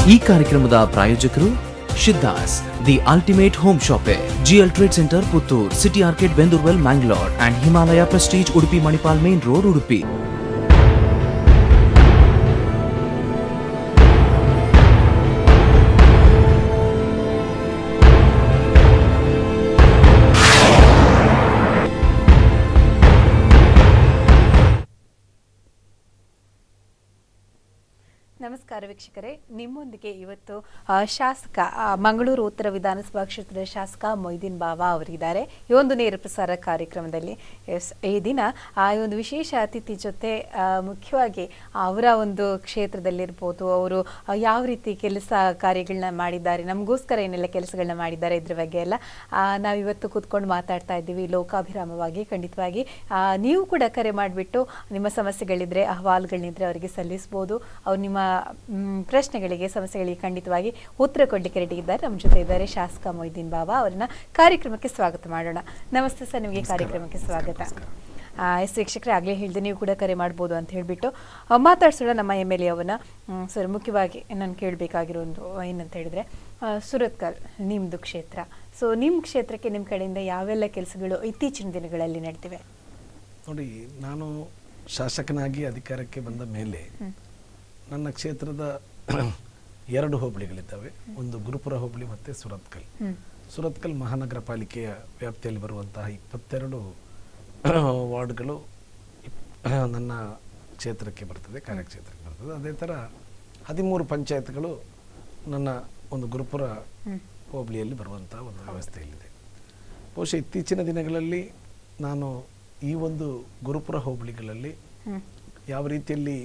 ಈ ಕಾರ್ಯಕ್ರಮದ ಪ್ರಾಯೋಜಕರು Shiddas the ultimate home shoppe GL trade centre Puttur city arcade Bendurwell Mangalore and Himalaya prestige Udupi Manipal main road Udupi ನಮಸ್ಕಾರ ವೀಕ್ಷಕರೇ ನಿಮ್ಮೊಂದಿಗೆ ಇವತ್ತು ಆ, ಶಾಸಕ ಆ, ಮಂಗಳೂರು ಉತ್ತರ ವಿಧಾನಸಭಾ ಕ್ಷೇತ್ರದ ಶಾಸಕ ಮೊಯ್ದೀನ್ ಬಾಬಾ ಅವರಿದ್ದಾರೆ ಈ ಒಂದು ನೇರ ಪ್ರಸಾರ ಕಾರ್ಯಕ್ರಮದಲ್ಲಿ ಎಸ್ ಈ ದಿನ ಆ ಈ ಒಂದು ವಿಶೇಷ ಅತಿಥಿ ಜೊತೆ ಆ, ಮುಖ್ಯವಾಗಿ ಅವರ ಒಂದು ಕ್ಷೇತ್ರದಲ್ಲಿರ್ಬೋದು ಅವರು ಆ, ಯಾವ ರೀತಿ ಕೆಲಸ ಕಾರ್ಯಗಳನ್ನ ಮಾಡಿದ್ದಾರೆ ನಮಗೋಸ್ಕರ ಏನೆಲ್ಲ ಕೆಲಸಗಳನ್ನ ಮಾಡಿದ್ದಾರೆ ಇದ್ರ ಬಗ್ಗೆ ಎಲ್ಲ ಆ, ನಾವಿವತ್ತು ಕೂತ್ಕೊಂಡು ಮಾತಾಡ್ತಾ ಇದ್ದೀವಿ ಲೋಕಾಭಿರಾಮವಾಗಿ ಖಂಡಿತವಾಗಿ ಆ, ನೀವು ಕೂಡ ಕರೆ ಮಾಡಿಬಿಟ್ಟು ನಿಮ್ಮ ಸಮಸ್ಯೆಗಳಿದ್ರೆ ಅಹವಾಲುಗಳನ್ನಿದ್ರೆ ಅವರಿಗೆ ಸಲ್ಲಿಸ್ಬೋದು ಅವ್ರು ನಿಮ್ಮ ಮ್, ಪ್ರಶ್ನೆಗಳಿಗೆ ಸಮಸ್ಯೆಗಳಿಗೆ ಖಂಡಿತವಾಗಿ ಉತ್ತರ ಕೊಡ್ಲಿಕ್ಕೆ ರೆಡಿ ಇದ್ದಾರೆ ನಮ್ಮ ಜೊತೆ ಇದ್ದಾರೆ ಶಾಸಕ ಮೊಯ್ದೀನ್ ಬಾಬಾ ಅವರನ್ನ ಕಾರ್ಯಕ್ರಮಕ್ಕೆ ಸ್ವಾಗತ ಮಾಡೋಣ ನಮಸ್ತೆ ಸರ್ ನಿಮಗೆ ಕಾರ್ಯಕ್ರಮಕ್ಕೆ ಸ್ವಾಗತ ಆ, ಎಸ್ ವೀಕ್ಷಕರೇ ಆಗಲೇ ಹೇಳಿದೆ ನೀವು ಕೂಡ ಕರೆ ಮಾಡ್ಬೋದು ಅಂತ ಹೇಳಿಬಿಟ್ಟು ಮಾತಾಡ್ಸೋಣ ನಮ್ಮ ಎಮ್ ಎಲ್ ಎ ಅವನ್ನ ಮ್, ಸರ್ ಮುಖ್ಯವಾಗಿ ನಾನು ಕೇಳಬೇಕಾಗಿರೋ ಒಂದು ಏನಂತ ಹೇಳಿದ್ರೆ ಆ, ಸುರತ್ಕಲ್ ನಿಮ್ಮದು ಕ್ಷೇತ್ರ ಸೊ ನಿಮ್ಮ ಕ್ಷೇತ್ರಕ್ಕೆ ನಿಮ್ಮ ಕಡೆಯಿಂದ ಯಾವೆಲ್ಲ ಕೆಲಸಗಳು ಇತ್ತೀಚಿನ ದಿನಗಳಲ್ಲಿ ನಡೆದಿವೆ ನೋಡಿ ನಾನು ಶಾಸಕನಾಗಿ ಅಧಿಕಾರಕ್ಕೆ ಬಂದ ಮೇಲೆ ನನ್ನ ಕ್ಷೇತ್ರದ ಎರಡು ಹೋಬಳಿಗಳಿದ್ದಾವೆ ಒಂದು ಗುರುಪುರ ಹೋಬಳಿ ಮತ್ತು ಸುರತ್ಕಲ್ ಹ್ಮ್. ಸುರತ್ಕಲ್ ಮಹಾನಗರ ಪಾಲಿಕೆಯ ವ್ಯಾಪ್ತಿಯಲ್ಲಿ ಬರುವಂತಹ ಇಪ್ಪತ್ತೆರಡು ವಾರ್ಡ್ಗಳು ಇಪ್- ನನ್ನ ಕ್ಷೇತ್ರಕ್ಕೆ ಬರ್ತದೆ ಕಾರ್ಯಕ್ಷೇತ್ರಕ್ಕೆ ಬರ್ತದೆ ಅದೇ ಥರ ಹದಿಮೂರು ಪಂಚಾಯತ್ಗಳು ನನ್ನ ಒಂದು ಗುರುಪುರ ಹೋಬಳಿಯಲ್ಲಿ ಬರುವಂತಹ ಒಂದು ವ್ಯವಸ್ಥೆಯಲ್ಲಿದೆ ಬಹುಶಃ ಇತ್ತೀಚಿನ ದಿನಗಳಲ್ಲಿ ನಾನು ಈ ಒಂದು ಗುರುಪುರ ಹೋಬಳಿಗಳಲ್ಲಿ ಹ್ಮ್. ಯಾವ ರೀತಿಯಲ್ಲಿ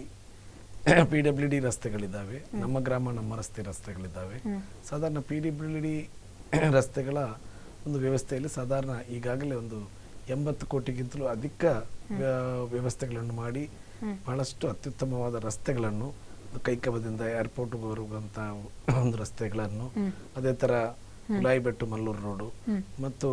ಪಿ ಡಬ್ಲ್ಯೂ ಡಿ ರಸ್ತೆಗಳಿದ್ದಾವೆ ನಮ್ಮ ಗ್ರಾಮ ನಮ್ಮ ರಸ್ತೆ ರಸ್ತೆಗಳಿದ್ದಾವೆ ಸಾಧಾರಣ ಪಿ ಡಬ್ಲ್ಯೂ ಡಿ ರಸ್ತೆಗಳ ಒಂದು ವ್ಯವಸ್ಥೆಯಲ್ಲಿ ಸಾಧಾರಣ ಈಗಾಗಲೇ ಒಂದು ಎಂಬತ್ತು ಕೋಟಿಗಿಂತಲೂ ಅಧಿಕ ವ್ಯ- ವ್ಯವಸ್ಥೆಗಳನ್ನು ಮಾಡಿ ಬಹಳಷ್ಟು ಅತ್ಯುತ್ತಮವಾದ ರಸ್ತೆಗಳನ್ನು ಒಂದು ಕೈಕಬದಿಂದ ಏರ್ಪೋರ್ಟ್ಗೆ ಬರುವಂಥ ಒಂದು ರಸ್ತೆಗಳನ್ನು ಅದೇ ಥರ ಗುಲಾಯಿಬೆಟ್ಟು ಮಲ್ಲೂರು ರೋಡು ಮತ್ತು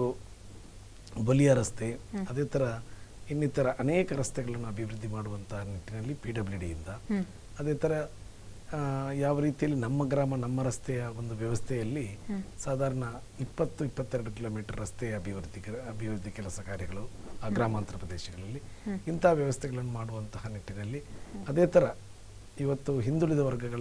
ಬಲಿಯಾ ರಸ್ತೆ ಅದೇ ಥರ ಇನ್ನಿತರ ಅನೇಕ ರಸ್ತೆಗಳನ್ನು ಅಭಿವೃದ್ಧಿ ಮಾಡುವಂತಹ ನಿಟ್ಟಿನಲ್ಲಿ ಪಿ ಡಬ್ಲ್ಯೂ ಡಿಯಿಂದ ಅದೇ ಥರ ಆ, ಯಾವ ರೀತಿಯಲ್ಲಿ ನಮ್ಮ ಗ್ರಾಮ ನಮ್ಮ ರಸ್ತೆಯ ಒಂದು ವ್ಯವಸ್ಥೆಯಲ್ಲಿ ಸಾಧಾರಣ ಇಪ್ಪತ್ತು ಇಪ್ಪತ್ತೆರಡು ಕಿಲೋಮೀಟರ್ ರಸ್ತೆಯ ಅಭಿವೃದ್ಧಿ ಕೆ- ಅಭಿವೃದ್ಧಿ ಕೆಲಸ ಕಾರ್ಯಗಳು ಆ ಗ್ರಾಮಾಂತರ ಪ್ರದೇಶಗಳಲ್ಲಿ ಇಂತಹ ವ್ಯವಸ್ಥೆಗಳನ್ನು ಮಾಡುವಂತಹ ನಿಟ್ಟಿನಲ್ಲಿ ಅದೇ ಥರ ಇವತ್ತು ಹಿಂದುಳಿದ ವರ್ಗಗಳ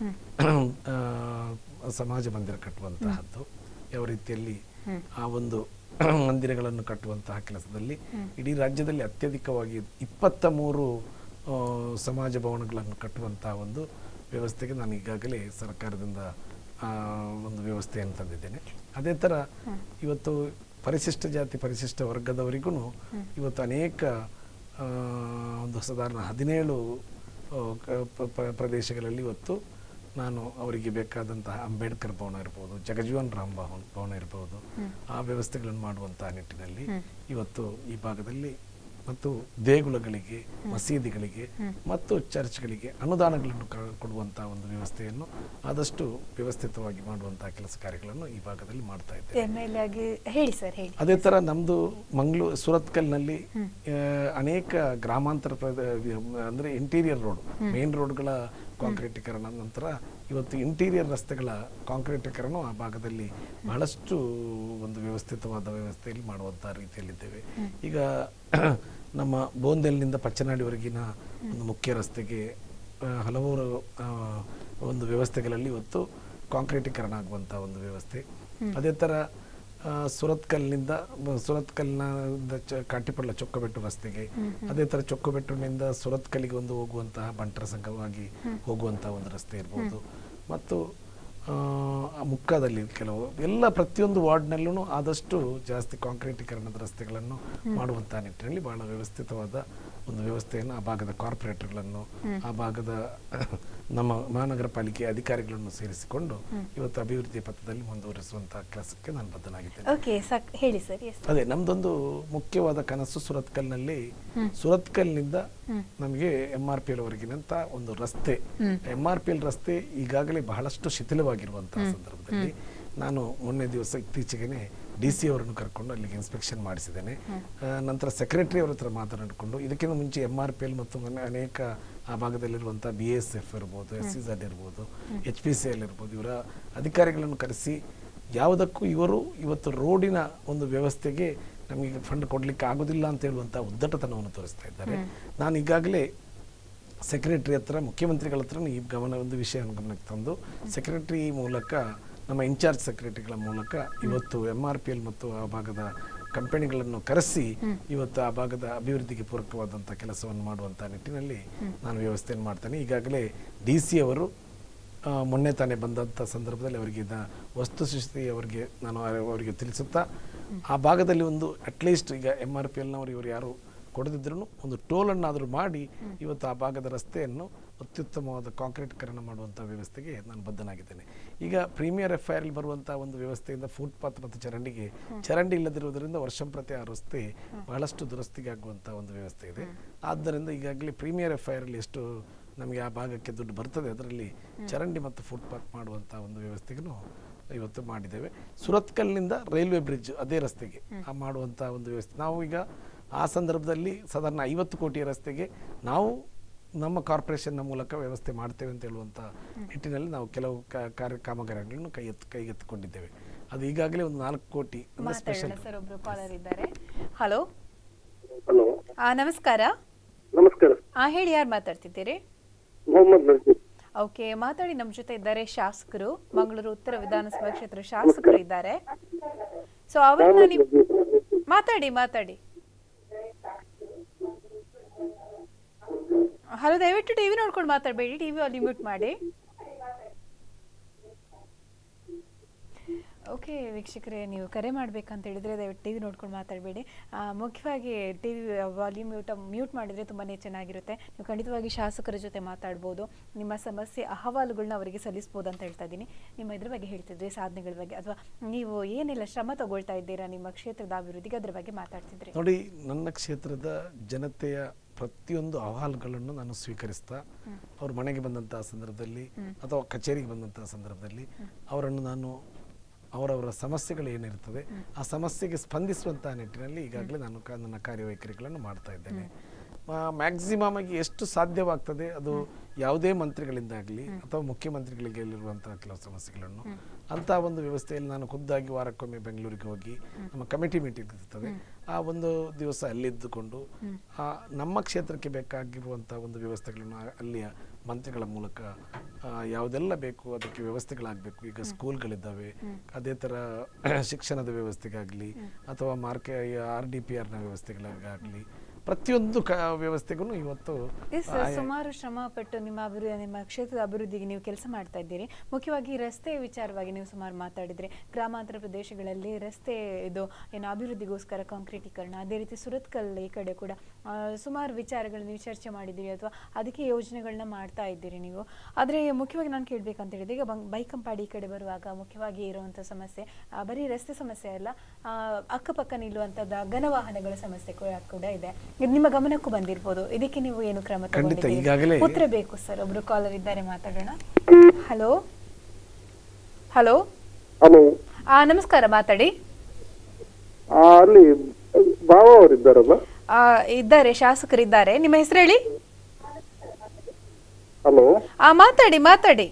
ಆ, ಸಮಾಜ ಮಂದಿರ ಕಟ್ಟುವಂತಹದ್ದು ಯಾವ ರೀತಿಯಲ್ಲಿ ಆ ಒಂದು ಮಂದಿರಗಳನ್ನು ಕಟ್ಟುವಂತಹ ಕೆಲಸದಲ್ಲಿ ಇಡೀ ರಾಜ್ಯದಲ್ಲಿ ಅತ್ಯಧಿಕವಾಗಿ ಇಪ್ಪತ್ತ ಮೂರು ಆ, ಸಮಾಜ ಭವನಗಳನ್ನು ಕಟ್ಟುವಂತಹ ಒಂದು ವ್ಯವಸ್ಥೆಗೆ ನಾನು ಈಗಾಗಲೇ ಸರ್ಕಾರದಿಂದ ಆ, ಒಂದು ವ್ಯವಸ್ಥೆಯನ್ನು ತಂದಿದ್ದೇನೆ ಅದೇ ಥರ ಇವತ್ತು ಪರಿಶಿಷ್ಟ ಜಾತಿ ಪರಿಶಿಷ್ಟ ವರ್ಗದವರಿಗೂ ಇವತ್ತು ಅನೇಕ ಆ, ಒಂದು ಸಾಧಾರಣ ಹದಿನೇಳು ಆ, ಕ- ಪ- ಪ- ಪ್ರದೇಶಗಳಲ್ಲಿ ಇವತ್ತು ನಾನು ಅವರಿಗೆ ಬೇಕಾದಂತಹ ಅಂಬೇಡ್ಕರ್ ಭವನ ಇರ್ಬೋದು ಜಗಜೀವನ್ ರಾಮ್ ಭವನ್ ಭವನ ಇರ್ಬೋದು ಆ ವ್ಯವಸ್ಥೆಗಳನ್ನು ಮಾಡುವಂತಹ ನಿಟ್ಟಿನಲ್ಲಿ ಇವತ್ತು ಈ ಭಾಗದಲ್ಲಿ ಮತ್ತು ದೇಗುಲಗಳಿಗೆ ಮಸೀದಿಗಳಿಗೆ ಮತ್ತು ಚರ್ಚ್ಗಳಿಗೆ ಅನುದಾನಗಳನ್ನು ಕ- ಕೊಡುವಂತಹ ಒಂದು ವ್ಯವಸ್ಥೆಯನ್ನು ಆದಷ್ಟು ವ್ಯವಸ್ಥಿತವಾಗಿ ಮಾಡುವಂತಹ ಕೆಲಸ ಕಾರ್ಯಗಳನ್ನು ಈ ಭಾಗದಲ್ಲಿ ಮಾಡ್ತಾ ಇದ್ದೇವೆ ಎಮ್ ಎಲ್ ಎ ಆಗಿ ಹೇಳಿ ಸರ್ ಹೇಳಿ ಅದೇ ಥರ ನಮ್ಮದು ಮಂಗಳೂರು ಸುರತ್ಕಲ್ನಲ್ಲಿ ಆ, ಅನೇಕ ಗ್ರಾಮಾಂತರ ಪ್ರದ ಅಂದರೆ ಇಂಟೀರಿಯರ್ ರೋಡ್ ಮೇನ್ ರೋಡ್ಗಳ ಕಾಂಕ್ರೀಟೀಕರಣ ನಂತರ ಇವತ್ತು ಇಂಟೀರಿಯರ್ ರಸ್ತೆಗಳ ಕಾಂಕ್ರೀಟೀಕರಣ ಆ ಭಾಗದಲ್ಲಿ ಬಹಳಷ್ಟು ಒಂದು ವ್ಯವಸ್ಥಿತವಾದ ವ್ಯವಸ್ಥೆಯಲ್ಲಿ ಮಾಡುವಂಥ ರೀತಿಯಲ್ಲಿದ್ದೇವೆ ಈಗ ನಮ್ಮ ಬೋಂದೆಲ್ನಿಂದ ಪಚ್ಚನಾಡಿವರೆಗಿನ ಒಂದು ಮುಖ್ಯ ರಸ್ತೆಗೆ ಆ, ಹಲವಾರು ಆ, ಒಂದು ವ್ಯವಸ್ಥೆಗಳಲ್ಲಿ ಇವತ್ತು ಕಾಂಕ್ರೀಟೀಕರಣ ಆಗುವಂಥ ಒಂದು ವ್ಯವಸ್ಥೆ ಅದೇ ಥರ ಆ, ಸುರತ್ಕಲ್ನಿಂದ ಬ- ಸುರತ್ಕಲ್ನ ದ ಚ- ಕಾಟಿಪಳ್ಳ ಚೊಕ್ಕಬೆಟ್ಟು ರಸ್ತೆಗೆ ಅದೇ ಥರ ಚೊಕ್ಕಬೆಟ್ಟುನಿಂದ ಸುರತ್ಕಲ್ಲಿಗೆ ಒಂದು ಹೋಗುವಂತಹ ಬಂಟರ ಸಂಘವಾಗಿ ಹೋಗುವಂತಹ ಒಂದು ರಸ್ತೆ ಇರ್ಬೋದು ಮತ್ತು ಆ, ಆ ಮುಕ್ಕಾದಲ್ಲಿ ಕೆಲವು ಎಲ್ಲ ಪ್ರತಿಯೊಂದು ವಾರ್ಡ್ನಲ್ಲೂ ಆದಷ್ಟು ಜಾಸ್ತಿ ಕಾಂಕ್ರೀಟೀಕರಣದ ರಸ್ತೆಗಳನ್ನು ಮಾಡುವಂತಹ ನಿಟ್ಟಿನಲ್ಲಿ ಬಹಳ ವ್ಯವಸ್ಥಿತವಾದ ಒಂದು ವ್ಯವಸ್ಥೆಯನ್ನು ಆ ಭಾಗದ ಕಾರ್ಪೊರೇಟರ್ಗಳನ್ನು ಆ ಭಾಗದ ನಮ್ಮ ಮಹಾನಗರ ಪಾಲಿಕೆ ಅಧಿಕಾರಿಗಳನ್ನು ಸೇರಿಸಿಕೊಂಡು ಇವತ್ತು ಅಭಿವೃದ್ಧಿ ಪಥದಲ್ಲಿ ಮುಂದುವರಿಸುವಂತಹ ಕೆಲಸಕ್ಕೆ ನಾನು ಬದ್ಧನಾಗಿದ್ದೇನೆ ಓಕೆ ಸಾಕ್ ಹೇಳಿ ಸರ್ ಎಸ್ ಅದೇ ನಮ್ದೊಂದು ಮುಖ್ಯವಾದ ಕನಸು ಸುರತ್ಕಲ್ನಲ್ಲಿ ಸುರತ್ಕಲ್ನಿಂದ ನಮಗೆ ಎಂ ಆರ್ ಪಿ ಎಲ್ ವರೆಗಿನಂತ ಒಂದು ರಸ್ತೆ ಎಂ ಆರ್ ಪಿ ಎಲ್ ರಸ್ತೆ ಈಗಾಗಲೇ ಬಹಳಷ್ಟು ಶಿಥಿಲವಾಗಿರುವಂತಹ ಸಂದರ್ಭದಲ್ಲಿ ನಾನು ಮೊನ್ನೆ ದಿವಸ ಇತ್ತೀಚೆಗೆ ಡಿ ಸಿ ಅವರನ್ನು ಕರ್ಕೊಂಡು ಅಲ್ಲಿಗೆ ಇನ್ಸ್ಪೆಕ್ಷನ್ ಮಾಡಿಸಿದ್ದೇನೆ ಆ, ನಂತರ ಸೆಕ್ರೆಟರಿ ಅವರ ಹತ್ರ ಮಾತನಾಡಿಕೊಂಡು ಇದಕ್ಕಿಂತ ಮುಂಚೆ ಎಂ ಆರ್ ಪಿ ಎಲ್ ಮತ್ತು ಅನೆ- ಅನೇಕ ಆ ಭಾಗದಲ್ಲಿರುವಂಥ ಬಿ ಎಸ್ ಎಫ್ ಇರ್ಬೋದು ಎಸ್ ಸಿ ಝಡ್ ಇರ್ಬೋದು ಎಚ್ ಪಿ ಸಿ ಎಲ್ ಇರ್ಬೋದು ಇವರ ಅಧಿಕಾರಿಗಳನ್ನು ಕರೆಸಿ ಯಾವುದಕ್ಕೂ ಇವರು ಇವತ್ತು ರೋಡಿನ ಒಂದು ವ್ಯವಸ್ಥೆಗೆ ನಮಗೆ ಫಂಡ್ ಕೊಡಲಿಕ್ಕೆ ಆಗೋದಿಲ್ಲ ಅಂತ ಹೇಳುವಂಥ ಉದ್ದಟತನವನ್ನು ತೋರಿಸ್ತಾ ಇದ್ದಾರೆ ನಾನು ಈಗಾಗಲೇ ಸೆಕ್ರೆಟರಿ ಹತ್ರ ಮುಖ್ಯಮಂತ್ರಿಗಳ ಹತ್ರ ಈ ಗಮನ ಒಂದು ವಿಷಯವನ್ನು ಗಮನಕ್ಕೆ ತಂದು ಸೆಕ್ರೆಟರಿ ಮೂಲಕ ನಮ್ಮ ಇನ್ಚಾರ್ಜ್ ಸೆಕ್ರೆಟರಿಗಳ ಮೂಲಕ ಇವತ್ತು ಎಮ್ ಆರ್ ಪಿ ಎಲ್ ಮತ್ತು ಆ ಭಾಗದ ಕಂಪನಿಗಳನ್ನು ಕರೆಸಿ ಇವತ್ತು ಆ ಭಾಗದ ಅಭಿವೃದ್ಧಿಗೆ ಪೂರಕವಾದಂಥ ಕೆಲಸವನ್ನು ಮಾಡುವಂಥ ನಿಟ್ಟಿನಲ್ಲಿ ನಾನು ವ್ಯವಸ್ಥೆಯನ್ನು ಮಾಡ್ತೇನೆ ಈಗಾಗಲೇ ಡಿ ಸಿ ಅವರು ಆ, ಮೊನ್ನೆ ತಾನೇ ಬಂದಂಥ ಸಂದರ್ಭದಲ್ಲಿ ಅವರಿಗೆ ಇದ್ದ ವಸ್ತುಸ್ಥಿತಿ ಅವರಿಗೆ ನಾನು ಅವರಿಗೆ ತಿಳಿಸುತ್ತಾ ಆ ಭಾಗದಲ್ಲಿ ಒಂದು ಅಟ್ಲೀಸ್ಟ್ ಈಗ ಎಮ್ ಆರ್ ಪಿ ಎಲ್ನವರು ಇವರು ಯಾರು ಕೊಡದಿದ್ರೂ ಒಂದು ಟೋಲನ್ನಾದರೂ ಮಾಡಿ ಇವತ್ತು ಆ ಭಾಗದ ರಸ್ತೆಯನ್ನು ಅತ್ಯುತ್ತಮವಾದ ಕಾಂಕ್ರೀಟ್ಕರಣ ಮಾಡುವಂಥ ವ್ಯವಸ್ಥೆಗೆ ನಾನು ಬದ್ಧನಾಗಿದ್ದೇನೆ ಈಗ ಪ್ರೀಮಿಯರ್ ಎಫ್ ಐ ಆರ್ ಬರುವಂಥ ಒಂದು ವ್ಯವಸ್ಥೆಯಿಂದ ಫುಟ್ಪಾತ್ ಮತ್ತು ಚರಂಡಿಗೆ ಚರಂಡಿ ಇಲ್ಲದಿರುವುದರಿಂದ ವರ್ಷಂಪ್ರತಿ ಆ ರಸ್ತೆ ಬಹಳಷ್ಟು ದುರಸ್ತಿಗೆ ಆಗುವಂಥ ಒಂದು ವ್ಯವಸ್ಥೆ ಇದೆ ಆದ್ದರಿಂದ ಈಗಾಗಲೇ ಪ್ರೀಮಿಯರ್ ಎಫ್ ಐ ಆರ್ ಎಷ್ಟು ನಮಗೆ ಆ ಭಾಗಕ್ಕೆ ದುಡ್ಡು ಬರ್ತದೆ ಅದರಲ್ಲಿ ಚರಂಡಿ ಮತ್ತು ಫುಟ್ಪಾತ್ ಮಾಡುವಂಥ ಒಂದು ವ್ಯವಸ್ಥೆಗೂ ಇವತ್ತು ಮಾಡಿದ್ದೇವೆ ಸುರತ್ಕಲ್ನಿಂದ ರೈಲ್ವೆ ಬ್ರಿಡ್ಜ್ ಅದೇ ರಸ್ತೆಗೆ ಆ ಮಾಡುವಂಥ ಒಂದು ವ್ಯವಸ್ಥೆ ನಾವು ಈಗ ಆ ಸಂದರ್ಭದಲ್ಲಿ ಸಾಧಾರಣ ಐವತ್ತು ಕೋಟಿಯ ರಸ್ತೆಗೆ ನಾವು ನಮ್ಮ ಕಾರ್ಪೊರೇಷನ್ನ ಮೂಲಕ ವ್ಯವಸ್ಥೆ ಮಾಡ್ತೇವೆ ಅಂತ ಹೇಳುವಂಥ ನಿಟ್ಟಿನಲ್ಲಿ ನಾವು ಕೆಲವು ಕ- ಕಾರ್ಯ ಕಾಮಗಾರಿಗಳನ್ನು ಕೈ ಎತ್ತು ಕೈಗೆತ್ತಿಕೊಂಡಿದ್ದೇವೆ ಅದು ಈಗಾಗಲೇ ಒಂದು ನಾಲ್ಕು ಕೋಟಿ ಅಂದ್ರೆ ಸ್ಪೆಷಲ್ ಮಾತಾಡೋಣ ಸರ್ ಒಬ್ರು ಕಾಲರ್ ಇದ್ದಾರೆ ಹಲೋ ಹಲೋ ಆ ನಮಸ್ಕಾರ ನಮಸ್ಕಾರ ಆ ಹೇಳಿ ಯಾರು ಮಾತಾಡ್ತಿದ್ದೀರಿ ಮೊಹಮ್ಮದ್ ನಜೀಬ್ ಓಕೆ ಮಾತಾಡಿ ನಮ್ಮ ಜೊತೆ ಇದ್ದಾರೆ ಶಾಸಕರು ಮಂಗಳೂರು ಉತ್ತರ ವಿಧಾನಸಭಾ ಕ್ಷೇತ್ರ ಶಾಸಕರು ಇದ್ದಾರೆ ಸೊ ಅವ್ರನ್ನ ನೀವು ಮಾತಾಡಿ ಮಾತಾಡಿ ಹಲೋ ದಯವಿಟ್ಟು ಟಿವಿ ನೋಡ್ಕೊಂಡು ಮಾತಾಡಬೇಡಿ ಟಿವಿ ಅಲ್ಲಿ ಮ್ಯೂಟ್ ಮಾಡಿ ಓಕೆ ವೀಕ್ಷಕರೇ ನೀವು ಕರೆ ಮಾಡ್ಬೇಕಂತ ಹೇಳಿದ್ರೆ ದಯವಿಟ್ಟು ಟಿವಿ ನೋಡ್ಕೊಂಡು ಮಾತಾಡಬೇಡಿ ಮುಖ್ಯವಾಗಿ ಟಿವಿ ವಾಲ್ಯೂಮ್ ಮ್ಯೂಟ್ ಮ್ಯೂಟ್ ಮಾಡಿದರೆ ತುಂಬಾ ಚೆನ್ನಾಗಿರುತ್ತೆ ನೀವು ಖಂಡಿತವಾಗಿ ಶಾಸಕರ ಜೊತೆ ಮಾತಾಡ್ಬೋದು ನಿಮ್ಮ ಸಮಸ್ಯೆ ಅಹವಾಲುಗಳನ್ನ ಅವರಿಗೆ ಸಲ್ಲಿಸ್ಬೋದು ಅಂತ ಹೇಳ್ತಾ ಇದ್ದೀನಿ ನಿಮ್ಮ ಇದ್ರ ಬಗ್ಗೆ ಹೇಳ್ತಿದ್ರಿ ಸಾಧನೆಗಳ ಬಗ್ಗೆ ಅಥವಾ ನೀವು ಏನೆಲ್ಲ ಶ್ರಮ ತಗೊಳ್ತಾ ಇದ್ದೀರಾ ನಿಮ್ಮ ಕ್ಷೇತ್ರದ ಅಭಿವೃದ್ಧಿಗೆ ಅದ್ರ ಬಗ್ಗೆ ಮಾತಾಡ್ತಿದ್ರಿ ನೋಡಿ ನನ್ನ ಕ್ಷೇತ್ರದ ಜನತೆಯ ಪ್ರತಿಯೊಂದು ಅಹವಾಲುಗಳನ್ನು ನಾನು ಸ್ವೀಕರಿಸ್ತಾ ಅವ್ರ ಮನೆಗೆ ಬಂದಂತಹ ಸಂದರ್ಭದಲ್ಲಿ ಅಥವಾ ಕಚೇರಿಗೆ ಬಂದಂತಹ ಸಂದರ್ಭದಲ್ಲಿ ಅವರನ್ನು ನಾನು ಅವರವರ ಸಮಸ್ಯೆಗಳು ಏನಿರ್ತದೆ ಆ ಸಮಸ್ಯೆಗೆ ಸ್ಪಂದಿಸುವಂತಹ ನಿಟ್ಟಿನಲ್ಲಿ ಈಗಾಗಲೇ ನಾನು ಕ- ನನ್ನ ಕಾರ್ಯವೈಖರಿಗಳನ್ನು ಮಾಡ್ತಾ ಇದ್ದೇನೆ ಮ್ಯಾಕ್ಸಿಮಮ್ ಆಗಿ ಎಷ್ಟು ಸಾಧ್ಯವಾಗ್ತದೆ ಅದು ಯಾವುದೇ ಮಂತ್ರಿಗಳಿಂದಾಗಲಿ ಅಥವಾ ಮುಖ್ಯಮಂತ್ರಿಗಳಿಗೆ ಇರುವಂತಹ ಕೆಲವು ಸಮಸ್ಯೆಗಳನ್ನು ಅಂತ ಒಂದು ವ್ಯವಸ್ಥೆಯಲ್ಲಿ ನಾನು ಖುದ್ದಾಗಿ ವಾರಕ್ಕೊಮ್ಮೆ ಬೆಂಗಳೂರಿಗೆ ಹೋಗಿ ನಮ್ಮ ಕಮಿಟಿ ಮೀಟಿಂಗ್ ಇರ್ತದೆ ಆ ಒಂದು ದಿವಸ ಅಲ್ಲಿದ್ದುಕೊಂಡು ಆ ನಮ್ಮ ಕ್ಷೇತ್ರಕ್ಕೆ ಬೇಕಾಗಿರುವಂತಹ ಒಂದು ವ್ಯವಸ್ಥೆಗಳನ್ನು ಆ- ಅಲ್ಲಿಯ ಮಂತ್ರಿಗಳ ಮೂಲಕ ಆ, ಯಾವುದೆಲ್ಲ ಬೇಕು ಅದಕ್ಕೆ ವ್ಯವಸ್ಥೆಗಳಾಗಬೇಕು ಈಗ ಸ್ಕೂಲ್ಗಳಿದ್ದಾವೆ ಅದೇ ಥರ ಶಿಕ್ಷಣದ ವ್ಯವಸ್ಥೆಗಾಗಲಿ ಅಥವಾ ಮಾರ್ಕೆ ಆರ್ ಡಿ ಪಿ ಆರ್ನ ವ್ಯವಸ್ಥೆಗಳಿಗಾಗಲಿ ಪ್ರತಿಯೊಂದು ಕ ವ್ಯವಸ್ಥೆಗೂ ಇವತ್ತು ಎಸ್ ಸುಮಾರು ಶ್ರಮ ಪಟ್ಟು ನಿಮ್ಮ ಅಭಿವೃದ್ಧಿ ನಿಮ್ಮ ಕ್ಷೇತ್ರದ ಅಭಿವೃದ್ಧಿಗೆ ನೀವು ಕೆಲಸ ಮಾಡ್ತಾ ಇದ್ದೀರಿ ಮುಖ್ಯವಾಗಿ ರಸ್ತೆ ವಿಚಾರವಾಗಿ ನೀವು ಸುಮಾರು ಮಾತಾಡಿದ್ರಿ ಗ್ರಾಮಾಂತರ ಪ್ರದೇಶಗಳಲ್ಲಿ ರಸ್ತೆ ಇದು ಏನು ಅಭಿವೃದ್ಧಿಗೋಸ್ಕರ ಕಾಂಕ್ರೀಟೀಕರಣ ಅದೇ ರೀತಿ ಸುರತ್ಕಲ್ ಈ ಕಡೆ ಕೂಡ ಆ, ಸುಮಾರು ವಿಚಾರಗಳು ನೀವು ಚರ್ಚೆ ಮಾಡಿದ್ದೀರಿ ಅಥವಾ ಅದಕ್ಕೆ ಯೋಜನೆಗಳನ್ನ ಮಾಡ್ತಾ ಇದ್ದೀರಿ ನೀವು ಆದರೆ ಮುಖ್ಯವಾಗಿ ನಾನು ಕೇಳಬೇಕಂತ ಹೇಳಿದ್ರೆ ಈಗ ಬಂಗ್ ಬೈಕಂಪಾಡಿ ಈ ಕಡೆ ಬರುವಾಗ ಮುಖ್ಯವಾಗಿ ಇರುವಂಥ ಸಮಸ್ಯೆ ಆ, ಬರೀ ರಸ್ತೆ ಸಮಸ್ಯೆ ಅಲ್ಲ ಆ, ಅಕ್ಕಪಕ್ಕ ನಿಲ್ಲುವಂಥದ್ದು ಘನವಾಹನಗಳ ಸಮಸ್ಯೆ ಕೂಡ ಕೂಡ ಇದೆ ಇದು ನಿಮ್ಮ ಗಮನಕ್ಕೂ ಬಂದಿರ್ಬೋದು ಇದಕ್ಕೆ ನೀವು ಏನು ಕ್ರಮ ಖಂಡಿತ, ತಗೊಂಡಿದ್ದೀರಿ? ಈಗಾಗಲೇ- ಉತ್ತರ ಬೇಕು ಸರ್ ಒಬ್ರು ಕಾಲರ್ ಇದ್ದಾರೆ ಮಾತಾಡೋಣ ಹಲೋ ಹಲೋ ಹಲೋ ಆ ನಮಸ್ಕಾರ ಮಾತಾಡಿ ಆ, ಅಲ್ಲಿ ಭಾವ ಅವರಿದ್ದಾರಲ್ಲ ಆ, ಇದ್ದಾರೆ ಶಾಸಕರಿದ್ದಾರೆ ನಿಮ್ಮ ಹೆಸರು ಹೇಳಿ ಹಲೋ ಆ ಮಾತಾಡಿ ಮಾತಾಡಿ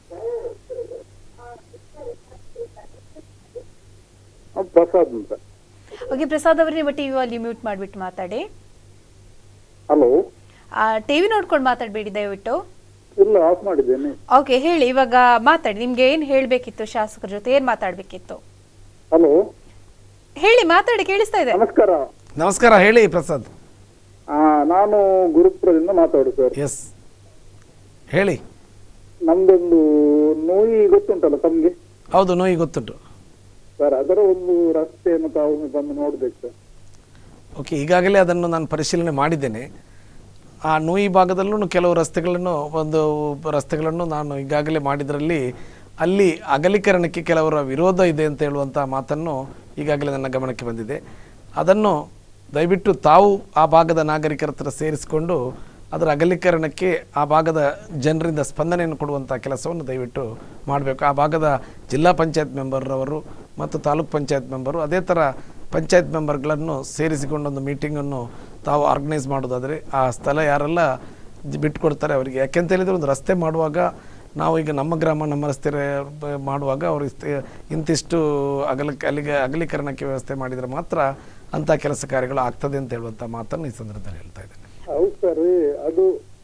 ಆ, ಪ್ರಸಾದ್ ಅಂತ ಓಕೆ ಪ್ರಸಾದ್ ಅವರು ನಿಮ್ಮ ಟಿವಿ ಅಲ್ಲಿ ಮ್ಯೂಟ್ ಮಾಡಿಬಿಟ್ಟು ಮಾತಾಡಿ ಹಲೋ ಟಿವಿ ನೋಡ್ಕೊಂಡು ಮಾತಾಡಬೇಡಿ ದಯವಿಟ್ಟು ಇಲ್ಲ ಆಫ್ ಮಾಡಿದ್ದೇನೆ ಓಕೆ ಹೇಳಿ ಇವಾಗ ಮಾತಾಡಿ ನಿಮ್ಗೆ ಏನ್ ಹೇಳ್ಬೇಕಿತ್ತು ಶಾಸಕರ ಜೊತೆ ಏನ್ ಮಾತಾಡ್ಬೇಕಿತ್ತು ಹಲೋ ಹೇಳಿ ಮಾತಾಡಿ ಕೇಳಿಸ್ತಾ ಇದೆ ನಮಸ್ಕಾರ ನಮಸ್ಕಾರ ಹೇಳಿ ಪ್ರಸಾದ್ ಆ, ನಾನು ಗುರುಪುರದಿಂದ ಮಾತಾಡು ಸರ್ ಎಸ್ ಹೇಳಿ ನಮ್ದೊಂದು ನೋಯಿ ಗೊತ್ತುಂಟಲ್ಲ ತಮ್ಗೆ ಹೌದು ನೋಯಿ ಗೊತ್ತುಂಟು ಸರ್ ಅದರ ಒಂದು ರಸ್ತೆಯನ್ನು ತಾವು ಬಂದು ನೋಡ್ಬೇಕು ಸರ್ ಓಕೆ ಈಗಾಗಲೇ ಅದನ್ನು ನಾನು ಪರಿಶೀಲನೆ ಮಾಡಿದ್ದೇನೆ ಆ ನೋಯಿ ಭಾಗದಲ್ಲೂ ಕೆಲವು ರಸ್ತೆಗಳನ್ನು ಒಂದು ರಸ್ತೆಗಳನ್ನು ನಾನು ಈಗಾಗಲೇ ಮಾಡಿದ್ರಲ್ಲಿ ಅಲ್ಲಿ ಅಗಲೀಕರಣಕ್ಕೆ ಕೆಲವರ ವಿರೋಧ ಇದೆ ಅಂತ ಹೇಳುವಂಥ ಮಾತನ್ನು ಈಗಾಗಲೇ ನನ್ನ ಗಮನಕ್ಕೆ ಬಂದಿದೆ ಅದನ್ನು ದಯವಿಟ್ಟು ತಾವು ಆ ಭಾಗದ ನಾಗರಿಕರ ಹತ್ರ ಸೇರಿಸಿಕೊಂಡು ಅದರ ಅಗಲೀಕರಣಕ್ಕೆ ಆ ಭಾಗದ ಜನರಿಂದ ಸ್ಪಂದನೆಯನ್ನು ಕೊಡುವಂಥ ಕೆಲಸವನ್ನು ದಯವಿಟ್ಟು ಮಾಡಬೇಕು ಆ ಭಾಗದ ಜಿಲ್ಲಾ ಪಂಚಾಯತ್ ಮೆಂಬರ್ರವರು ಮತ್ತು ತಾಲೂಕ್ ಪಂಚಾಯತ್ ಮೆಂಬರು ಅದೇ ಥರ ಪಂಚಾಯತ್ ಮೆಂಬರ್ಗಳನ್ನು ಸೇರಿಸಿಕೊಂಡು ಒಂದು ಮೀಟಿಂಗನ್ನು ತಾವು ಆರ್ಗನೈಸ್ ಮಾಡೋದಾದರೆ ಆ ಸ್ಥಳ ಯಾರೆಲ್ಲ ಜಿ- ಬಿಟ್ಕೊಡ್ತಾರೆ ಅವರಿಗೆ ಯಾಕೆಂತ ಹೇಳಿದ್ರೆ ಒಂದು ರಸ್ತೆ ಮಾಡುವಾಗ ನಾವು ಈಗ ನಮ್ಮ ಗ್ರಾಮ ನಮ್ಮ ರಸ್ತೆ ರ- ಬ- ಮಾಡುವಾಗ ಅವರು ಇಸ್ತೆ- ಇಂತಿಷ್ಟು ಅಗಲಕ್ಕೆ ಅಲ್ಲಿಗೆ ಅಗಲೀಕರಣಕ್ಕೆ ವ್ಯವಸ್ಥೆ ಮಾಡಿದರೆ ಮಾತ್ರ ಅಂಥ ಕೆಲಸ ಕಾರ್ಯಗಳು ಆಗ್ತದೆ ಅಂತ ಹೇಳುವಂಥ ಮಾತನ್ನು ಈ ಸಂದರ್ಭದಲ್ಲಿ ಹೇಳ್ತಾ ಇದ್ದೇನೆ ಹೌದು ಸರ್ ಅದು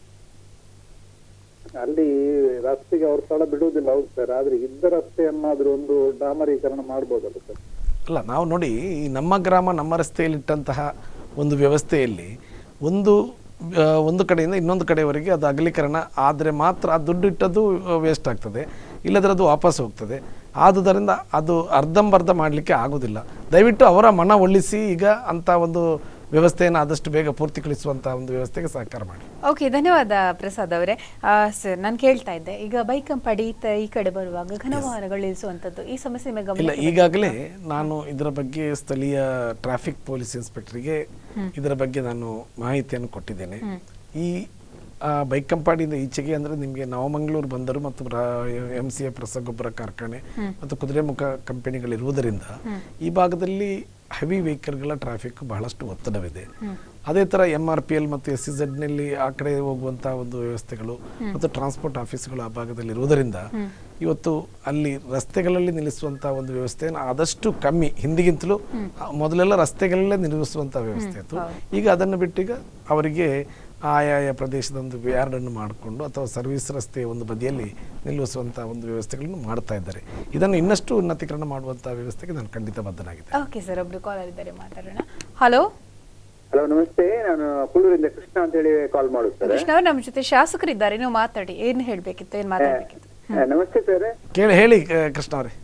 ಅಲ್ಲಿ ರಸ್ತೆಗೆ ಅವ್ರ ಸ್ಥಳ ಬಿಡುವುದಿಲ್ಲ ಹೌದು ಸರ್ ಆದ್ರೆ ಇದ್ದ ರಸ್ತೆಯನ್ನಾದ್ರೂ ಒಂದು ಡಾಮರೀಕರಣ ಮಾಡ್ಬೋದಲ್ಲ ಸರ್ ಅಲ್ಲ ನಾವು ನೋಡಿ ಈ ನಮ್ಮ ಗ್ರಾಮ ನಮ್ಮ ರಸ್ತೆಯಲ್ಲಿಟ್ಟಂತಹ ಒಂದು ವ್ಯವಸ್ಥೆಯಲ್ಲಿ ಒಂದು ಆ, ಒಂದು ಕಡೆಯಿಂದ ಇನ್ನೊಂದು ಕಡೆಯವರೆಗೆ ಅದು ಅಗಲೀಕರಣ ಆದರೆ ಮಾತ್ರ ಆ ದುಡ್ಡು ಇಟ್ಟದ್ದು ವೇಸ್ಟ್ ಆಗ್ತದೆ ಇಲ್ಲದ್ರೆ ಅದು ವಾಪಸ್ ಹೋಗ್ತದೆ ಆದುದರಿಂದ ಅದು ಅರ್ಧಂಬರ್ಧ ಮಾಡಲಿಕ್ಕೆ ಆಗೋದಿಲ್ಲ ದಯವಿಟ್ಟು ಅವರ ಮನ ಒಳ್ಳಿಸಿ ಈಗ ಅಂಥ ಒಂದು ವ್ಯವಸ್ಥೆಯನ್ನು ಆದಷ್ಟು ಬೇಗ ಪೂರ್ತಿಗೊಳಿಸುವಂಥ ಒಂದು ವ್ಯವಸ್ಥೆಗೆ ಸಹಕಾರ ಮಾಡಿ ಓಕೆ ಧನ್ಯವಾದ ಪ್ರಸಾದ್ ಅವರೇ ಸರ್ ನಾನು ಕೇಳ್ತಾ ಇದ್ದೆ ಈಗ ಬೈಕ್ ಕಂಪಡಿ ಈ ಕಡೆ ಬರುವಾಗ ಘನ ವಾಹನಗಳು ನಿಲ್ಲಿಸುವಂಥದ್ದು ಈ ಸಮಸ್ಯೆ ನಿಮಗೆ ಇಲ್ಲ ಗಮನಕ್ಕೆ ಈಗಾಗಲೇ ನಾನು ಇದರ ಬಗ್ಗೆ ಸ್ಥಳೀಯ ಟ್ರಾಫಿಕ್ ಪೊಲೀಸ್ ಇನ್ಸ್ಪೆಕ್ಟರ್ಗೆ ಇದರ ಬಗ್ಗೆ ನಾನು ಮಾಹಿತಿಯನ್ನು ಕೊಟ್ಟಿದ್ದೇನೆ ಈ ಆ, ಬೈಕ್ ಕಂಪಾಡಿಯಿಂದ ಈಚೆಗೆ ಅಂದರೆ ನಿಮಗೆ ನವಮಂಗಳೂರು ಬಂದರು ಮತ್ತು ಎಂ ಸಿ ಎಫ್ ರಸಗೊಬ್ಬರ ಕಾರ್ಖಾನೆ ಮತ್ತು ಕುದುರೆಮುಖ ಕಂಪನಿಗಳಿರುವುದರಿಂದ ಈ ಭಾಗದಲ್ಲಿ ಹೆವಿ ವೆಹಿಕಲ್ಗಳ ಟ್ರಾಫಿಕ್ ಬಹಳಷ್ಟು ಒತ್ತಡವಿದೆ ಅದೇ ಥರ ಎಮ್ ಆರ್ ಪಿ ಎಲ್ ಮತ್ತು ಎಸ್ ಸಿ ನಲ್ಲಿ ಆ ಕಡೆ ಹೋಗುವಂಥ ಒಂದು ವ್ಯವಸ್ಥೆಗಳು ಮತ್ತು ಟ್ರಾನ್ಸ್ಪೋರ್ಟ್ ಆಫೀಸ್ಗಳು ಆ ಭಾಗದಲ್ಲಿ ಇರುವುದರಿಂದ ಇವತ್ತು ಅಲ್ಲಿ ರಸ್ತೆಗಳಲ್ಲಿ ನಿಲ್ಲಿಸುವಂಥ ಒಂದು ವ್ಯವಸ್ಥೆಯನ್ನು ಆದಷ್ಟು ಕಮ್ಮಿ ಹಿಂದಿಗಿಂತಲೂ ಆ, ಮೊದಲೆಲ್ಲ ರಸ್ತೆಗಳಲ್ಲೇ ನಿಲ್ಲಿಸುವಂಥ ವ್ಯವಸ್ಥೆ ಇತ್ತು ಈಗ ಅದನ್ನು ಬಿಟ್ಟೀಗ ಅವರಿಗೆ ಆಯಾಯ ಪ್ರದೇಶದ ಒಂದು ಯಾರ್ಡನ್ನು ಮಾಡಿಕೊಂಡು ಅಥವಾ ಸರ್ವಿಸ್ ರಸ್ತೆಯ ಒಂದು ಬದಿಯಲ್ಲಿ ನಿಲ್ಲಿಸುವಂಥ ಒಂದು ವ್ಯವಸ್ಥೆಗಳನ್ನು ಮಾಡ್ತಾ ಇದ್ದಾರೆ ಇದನ್ನು ಇನ್ನಷ್ಟು ಉನ್ನತೀಕರಣ ಮಾಡುವಂಥ ವ್ಯವಸ್ಥೆಗೆ ನಾನು ಖಂಡಿತ ಬದ್ಧನಾಗಿದ್ದೆ ಓಕೆ ಸರ್ ಒಬ್ರು ಕಾಲರ್ ಇದ್ದಾರೆ ಮಾತಾಡೋಣ ಹಲೋ ಹಲೋ ನಮಸ್ತೆ ನಾನು ಕುಳ್ಳೂರಿಂದ ಕೃಷ್ಣ ಅಂತ ಹೇಳಿ ಕಾಲ್ ಮಾಡುದು ಸರ್ ಕೃಷ್ಣ ಅವ್ರು ನಮ್ಮ ಜೊತೆ ಶಾಸಕರಿದ್ದಾರೆ ನೀವು ಮಾತಾಡಿ ಏನ್ ಹೇಳ್ಬೇಕಿತ್ತು ಏನ್ ಮಾತಾಡ್ಬೇಕಿತ್ತು ನಮಸ್ತೆ ಸರ್ ಕೇಳಿ ಹೇಳಿ ಆ, ಕೃಷ್ಣ ಅವರೇ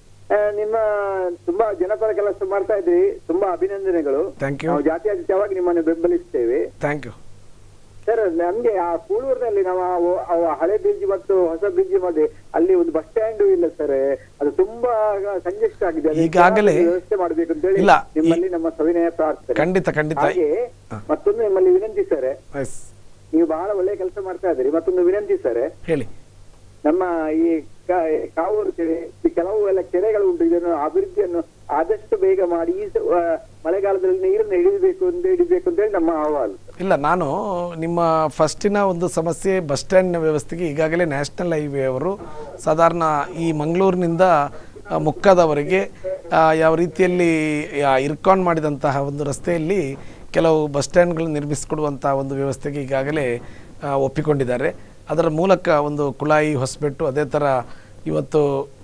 ನಿಮ್ಮ ತುಂಬಾ ಜನಪರ ಕೆಲಸ ಮಾಡ್ತಾ ಇದ್ರಿ ತುಂಬಾ ಅಭಿನಂದನೆಗಳು Thank you. ನಾವು ಜಾತ್ಯತೀತವಾಗಿ ನಿಮ್ಮನ್ನು ಬೆಂಬಲಿಸ್ತೇವೆ ಥ್ಯಾಂಕ್ ಯು ಸರ್ ನಮ್ಗೆ ಆ ಕೂಳೂರಿನಲ್ಲಿ ನಾವು ಆ ಒ- ಆ ಹಳೆ ಬ್ರಿಡ್ಜ್ ಮತ್ತು ಹೊಸ ಬ್ರಿಡ್ಜ್ ಮಧ್ಯೆ ಅಲ್ಲಿ ಒಂದು ಬಸ್ ಸ್ಟ್ಯಾಂಡ್ ಇಲ್ಲ ಸರ್ ಅದು ತುಂಬಾ ಸಂಜೆಸ್ಟ್ ಆಗಿದೆ ಅದಕ್ಕೆ ಈಗಾಗಲೇ- ಏನಾದ್ರು ವ್ಯವಸ್ಥೆ ಮಾಡಬೇಕು ಅಂತ ಹೇಳಿ ಇಲ್ಲ, ಈ- ನಿಮ್ಮಲ್ಲಿ ನಮ್ಮ ಸವಿನಯ ಪ್ರಾರ್ಥನೆ ಖಂಡಿತ ಖಂಡಿತ ಹಾಗೆ ಮತ್ತೊಂದು ನಿಮ್ಮಲ್ಲಿ ವಿನಂತಿ ಸರ್ ಎಸ್ ನೀವು ಬಹಳ ಒಳ್ಳೆ ಕೆಲಸ ಮಾಡ್ತಾ ಇದ್ದೀರಿ ಮತ್ತೊಂದು ವಿನಂತಿ ಸರ್ ಹೇಳಿ ನಮ್ಮ ಈ ಕಾ- ಕಾವೂರು ಕೆರೆ ಈ ಕೆಲವು ಎಲ್ಲ ಕೆರೆಗಳು ಉಂಟು ಇದನ್ನು ಅಭಿವೃದ್ಧಿಯನ್ನು ಆದಷ್ಟು ಬೇಗ ಮಾಡಿ ಈ ಸ- ಆ, ಮಳೆಗಾಲದಲ್ಲಿ ನೀರನ್ನು ಹಿಡಿಬೇಕು ಅಂತ ಹಿಡಿಬೇಕು ಅಂತ ಹೇಳಿ ನಮ್ಮ ಅಹವಾಲು ಇಲ್ಲ ನಾನು ನಿಮ್ಮ ಫಸ್ಟಿನ ಒಂದು ಸಮಸ್ಯೆ ಬಸ್ ಸ್ಟ್ಯಾಂಡ್ನ ವ್ಯವಸ್ಥೆಗೆ ಈಗಾಗಲೇ ನ್ಯಾಷನಲ್ ಹೈವೇ ಅವರು ಸಾಧಾರಣ ಈ ಮಂಗಳೂರಿನಿಂದ ಆ, ಮುಕ್ಕದವರೆಗೆ ಆ, ಯಾವ ರೀತಿಯಲ್ಲಿ ಆ, ಇರ್ಕಾನ್ ಮಾಡಿದಂತಹ ಒಂದು ರಸ್ತೆಯಲ್ಲಿ ಕೆಲವು ಬಸ್ ಸ್ಟ್ಯಾಂಡ್ಗಳು ನಿರ್ಮಿಸಿಕೊಡುವಂಥ ಒಂದು ವ್ಯವಸ್ಥೆಗೆ ಈಗಾಗಲೇ ಆ, ಒಪ್ಪಿಕೊಂಡಿದ್ದಾರೆ ಅದರ ಮೂಲಕ ಒಂದು ಕುಳಾಯಿ ಹೊಸಬೆಟ್ಟು ಅದೇ ಥರ ಇವತ್ತು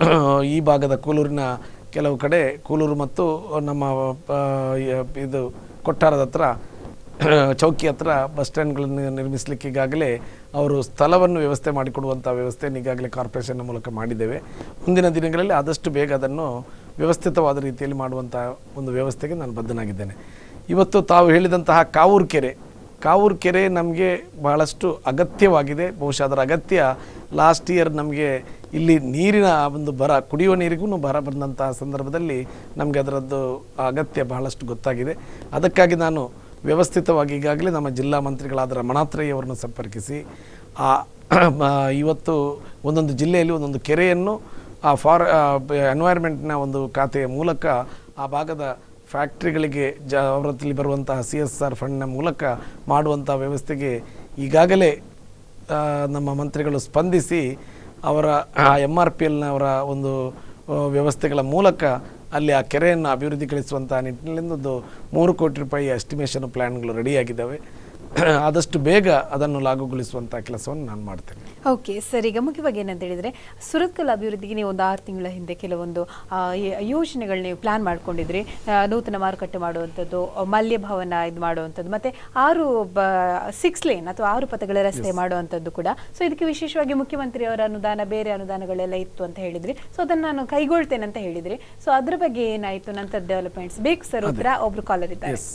ಈ ಭಾಗದ ಕೂಲೂರಿನ ಕೆಲವು ಕಡೆ ಕೂಲೂರು ಮತ್ತು ನಮ್ಮ ಆ, ಯ- ಇದು ಕೊಟ್ಟಾರದ ಹತ್ರ ಚೌಕಿ ಹತ್ರ ಬಸ್ ಸ್ಟ್ಯಾಂಡ್ಗಳನ್ನು ನಿರ್ಮಿಸಲಿಕ್ಕೆ ಈಗಾಗಲೇ ಅವರು ಸ್ಥಳವನ್ನು ವ್ಯವಸ್ಥೆ ಮಾಡಿಕೊಡುವಂಥ ವ್ಯವಸ್ಥೆಯನ್ನು ಈಗಾಗಲೇ ಕಾರ್ಪೊರೇಷನ್ನ ಮೂಲಕ ಮಾಡಿದ್ದೇವೆ ಮುಂದಿನ ದಿನಗಳಲ್ಲಿ ಆದಷ್ಟು ಬೇಗ ಅದನ್ನು ವ್ಯವಸ್ಥಿತವಾದ ರೀತಿಯಲ್ಲಿ ಮಾಡುವಂಥ ಒಂದು ವ್ಯವಸ್ಥೆಗೆ ನಾನು ಬದ್ಧನಾಗಿದ್ದೇನೆ ಇವತ್ತು ತಾವು ಹೇಳಿದಂತಹ ಕಾವೂರು ಕೆರೆ ಕಾವೂರು ಕೆರೆ ನಮಗೆ ಬಹಳಷ್ಟು ಅಗತ್ಯವಾಗಿದೆ ಬಹುಶಃ ಅದರ ಅಗತ್ಯ ಲಾಸ್ಟ್ ಇಯರ್ ನಮಗೆ ಇಲ್ಲಿ ನೀರಿನ ಒಂದು ಬರ ಕುಡಿಯುವ ನೀರಿಗೂ ಬರ ಬಂದಂತಹ ಸಂದರ್ಭದಲ್ಲಿ ನಮಗೆ ಅದರದ್ದು ಅಗತ್ಯ ಬಹಳಷ್ಟು ಗೊತ್ತಾಗಿದೆ ಅದಕ್ಕಾಗಿ ನಾನು ವ್ಯವಸ್ಥಿತವಾಗಿ ಈಗಾಗಲೇ ನಮ್ಮ ಜಿಲ್ಲಾ ಮಂತ್ರಿಗಳಾದ ರಮಣಾತ್ರಯ್ಯ ಅವರನ್ನು ಸಂಪರ್ಕಿಸಿ ಆ ಮ- ಇವತ್ತು ಒಂದೊಂದು ಜಿಲ್ಲೆಯಲ್ಲಿ ಒಂದೊಂದು ಕೆರೆಯನ್ನು ಆ ಫಾರ್ ಎನ್ವೈರ್ಮೆಂಟ್ನ ಒಂದು ಖಾತೆಯ ಮೂಲಕ ಆ ಭಾಗದ ಫ್ಯಾಕ್ಟ್ರಿಗಳಿಗೆ ಜ ಅವರಲ್ಲಿ ಬರುವಂತಹ ಸಿ ಎಸ್ ಆರ್ ಫಂಡ್ನ ಮೂಲಕ ಮಾಡುವಂಥ ವ್ಯವಸ್ಥೆಗೆ ಈಗಾಗಲೇ ಆ, ನಮ್ಮ ಮಂತ್ರಿಗಳು ಸ್ಪಂದಿಸಿ ಅವರ ಎಮ್ ಆರ್ ಪಿ ಎಲ್ನವರ ಒಂದು ಆ, ವ್ಯವಸ್ಥೆಗಳ ಮೂಲಕ ಅಲ್ಲಿ ಆ ಕೆರೆಯನ್ನು ಅಭಿವೃದ್ಧಿಗೊಳಿಸುವಂಥ ನಿಟ್ಟಿನಲ್ಲಿ ಒಂದು ಮೂರು ಕೋಟಿ ರೂಪಾಯಿ ಎಸ್ಟಿಮೇಷನ್ ಪ್ಲ್ಯಾನ್ಗಳು ರೆಡಿಯಾಗಿದ್ದಾವೆ ಆದಷ್ಟು ಬೇಗ ಅದನ್ನು ಲಾಗುಗೊಳಿಸುವಂಥ ಕೆಲಸವನ್ನು ನಾನು ಮಾಡ್ತೇನೆ ಓಕೆ ಸರ್ ಈಗ ಮುಖ್ಯವಾಗಿ ಏನಂತ ಹೇಳಿದ್ರೆ ಸುರತ್ಕಲ್ ಅಭಿವೃದ್ಧಿಗೆ ನೀವು ಒಂದು ಆರು ತಿಂಗಳ ಹಿಂದೆ ಕೆಲವೊಂದು ಆ, ಯ- ಯೋಜನೆಗಳು ನೀವು ಪ್ಲಾನ್ ಮಾಡ್ಕೊಂಡಿದ್ರಿ ಆ, ನೂತನ ಮಾರುಕಟ್ಟೆ ಮಾಡುವಂಥದ್ದು ಆ, ಮಲ್ಯ ಭವನ ಇದು ಮಾಡುವಂಥದ್ದು ಮತ್ತೆ ಆರು ಬ ಸಿಕ್ಸ್ ಲೇನ್ ಅಥವಾ ಆರು ಪಥಗಳ ರಸ್ತೆ ಮಾಡುವಂಥದ್ದು ಕೂಡ ಸೊ ಇದಕ್ಕೆ ವಿಶೇಷವಾಗಿ ಮುಖ್ಯಮಂತ್ರಿ ಅವರ ಅನುದಾನ ಬೇರೆ ಅನುದಾನಗಳೆಲ್ಲ ಇತ್ತು ಅಂತ ಹೇಳಿದ್ರಿ ಸೊ ಅದನ್ನು ನಾನು ಕೈಗೊಳ್ತೇನೆ ಅಂತ ಹೇಳಿದ್ರಿ ಸೊ ಅದ್ರ ಬಗ್ಗೆ ಏನಾಯ್ತು ನಂತರ ಡೆವಲಪ್ಮೆಂಟ್ಸ್ ಬೇಕು ಸರ್ ಉತ್ತರ ಒಬ್ರು ಕಾಲರ್ ಇದ್ದಾರೆ ಎಸ್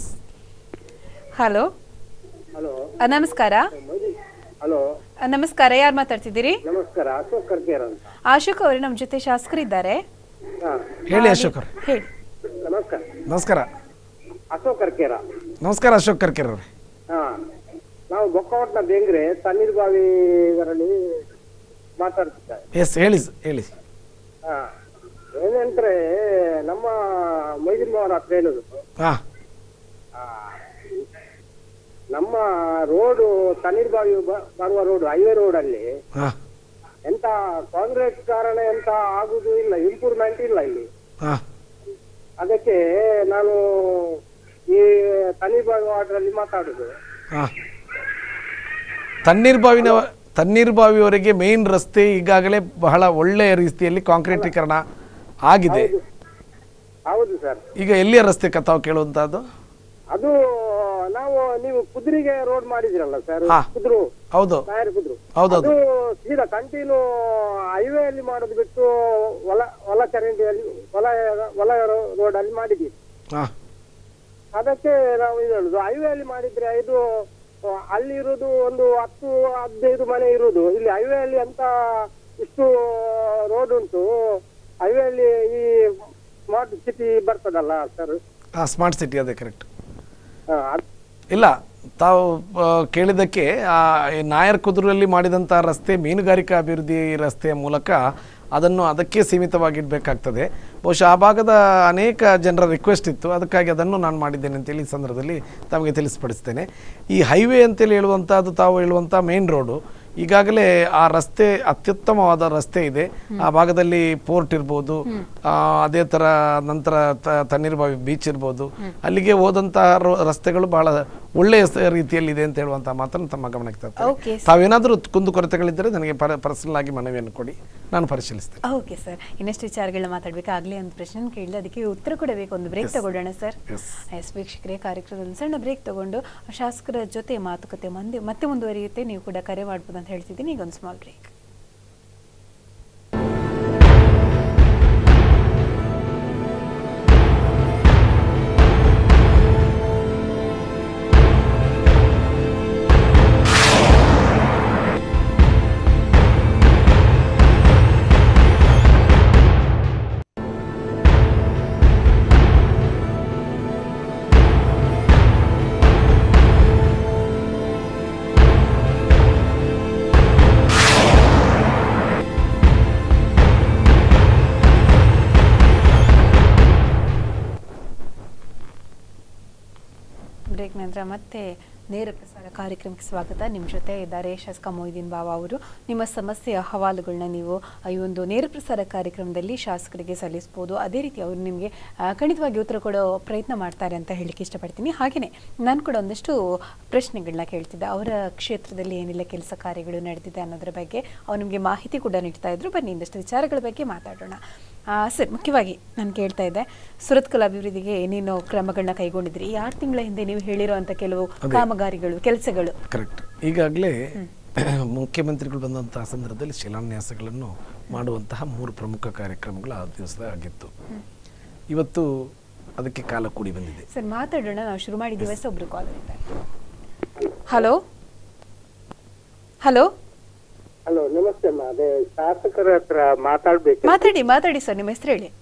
ಹಲೋ ಹಲೋ ನಮಸ್ಕಾರ ಹಲೋ ಆ, ನಮಸ್ಕಾರ ಯಾರು ಮಾತಾಡ್ತಿದ್ದೀರಿ ನಮಸ್ಕಾರ ಅಶೋಕ್ ಕರ್ಕೇರ್ ಅಂತ ಅಶೋಕ್ ಅವರು ನಮ್ಮ ಜೊತೆ ಶಾಸಕರಿದ್ದಾರೆ ಹಾ ಹೇಳಿ ಅಶೋಕ್ ಅವ್ರೆ ಹೇಳಿ ನಮಸ್ಕಾರ ನಮಸ್ಕಾರ ಅಶೋಕ್ ಕರ್ಕೇರ ನಮಸ್ಕಾರ ಅಶೋಕ್ ಕರ್ಕೆರ್ ಅವರೇ ಹಾ ನಾವು ಬೊಕ್ಕವಟ್ನ ಬೆಂಗ್ರೆ ತಣ್ಣೀರ್ ಬಾವಿ ಇದರಲ್ಲಿ ಮಾತಾಡ್ತಿದ್ದಾರೆ ಎಸ್ ಹೇಳಿ ಸ- ಹೇಳಿ ಹಾ ಏನಂದ್ರೆ ನಮ್ಮ ಮೈದಿನ ಅವರ ಹತ್ರ ಹೇಳುದು ಹಾಂ ನಮ್ಮ ರೋಡು ತಣ್ಣೀರ್ಬಾವಿ ಬ- ಬರುವ ರೋಡ್ ಹೈವೇ ರೋಡ್ ಅಲ್ಲಿ ಹಾ ಎಂತ ಕಾಂಗ್ರೆಸ್ ಕಾರಣ ಎಂತ ಆಗುದು ಇಲ್ಲ ಇಂಪ್ರೂವ್ಮೆಂಟ್ ಇಲ್ಲ ಇಲ್ಲಿ ಹಾ ಅದಕ್ಕೆ ನಾನು ಈ ತಣ್ಣೀರ್ಬಾವಿ ವಾರ್ಡ್ ಅಲ್ಲಿ ಮಾತಾಡುದು ಹಾ ತಣ್ಣೀರ್ ಬಾವಿನ ತಣ್ಣೀರ್ ಬಾವಿಯವರೆಗೆ ಮೇನ್ ರಸ್ತೆ ಈಗಾಗಲೇ ಬಹಳ ಒಳ್ಳೆಯ ರೀತಿಯಲ್ಲಿ ಕಾಂಕ್ರೀಟೀಕರಣ ಆಗಿದೆ ಹೌದು ಸರ್ ಈಗ ಎಲ್ಲಿಯ ರಸ್ತೆ ಕಥಾವು ಕೇಳುವಂತಹದ್ದು ಅದು ನಾವು ನೀವು ಕುದುರೆಗೆ ರೋಡ್ ಮಾಡಿದಿರಲ್ಲ ಸರ್ ಹಾ. ಕುದ್ರು ಹೌದು ಟೈರ್ ಕುದ್ರು ಹೌದೌದು ಅದು ಸೀದಾ ಕಂಟಿನ್ಯೂ ಹೈವೇ ಅಲ್ಲಿ ಮಾಡೋದು ಬಿಟ್ಟು ಹೊಲ ಹೊಲ ಚರಂಡಿಯಲ್ಲಿ ಹೊಲ ಹೊಲ ರೋಡ್ ಅಲ್ಲಿ ಮಾಡಿದ್ದೀವಿ ಹಾ ಅದಕ್ಕೆ ನಾವು ಇದು ಹೇಳುದು ಹೈವೇ ಅಲ್ಲಿ ಮಾಡಿದ್ರೆ ಇದು ಆ, ಅಲ್ಲಿ ಇರುವುದು ಒಂದು ಹತ್ತು ಹದಿನೈದು ಮನೆ ಇರುವುದು ಇಲ್ಲಿ ಹೈವೇ ಅಲ್ಲಿ ಅಂತ ಇಷ್ಟು ರೋಡ್ ಉಂಟು ಹೈವೇ ಅಲ್ಲಿ ಈ ಸ್ಮಾರ್ಟ್ ಸಿಟಿ ಬರ್ತದಲ್ಲ ಸರ್ ಹಾ ಸ್ಮಾರ್ಟ್ ಸಿಟಿ ಅದೇ ಕರೆಕ್ಟ್ ಇಲ್ಲ ತಾವು ಆ, ಕೇಳಿದ್ದಕ್ಕೆ ಆ, ಈ ನಾಯರ್ ಕುದುರಲ್ಲಿ ಮಾಡಿದಂಥ ರಸ್ತೆ ಮೀನುಗಾರಿಕಾ ಅಭಿವೃದ್ಧಿ ರಸ್ತೆಯ ಮೂಲಕ ಅದನ್ನು ಅದಕ್ಕೆ ಸೀಮಿತವಾಗಿಡಬೇಕಾಗ್ತದೆ ಬಹುಶಃ ಆ ಭಾಗದ ಅನೇಕ ಜನರ ರಿಕ್ವೆಸ್ಟ್ ಇತ್ತು ಅದಕ್ಕಾಗಿ ಅದನ್ನು ನಾನು ಮಾಡಿದ್ದೇನೆ ಅಂತೇಳಿ ಈ ಸಂದರ್ಭದಲ್ಲಿ ತಮಗೆ ತಿಳಿಸ್ಪಡಿಸ್ತೇನೆ ಈ ಹೈವೇ ಅಂತೇಳಿ ಹೇಳುವಂಥದ್ದು ತಾವು ಹೇಳುವಂಥ ಮೇನ್ ರೋಡು ಈಗಾಗಲೇ ಆ ರಸ್ತೆ ಅತ್ಯುತ್ತಮವಾದ ರಸ್ತೆ ಇದೆ ಆ ಭಾಗದಲ್ಲಿ ಪೋರ್ಟ್ ಇರ್ಬೋದು ಆ, ಅದೇ ಥರ ನಂತರ ತ- ತಣ್ಣೀರ್ಬಾವಿ ಬೀಚ್ ಇರ್ಬೋದು ಅಲ್ಲಿಗೆ ಹೋದಂತಹ ರೋ- ರಸ್ತೆಗಳು ಬಹಳ ಒಳ್ಳೆಯ ಸ- ರೀತಿಯಲ್ಲಿ ಇದೆ ಅಂತ ಹೇಳುವಂತಹ ಮಾತನ್ನು ತಮ್ಮ ಗಮನಕ್ಕೆ ತರ್ತೇನೆ ಓಕೆ ತಾವೇನಾದರೂ ಕುಂದುಕೊರತೆಗಳಿದ್ದರೆ ನನಗೆ ಪರ ಪರ್ಸನಲ್ ಆಗಿ ಮನವಿಯನ್ನು ಕೊಡಿ ನಾನು ಪರಿಶೀಲಿಸ್ತೇನೆ ಓಕೆ ಸರ್ ಇನ್ನಷ್ಟು ವಿಚಾರಗಳನ್ನ ಮಾತಾಡ್ಬೇಕು ಆಗ್ಲೇ ಒಂದು ಪ್ರಶ್ನೆ ಕೇಳಿದೆ ಅದಕ್ಕೆ ಉತ್ತರ ಕೊಡಬೇಕು ಒಂದು ಬ್ರೇಕ್ ತಗೊಳ್ಳೋಣ ಸರ್ Yes. ಎಸ್ ವೀಕ್ಷಕರೇ ಕಾರ್ಯಕ್ರಮದಲ್ಲಿ ಸಣ್ಣ ಬ್ರೇಕ್ ತಗೊಂಡು ಶಾಸಕರ ಜೊತೆ ಮಾತುಕತೆ ಮಂದಿ ಮತ್ತೆ ಮುಂದುವರಿಯುತ್ತೆ ನೀವು ಕೂಡ ಕರೆ ಮಾಡ್ಬೋದು ಅಂತ ಹೇಳ್ತಿದ್ದೀನಿ ಈಗ ಒಂದು ಸ್ಮಾಲ್ ಬ್ರೇಕ್ ಬ್ರೇಕ್ ನಂತರ ಮತ್ತೆ ನೇರ ಪ್ರಸಾರ ಕಾರ್ಯಕ್ರಮಕ್ಕೆ ಸ್ವಾಗತ ನಿಮ್ಮ ಜೊತೆ ಇದ್ದಾರೆ ಶಾಸಕ ಮೊಯ್ದೀನ್ ಬಾವ ಅವರು ನಿಮ್ಮ ಸಮಸ್ಯೆ ಅಹವಾಲುಗಳನ್ನ ನೀವು ಈ ಒಂದು ನೇರ ಪ್ರಸಾರ ಕಾರ್ಯಕ್ರಮದಲ್ಲಿ ಶಾಸಕರಿಗೆ ಸಲ್ಲಿಸ್ಬೋದು ಅದೇ ರೀತಿ ಅವರು ನಿಮಗೆ ಆ, ಖಂಡಿತವಾಗಿ ಉತ್ತರ ಕೊಡೋ ಪ್ರಯತ್ನ ಮಾಡ್ತಾರೆ ಅಂತ ಹೇಳಲಿಕ್ಕೆ ಇಷ್ಟಪಡ್ತೀನಿ ಹಾಗೆಯೇ ನಾನು ಕೂಡ ಒಂದಷ್ಟು ಪ್ರಶ್ನೆಗಳನ್ನ ಕೇಳ್ತಿದ್ದೆ ಅವರ ಕ್ಷೇತ್ರದಲ್ಲಿ ಏನೆಲ್ಲ ಕೆಲಸ ಕಾರ್ಯಗಳು ನಡೆದಿದೆ ಅನ್ನೋದ್ರ ಬಗ್ಗೆ ಅವ್ರು ನಿಮಗೆ ಮಾಹಿತಿ ಕೂಡ ನೀಡ್ತಾ ಇದ್ರು ಬನ್ನಿ ಇಂದಷ್ಟು ವಿಚಾರಗಳ ಬಗ್ಗೆ ಮಾತಾಡೋಣ ಆ, ಸರ್ ಮುಖ್ಯವಾಗಿ ನಾನು ಕೇಳ್ತಾ ಇದ್ದೆ ಸುರತ್ಕಲ್ ಅಭಿವೃದ್ಧಿಗೆ ಏನೇನು ಕ್ರಮಗಳನ್ನ ಕೈಗೊಂಡಿದ್ರಿ ಈ ಆರು ತಿಂಗಳ ಹಿಂದೆ ನೀವು ಹೇಳಿರುವಂತ ಕೆಲವು ಕಾಮಗಾರಿಗಳು ಕೆಲಸಗಳು ಕರೆಕ್ಟ್ ಈಗಾಗಲೇ ಮುಖ್ಯಮಂತ್ರಿಗಳು ಬಂದಂತಹ ಸಂದರ್ಭದಲ್ಲಿ ಶಿಲಾನ್ಯಾಸಗಳನ್ನು ಮಾಡುವಂತಹ ಮೂರು ಪ್ರಮುಖ ಕಾರ್ಯಕ್ರಮಗಳು ಆ ದಿವಸ ಆಗಿತ್ತು ಇವತ್ತು ಅದಕ್ಕೆ ಕಾಲ ಕೂಡಿ ಬಂದಿದೆ ಸರ್ ಮಾತಾಡೋಣ ನಾವು ಶುರು ಮಾಡಿದ ದಿವಸ ಒಬ್ರು ಕಾಲ್ ಇದ್ದಾರೆ ಹಲೋ ಹಲೋ ಹಲೋ ನಮಸ್ತೆ ಅಮ್ಮ ಅದೇ ಶಾಸಕರ ಹತ್ರ ಮಾತಾಡ್ಬೇಕು ಮಾತಾಡಿ ಮಾತಾಡಿ ಸರ್ ನಿಮ್ಮ ಹೆಸರು ಹೇಳಿ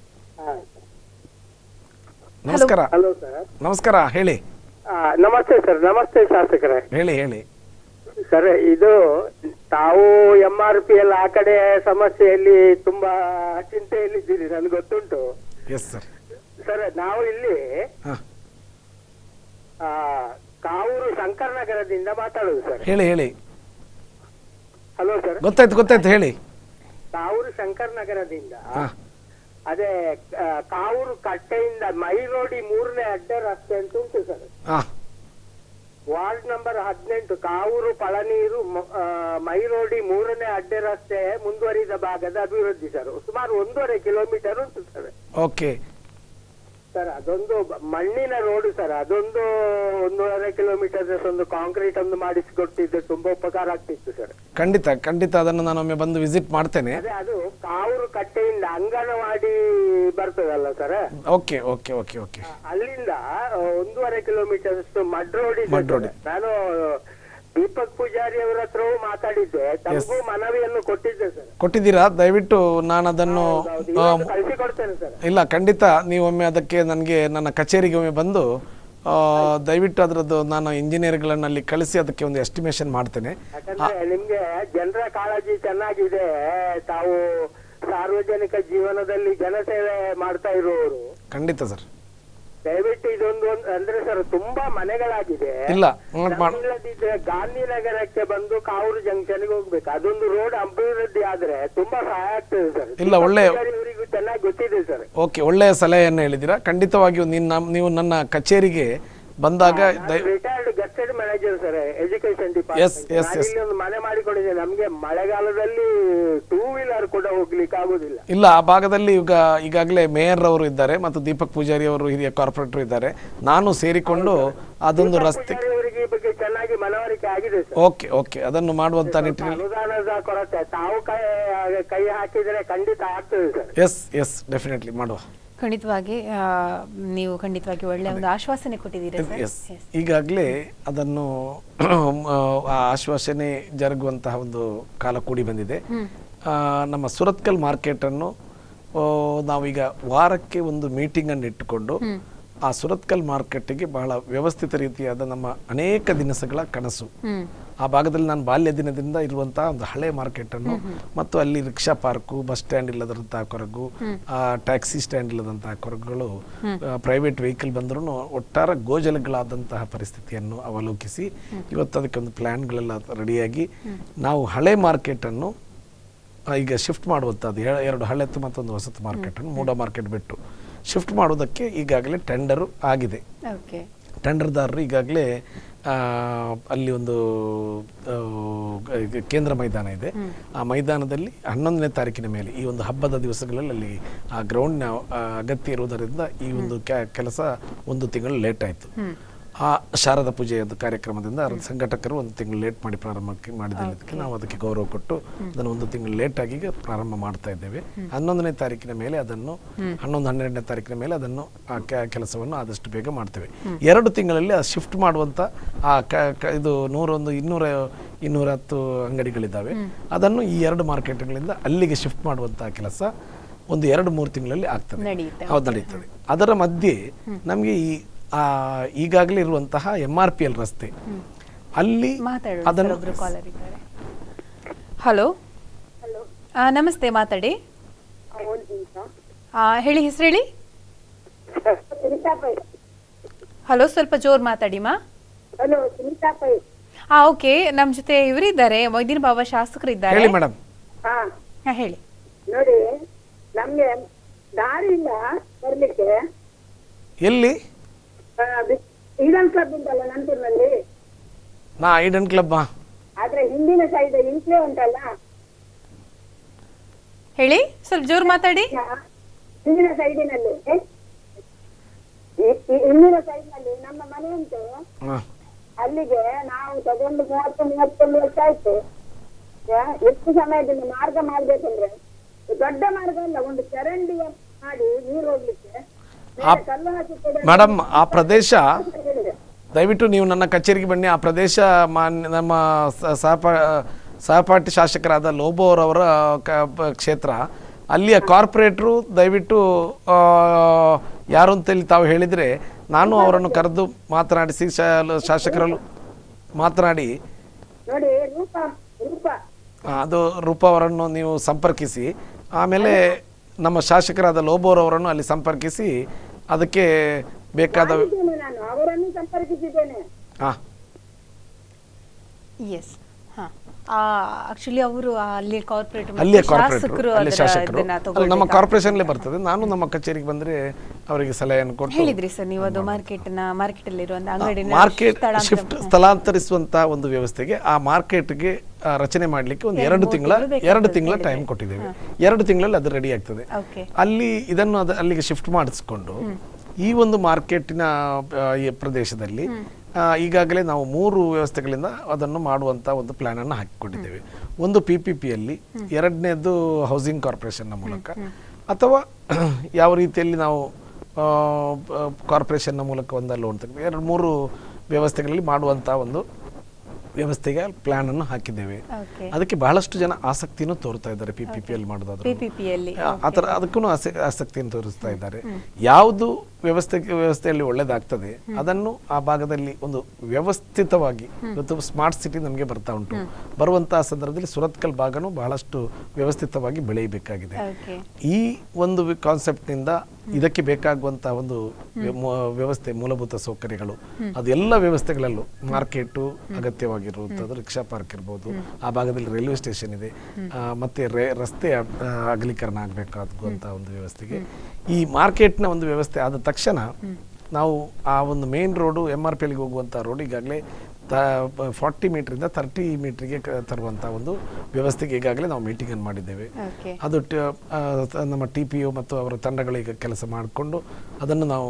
ನಮಸ್ಕಾರ ಹಲೋ ಸರ್ ನಮಸ್ಕಾರ ಹೇಳಿ ನಮಸ್ತೆ ಸರ್ ನಮಸ್ತೆ ಶಾಸಕರೇ ಹೇಳಿ ಹೇಳಿ ಸರ್ ಇದು ತಾವು ಎಂ ಆರ್ ಪಿ ಎಲ್ ಆ ಕಡೆ ಸಮಸ್ಯೆಯಲ್ಲಿ ತುಂಬಾ ಚಿಂತೆಯಲ್ಲಿದ್ದೀರಿ ನನ್ಗೆ ಗೊತ್ತುಂಟು ಎಸ್ ಸರ್ ಸರ್ ನಾವು ಇಲ್ಲಿ ಹಾಂ ಆ, ಕಾವೂರು ಶಂಕರನಗರದಿಂದ ಮಾತಾಡುದು ಸರ್ ಹೇಳಿ ಹೇಳಿ ಹಲೋ ಸರ್ ಗೊತ್ತಾಯ್ತು ಗೊತ್ತಾಯ್ತು ಹೇಳಿ ಕಾವೂರು ಶಂಕರನಗರದಿಂದ ಹಾಂ ಅದೇ ಆ, ಕಾವೂರು ಕಟ್ಟೆಯಿಂದ ಮೈರೋಡಿ ಮೂರನೇ ಅಡ್ಡ ರಸ್ತೆ ಅಂತ ಉಂಟು ಸರ್ ಹಾಂ ವಾರ್ಡ್ ನಂಬರ್ ಹದಿನೆಂಟು ಕಾವೂರು ಪಳನೀರು ಮ- ಆ, ಮೈರೋಡಿ ಮೂರನೇ ಅಡ್ಡ ರಸ್ತೆ ಮುಂದುವರಿದ ಭಾಗದ ಅಭಿವೃದ್ಧಿ ಸರ್ ಸುಮಾರು ಒಂದೂವರೆ ಕಿಲೋಮೀಟರ್ ಉಂಟು ಸರ್ ಓಕೆ ಸರ್ ಅದೊಂದು ಬ- ಮಣ್ಣಿನ ರೋಡ್ ಸರ್ ಅದೊಂದು ಒಂದೂವರೆ ಕಿಲೋಮೀಟರ್ ಒಂದು ಕಾಂಕ್ರೀಟ್ ಒಂದು ಮಾಡಿಸಿಕೊಟ್ಟಿದ್ದು ತುಂಬಾ ಉಪಕಾರ ಆಗ್ತಿತ್ತು ಸರ್ ಖಂಡಿತ ಖಂಡಿತ ಅದನ್ನು ನಾನು ಒಮ್ಮೆ ಬಂದು ವಿಸಿಟ್ ಮಾಡ್ತೇನೆ ಅದೇ ಅದು ಕಾವೂರು ಕಟ್ಟೆಯಿಂದ ಅಂಗನವಾಡಿ ಬರ್ತದಲ್ಲ sir okay okay okay okay ಅಲ್ಲಿಂದ ಆ, ಒಂದೂವರೆ ಕಿಲೋಮೀಟರ್ ಅಷ್ಟು ಮಡ್ ರೋಡ್ ಇದೆ ಮಡ್ ರೋಡ್. ಸರ್. ನಾನು ದೀಪಕ್ ಪೂಜಾರಿ ಅವರ ಹತ್ರವೂ ಮಾತಾಡಿದ್ದೆ ತಮಗೂ ಮನವಿಯನ್ನು ಕೊಟ್ಟಿದ್ದೆ ಸರ್ ಕೊಟ್ಟಿದ್ದೀರಾ ದಯವಿಟ್ಟು ನಾನು ಅದನ್ನು ಹೌದು, ಆ, ಇವತ್ತು ಕಳಿಸಿ ಕೊಡ್ತೇನೆ ಸರ್ ಇಲ್ಲ ಖಂಡಿತ ನೀವು ಒಮ್ಮೆ ಅದಕ್ಕೆ ನನಗೆ ನನ್ನ ಕಚೇರಿಗೆ ಒಮ್ಮೆ ಬಂದು ಆ, ದಯವಿಟ್ಟು ಅದರದ್ದು ನಾನು ಇಂಜಿನಿಯರ್ಗಳನ್ನು ಅಲ್ಲಿ ಕಳಿಸಿ ಅದಕ್ಕೆ ಒಂದು ಎಸ್ಟಿಮೇಷನ್ ಮಾಡ್ತೇನೆ ಯಾಕಂದ್ರೆ ನಿಮ್ಗೆ ಜನರ ಕಾಳಜಿ ಚೆನ್ನಾಗಿದೆ ತಾವು ಸಾರ್ವಜನಿಕ ಜೀವನದಲ್ಲಿ ಜನಸೇವೆ ಮಾಡ್ತಾ ಇರುವವರು ಖಂಡಿತ ಸರ್ ದಯವಿಟ್ಟು ಇದೊಂದು ಒಂದು ಅಂದ್ರೆ ಸರ್ ತುಂಬಾ ಮನೆಗಳಾಗಿದೆ ಇಲ್ಲ ಮಾಡ್- ಮಾಡ್- ಇಲ್ಲದಿದ್ರೆ ಗಾಂಧಿನಗರಕ್ಕೆ ಬಂದು ಕಾವೂರು ಜಂಕ್ಷನ್ಗೆ ಹೋಗ್ಬೇಕು ಅದೊಂದು ರೋಡ್ ಅಭಿವೃದ್ಧಿ ಆದ್ರೆ ತುಂಬಾ ಸಹಾಯ ಆಗ್ತದೆ ಸರ್ ಇಲ್ಲ, ಒಳ್ಳೆ- ಇವರಿಗೂ ಚೆನ್ನಾಗಿ ಗೊತ್ತಿದೆ ಸರ್ ಓಕೆ ಒಳ್ಳೆಯ ಸಲಹೆಯನ್ನು ಹೇಳಿದ್ದೀರಾ ಖಂಡಿತವಾಗಿಯೂ ನೀನು ನಮ್ಮ ನೀವು ನನ್ನ ಕಚೇರಿಗೆ ಬಂದಾಗ ದಯ retired gazetted manager sir education Yes, yes, yes. ಇಲ್ಲಿ ಒಂದು ಮನೆ ಮಾಡಿಕೊಂಡಿದ್ದೇನೆ ನಮ್ಗೆ ಮಳೆಗಾಲದಲ್ಲಿ ಟೂ ವೀಲರ್ ಕೂಡ ಹೋಗ್ಲಿಕ್ಕೆ ಆಗುದಿಲ್ಲ ಇಲ್ಲ ಆ ಭಾಗದಲ್ಲಿ ಈಗ ಈಗಾಗಲೇ ಮೇಯರ್ ಅವರು ಇದ್ದಾರೆ ಮತ್ತು ದೀಪಕ್ ಪೂಜಾರಿ ಅವರು ಹಿರಿಯ ಕಾರ್ಪೊರೇಟರ್ ಇದ್ದಾರೆ ನಾನು ಸೇರಿಕೊಂಡು ಅದೊಂದು ರಸ್ತೆ ಅವರಿಗೆ ಈ ಬಗ್ಗೆ ಚೆನ್ನಾಗಿ ಮನವರಿಕೆ ಆಗಿದೆ ಸರ್ ಓಕೆ ಓಕೆ ಅದನ್ನು ಮಾಡುವಂತ ನಿಟ್ಟಿನಲ್ಲಿ ಅನುದಾನದ ಕೊರತೆ ತಾವು ಕೈ ಕೈ ಹಾಕಿದ್ರೆ ಖಂಡಿತ ಆಗ್ತದೆ ಸರ್ ಎಸ್ ಎಸ್ ಡೆಫಿನೆಟ್ಲಿ ಮಾಡುವ ಖಂಡಿತವಾಗಿ ಆ, ನೀವು ಖಂಡಿತವಾಗಿ ಒಳ್ಳೆ ಒಂದು ಆಶ್ವಾಸನೆ ಕೊಟ್ಟಿದ್ದೀರಾ ಸರ್ ಎಸ್ ಈಗಾಗಲೇ ಅದನ್ನು ಆ ಆಶ್ವಾಸನೆ ಜರುಗುವಂತಹ ಒಂದು ಕಾಲ ಕೂಡಿ ಬಂದಿದೆ ಆ, ನಮ್ಮ ಸುರತ್ಕಲ್ ಮಾರ್ಕೆಟನ್ನು ಆ, ನಾವೀಗ ವಾರಕ್ಕೆ ಒಂದು ಮೀಟಿಂಗನ್ನು ಇಟ್ಟುಕೊಂಡು ಆ ಸುರತ್ಕಲ್ ಮಾರ್ಕೆಟಿಗೆ ಬಹಳ ವ್ಯವಸ್ಥಿತ ರೀತಿಯಾದ ನಮ್ಮ ಅನೇಕ ದಿನಸುಗಳ ಕನಸು ಆ ಭಾಗದಲ್ಲಿ ನಾನು ಬಾಲ್ಯ ದಿನದಿಂದ ಇರುವಂತಹ ಒಂದು ಹಳೆ ಮಾರ್ಕೆಟ್ ಅನ್ನು ಮತ್ತು ಅಲ್ಲಿ ರಿಕ್ಷಾ ಪಾರ್ಕು ಬಸ್ ಸ್ಟ್ಯಾಂಡ್ ಇಲ್ಲದಂತಹ ಕೊರಗು ಆ ಟ್ಯಾಕ್ಸಿ ಸ್ಟ್ಯಾಂಡ್ ಇಲ್ಲದಂತಹ ಕೊರಗುಗಳು ಪ್ರೈವೇಟ್ ವೆಹಿಕಲ್ ಬಂದರೂ ಒಟ್ಟಾರೆ ಗೋಜಲಗಳಾದಂತಹ ಪರಿಸ್ಥಿತಿಯನ್ನು ಅವಲೋಕಿಸಿ ಇವತ್ತು ಅದಕ್ಕೆ ಒಂದು ಪ್ಲಾನ್ಗಳೆಲ್ಲ ರೆಡಿಯಾಗಿ ನಾವು ಹಳೆ ಮಾರ್ಕೆಟ್ ಅನ್ನು ಆ, ಈಗ ಶಿಫ್ಟ್ ಮಾಡುವಂಥದ್ದು ಎ- ಎರಡು ಹಳೆತ್ತು ಮತ್ತೊಂದು ಹೊಸತು ಮಾರ್ಕೆಟ್ ಅನ್ನು ಮೂಡ ಮಾರ್ಕೆಟ್ ಬಿಟ್ಟು ಶಿಫ್ಟ್ ಮಾಡೋದಕ್ಕೆ ಈಗಾಗಲೇ ಟೆಂಡರು ಆಗಿದೆ ಓಕೆ ಟೆಂಡರ್ದಾರರು ಈಗಾಗಲೇ ಆ, ಅಲ್ಲಿ ಒಂದು ಆ, ಇದು ಕೇಂದ್ರ ಮೈದಾನ ಇದೆ ಆ ಮೈದಾನದಲ್ಲಿ ಹನ್ನೊಂದನೇ ತಾರೀಕಿನ ಮೇಲೆ ಈ ಒಂದು ಹಬ್ಬದ ದಿವಸಗಳಲ್ಲಿ ಅಲ್ಲಿ ಆ ಗ್ರೌಂಡ್ನ ಅಗತ್ಯ ಇರುವುದರಿಂದ ಈ ಒಂದು ಕೆ- ಕೆಲಸ ಒಂದು ತಿಂಗಳು ಲೇಟ್ ಆಯಿತು ಆ ಶಾರದಾ ಪೂಜೆಯ ಒಂದು ಕಾರ್ಯಕ್ರಮದಿಂದ ಅದರ ಸಂಘಟಕರು ಒಂದು ತಿಂಗಳು ಲೇಟ್ ಮಾಡಿ ಪ್ರಾರಂಭಕ್ಕೆ ಮಾಡಿದ್ದಕ್ಕೆ ನಾವು ಅದಕ್ಕೆ ಗೌರವ ಕೊಟ್ಟು ಅದನ್ನು ಒಂದು ತಿಂಗಳು ಲೇಟ್ ಆಗಿ ಈಗ ಪ್ರಾರಂಭ ಮಾಡ್ತಾ ಇದ್ದೇವೆ ಹನ್ನೊಂದನೇ ತಾರೀಕಿನ ಮೇಲೆ ಅದನ್ನು ಹನ್ನೊಂದು ಹನ್ನೆರಡನೇ ತಾರೀಕಿನ ಮೇಲೆ ಅದನ್ನು ಆ ಕೆ- ಕೆಲಸವನ್ನು ಆದಷ್ಟು ಬೇಗ ಮಾಡ್ತೇವೆ ಎರಡು ತಿಂಗಳಲ್ಲಿ ಆ ಶಿಫ್ಟ್ ಮಾಡುವಂತ ಆ ಕ- ಕ- ಇದು ನೂರೊಂದು ಇನ್ನೂರ ಇನ್ನೂರ ಹತ್ತು ಅಂಗಡಿಗಳಿದ್ದಾವೆ ಅದನ್ನು ಈ ಎರಡು ಮಾರ್ಕೆಟ್ಗಳಿಂದ ಅಲ್ಲಿಗೆ ಶಿಫ್ಟ್ ಮಾಡುವಂತಹ ಕೆಲಸ ಒಂದು ಎರಡು ಮೂರು ತಿಂಗಳಲ್ಲಿ ಆಗ್ತದೆ ನಡೆಯುತ್ತೆ. ಹೌದು ನಡೀತದೆ ಅದರ ಮಧ್ಯೆ ನಮಗೆ ಈ ಆ, ಈಗಾಗಲೇ ಇರುವಂತಹ ಎಂ ಆರ್ ಪಿ ಎಲ್ ರಸ್ತೆ ಅಲ್ಲಿ ಮಾತಾಡೋಣ ಅದನ್ನು ಒಬ್ರು ಕಾಲರ್ ಇದ್ದಾರೆ ಹಲೋ ನಮಸ್ತೆ ಮಾತಾಡಿ ಆ, ಹೇಳಿ ಹೆಸರು ಹೇಳಿ ಹಲೋ ಸ್ವಲ್ಪ ಜೋರ್ ಮಾತಾಡಿ ಮಾ ಹಲೋ ಸುನೀತಾ ಪೈ ಹಾ ಓಕೆ ನಮ್ ಜೊತೆ ಇವರಿದ್ದಾರೆ ಮೊಯ್ದೀನ್ ಬಾಬಾ ಶಾಸಕರು ಇದ್ದಾರೆ ಹೇಳಿ ಮೇಡಮ್ ಹಾ ಹಾ, ಹೇಳಿ ನೋಡಿ ನಮ್ಗೆ ದಾರಿ ಇಲ್ಲ ಬರ್ಲಿಕ್ಕೆ ಎಲ್ಲಿ ಆ, ಬಿ- ಈಡನ್ ಕ್ಲಬ್ ಉಂಟಲ್ಲ ನಂತೂರಿನಲ್ಲಿ ನಾ ಐಡನ್ ಕ್ಲಬ್ ಆದ್ರೆ ಹಿಂದಿನ ಸೈಡ್ ಇಂಟ್ಲೇ ಉಂಟಲ್ಲ ಹೇಳಿ ಸ್ವಲ್ಪ ಜೋರ್ ಮಾತಾಡಿ ಯಾ- ಹಿಂದಿನ ಸೈಡಿನಲ್ಲಿ ಹಿಂದಿನ ಸೈಡ್ ನಲ್ಲಿ ನಮ್ಮ ಮನೆ ಉಂಟು ಅಲ್ಲಿಗೆ ನಾವು ತಗೊಂಡು ಮೂವತ್ತು ಮೂವತ್ತೊಂದು ವರ್ಷ ಆಯ್ತು ಯಾ, ಎಷ್ಟು ಸಮಯದಿಂದ ಮಾರ್ಗ ಮಾಡ್ಬೇಕಂದ್ರೆ ದೊಡ್ಡ ಮಾರ್ಗ ಅಲ್ಲ ಒಂದು ಚರಂಡಿ ಮಾಡಿ ನೀರು ಹೋಗ್ಲಿಕ್ಕೆ ಮೇಲೆ ಕಲ್ಲು ಹಾಕಿ ಕೂಡ ಮೇಡಮ್ ಆ ಪ್ರದೇಶ ಹೇಳಿದೆ. ದಯವಿಟ್ಟು ನೀವು ನನ್ನ ಕಚೇರಿಗೆ ಬನ್ನಿ ಆ ಪ್ರದೇಶ ಮಾನ್ಯ ನಮ್ಮ ಸ- ಸಹಪಾ ಸಹಪಾಠಿ ಶಾಸಕರಾದ ಲೋಬೋರವರ ಕ- ಪ- ಕ್ಷೇತ್ರ ಅಲ್ಲಿಯ ಕಾರ್ಪೊರೇಟ್ರು ದಯವಿಟ್ಟು ಆ, ಯಾರು ಅಂತೇಳಿ ತಾವು ಹೇಳಿದರೆ ನಾನು ಅವರನ್ನು ಕರೆದು ಮಾತನಾಡಿಸಿ ಶಾ- ಶಾಸಕರಲ್ಲೂ ಮಾತನಾಡಿ ನೋಡಿ ರೂಪ ರೂಪ ಆ, ಅದು ರೂಪ ಅವರನ್ನು ನೀವು ಸಂಪರ್ಕಿಸಿ ಆಮೇಲೆ ನಮ್ಮ ಶಾಸಕರಾದ ಲೋಬೋರವರನ್ನು ಅಲ್ಲಿ ಸಂಪರ್ಕಿಸಿ ಅದಕ್ಕೆ ಬೇಕಾದ ಮಾಡಿದ್ದೇನೆ ನಾನು ಅವರನ್ನು ಸಂಪರ್ಕಿಸಿದ್ದೇನೆ ಹಾಂ ಎಸ್ ಹಾ ಆಕ್ಚುಲಿ ಅವರು ಅಲ್ಲಿ ಕಾರ್ಪೊರೇಟ್ ಅಲ್ಲಿಯ ಕಾರ್ಪೊರೇಟರ್ ಶಾಸಕರು ಅಲ್ಲಿ ಅದರ ಶಾಸಕರು ಇದನ್ನ ಅಲ್ಲಿ ನಮ್ಮ ತಗೊಳ್ಬೇಕಾ- ಕಾರ್ಪೊರೇಷನ್ಲೇ ಬರ್ತದೆ ನಾನು ನಮ್ಮ ಕಚೇರಿಗೆ ಬಂದ್ರೆ ಅವರಿಗೆ ಸಲಹೆಯನ್ನು ಕೊಟ್ಟು ಹೇಳಿದ್ರಿ ಸರ್ ನೀವು ಅದು ಮಾರ್ಕೆಟ್ ನ ಮಾರ್ಕೆಟ್ ಅಲ್ಲಿ ಇರುವಂತ ಅಂಗಡಿನ ಮಾರ್ಕೆಟ್ ಸ್ಥಳಾಂತರ- ಶಿಫ್ಟ್ ಸ್ಥಳಾಂತರಿಸುವಂತ ಒಂದು ವ್ಯವಸ್ಥೆಗೆ ಆ ಮಾರ್ಕೆಟ್ಗೆ ರಚನೆ ಮಾಡಲಿಕ್ಕೆ ಒಂದು ಎರಡು ತಿಂಗಳ ಎರಡು ತಿಂಗಳ ಟೈಮ್ ಕೊಟ್ಟಿದ್ದೇವೆ ಎರಡು ತಿಂಗಳಲ್ಲಿ ಅದು ರೆಡಿ ಆಗ್ತದೆ ಓಕೆ ಅಲ್ಲಿ ಇದನ್ನು ಅದು ಅಲ್ಲಿಗೆ ಶಿಫ್ಟ್ ಮಾಡಿಸ್ಕೊಂಡು ಈ ಒಂದು ಮಾರ್ಕೆಟಿನ ಆ, ಈ ಪ್ರದೇಶದಲ್ಲಿ ಆ, ಈಗಾಗಲೇ ನಾವು ಮೂರು ವ್ಯವಸ್ಥೆಗಳಿಂದ ಅದನ್ನು ಮಾಡುವಂತ ಒಂದು ಪ್ಲಾನ್ ಅನ್ನು ಹಾಕಿಕೊಂಡಿದ್ದೇವೆ ಒಂದು ಪಿ ಪಿ ಪಿಯಲ್ಲಿ ಎರಡನೇದು ಹೌಸಿಂಗ್ ಕಾರ್ಪೊರೇಷನ್ನ ಮೂಲಕ ಅಥವಾ ಯಾವ ರೀತಿಯಲ್ಲಿ ನಾವು ಕಾರ್ಪೊರೇಷನ್ನ ಮೂಲಕ ಒಂದು ಲೋನ್ ತೆಗೆದು ಎರಡು ಮೂರು ವ್ಯವಸ್ಥೆಗಳಲ್ಲಿ ಮಾಡುವಂತ ಒಂದು ವ್ಯವಸ್ಥೆಗೆ ಪ್ಲಾನ್ ಅನ್ನು ಹಾಕಿದ್ದೇವೆ ಓಕೆ ಅದಕ್ಕೆ ಬಹಳಷ್ಟು ಜನ ಆಸಕ್ತಿನೂ ತೋರ್ತಾ ಇದ್ದಾರೆ ಪಿ ಪಿ ಪಿ ಎಲ್ ಮಾಡೋದಾದ್ರೆ PPP ಯಲ್ಲಿ, ಆ ಥರ ಅದಕ್ಕೂ ಆಸಕ್ತಿಯನ್ನು ತೋರಿಸ್ತಾ ಇದ್ದಾರೆ ಯಾವುದು ವ್ಯವಸ್ಥೆ ವ್ಯವಸ್ಥೆಯಲ್ಲಿ ಒಳ್ಳೇದಾಗ್ತದೆ ಅದನ್ನು ಆ ಭಾಗದಲ್ಲಿ ಒಂದು ವ್ಯವಸ್ಥಿತವಾಗಿ ಇವತ್ತು ಸ್ಮಾರ್ಟ್ ಸಿಟಿ ನಮಗೆ ಬರ್ತಾ ಉಂಟು ಬರುವಂತಹ ಸಂದರ್ಭದಲ್ಲಿ ಸುರತ್ಕಲ್ ಭಾಗನೂ ಬಹಳಷ್ಟು ವ್ಯವಸ್ಥಿತವಾಗಿ ಬೆಳೆಯಬೇಕಾಗಿದೆ ಓಕೆ ಈ ಒಂದು ಕಾನ್ಸೆಪ್ಟ್ನಿಂದ ಇದಕ್ಕೆ ಬೇಕಾಗುವಂತಹ ಒಂದು ವ್ಯ- ಮೂ- ವ್ಯವಸ್ಥೆ ಮೂಲಭೂತ ಸೌಕರ್ಯಗಳು ಅದೆಲ್ಲ ವ್ಯವಸ್ಥೆಗಳಲ್ಲೂ ಮಾರ್ಕೆಟು ಅಗತ್ಯವಾಗಿರುವಂಥದ್ದು ರಿಕ್ಷಾ ಪಾರ್ಕ್ ಇರ್ಬೋದು ಆ ಭಾಗದಲ್ಲಿ ರೈಲ್ವೆ ಸ್ಟೇಷನ್ ಇದೆ ಆ, ಮತ್ತೆ ರೇ ರಸ್ತೆ ಅ- ಆ, ಅಗಲೀಕರಣ ಆಗಬೇಕಾಗುವಂಥ ಒಂದು ವ್ಯವಸ್ಥೆಗೆ ಈ ಮಾರ್ಕೆಟ್ನ ಒಂದು ವ್ಯವಸ್ಥೆ ಆದ ತಕ್ಷಣ ನಾವು ಆ ಒಂದು main road M R P ಎಲ್ಗೆ ಹೋಗುವಂಥ ರೋಡ್ ಈಗಾಗಲೇ ಫಾರ್ಟಿ ಮೀಟ್ರಿಂದ ತರ್ಟಿ ಮೀಟ್ರಿಗೆ ತರುವಂಥ ಒಂದು ವ್ಯವಸ್ಥೆಗೆ ಈಗಾಗಲೇ ನಾವು ಮೀಟಿಂಗನ್ನು ಮಾಡಿದ್ದೇವೆ ಓಕೆ ಅದು ಟ- ಆ, ತ- ನಮ್ಮ ಟಿ ಪಿ ಯು ಮತ್ತು ಅವರ ತಂಡಗಳಿಗೆ ಕೆಲಸ ಮಾಡಿಕೊಂಡು ಅದನ್ನು ನಾವು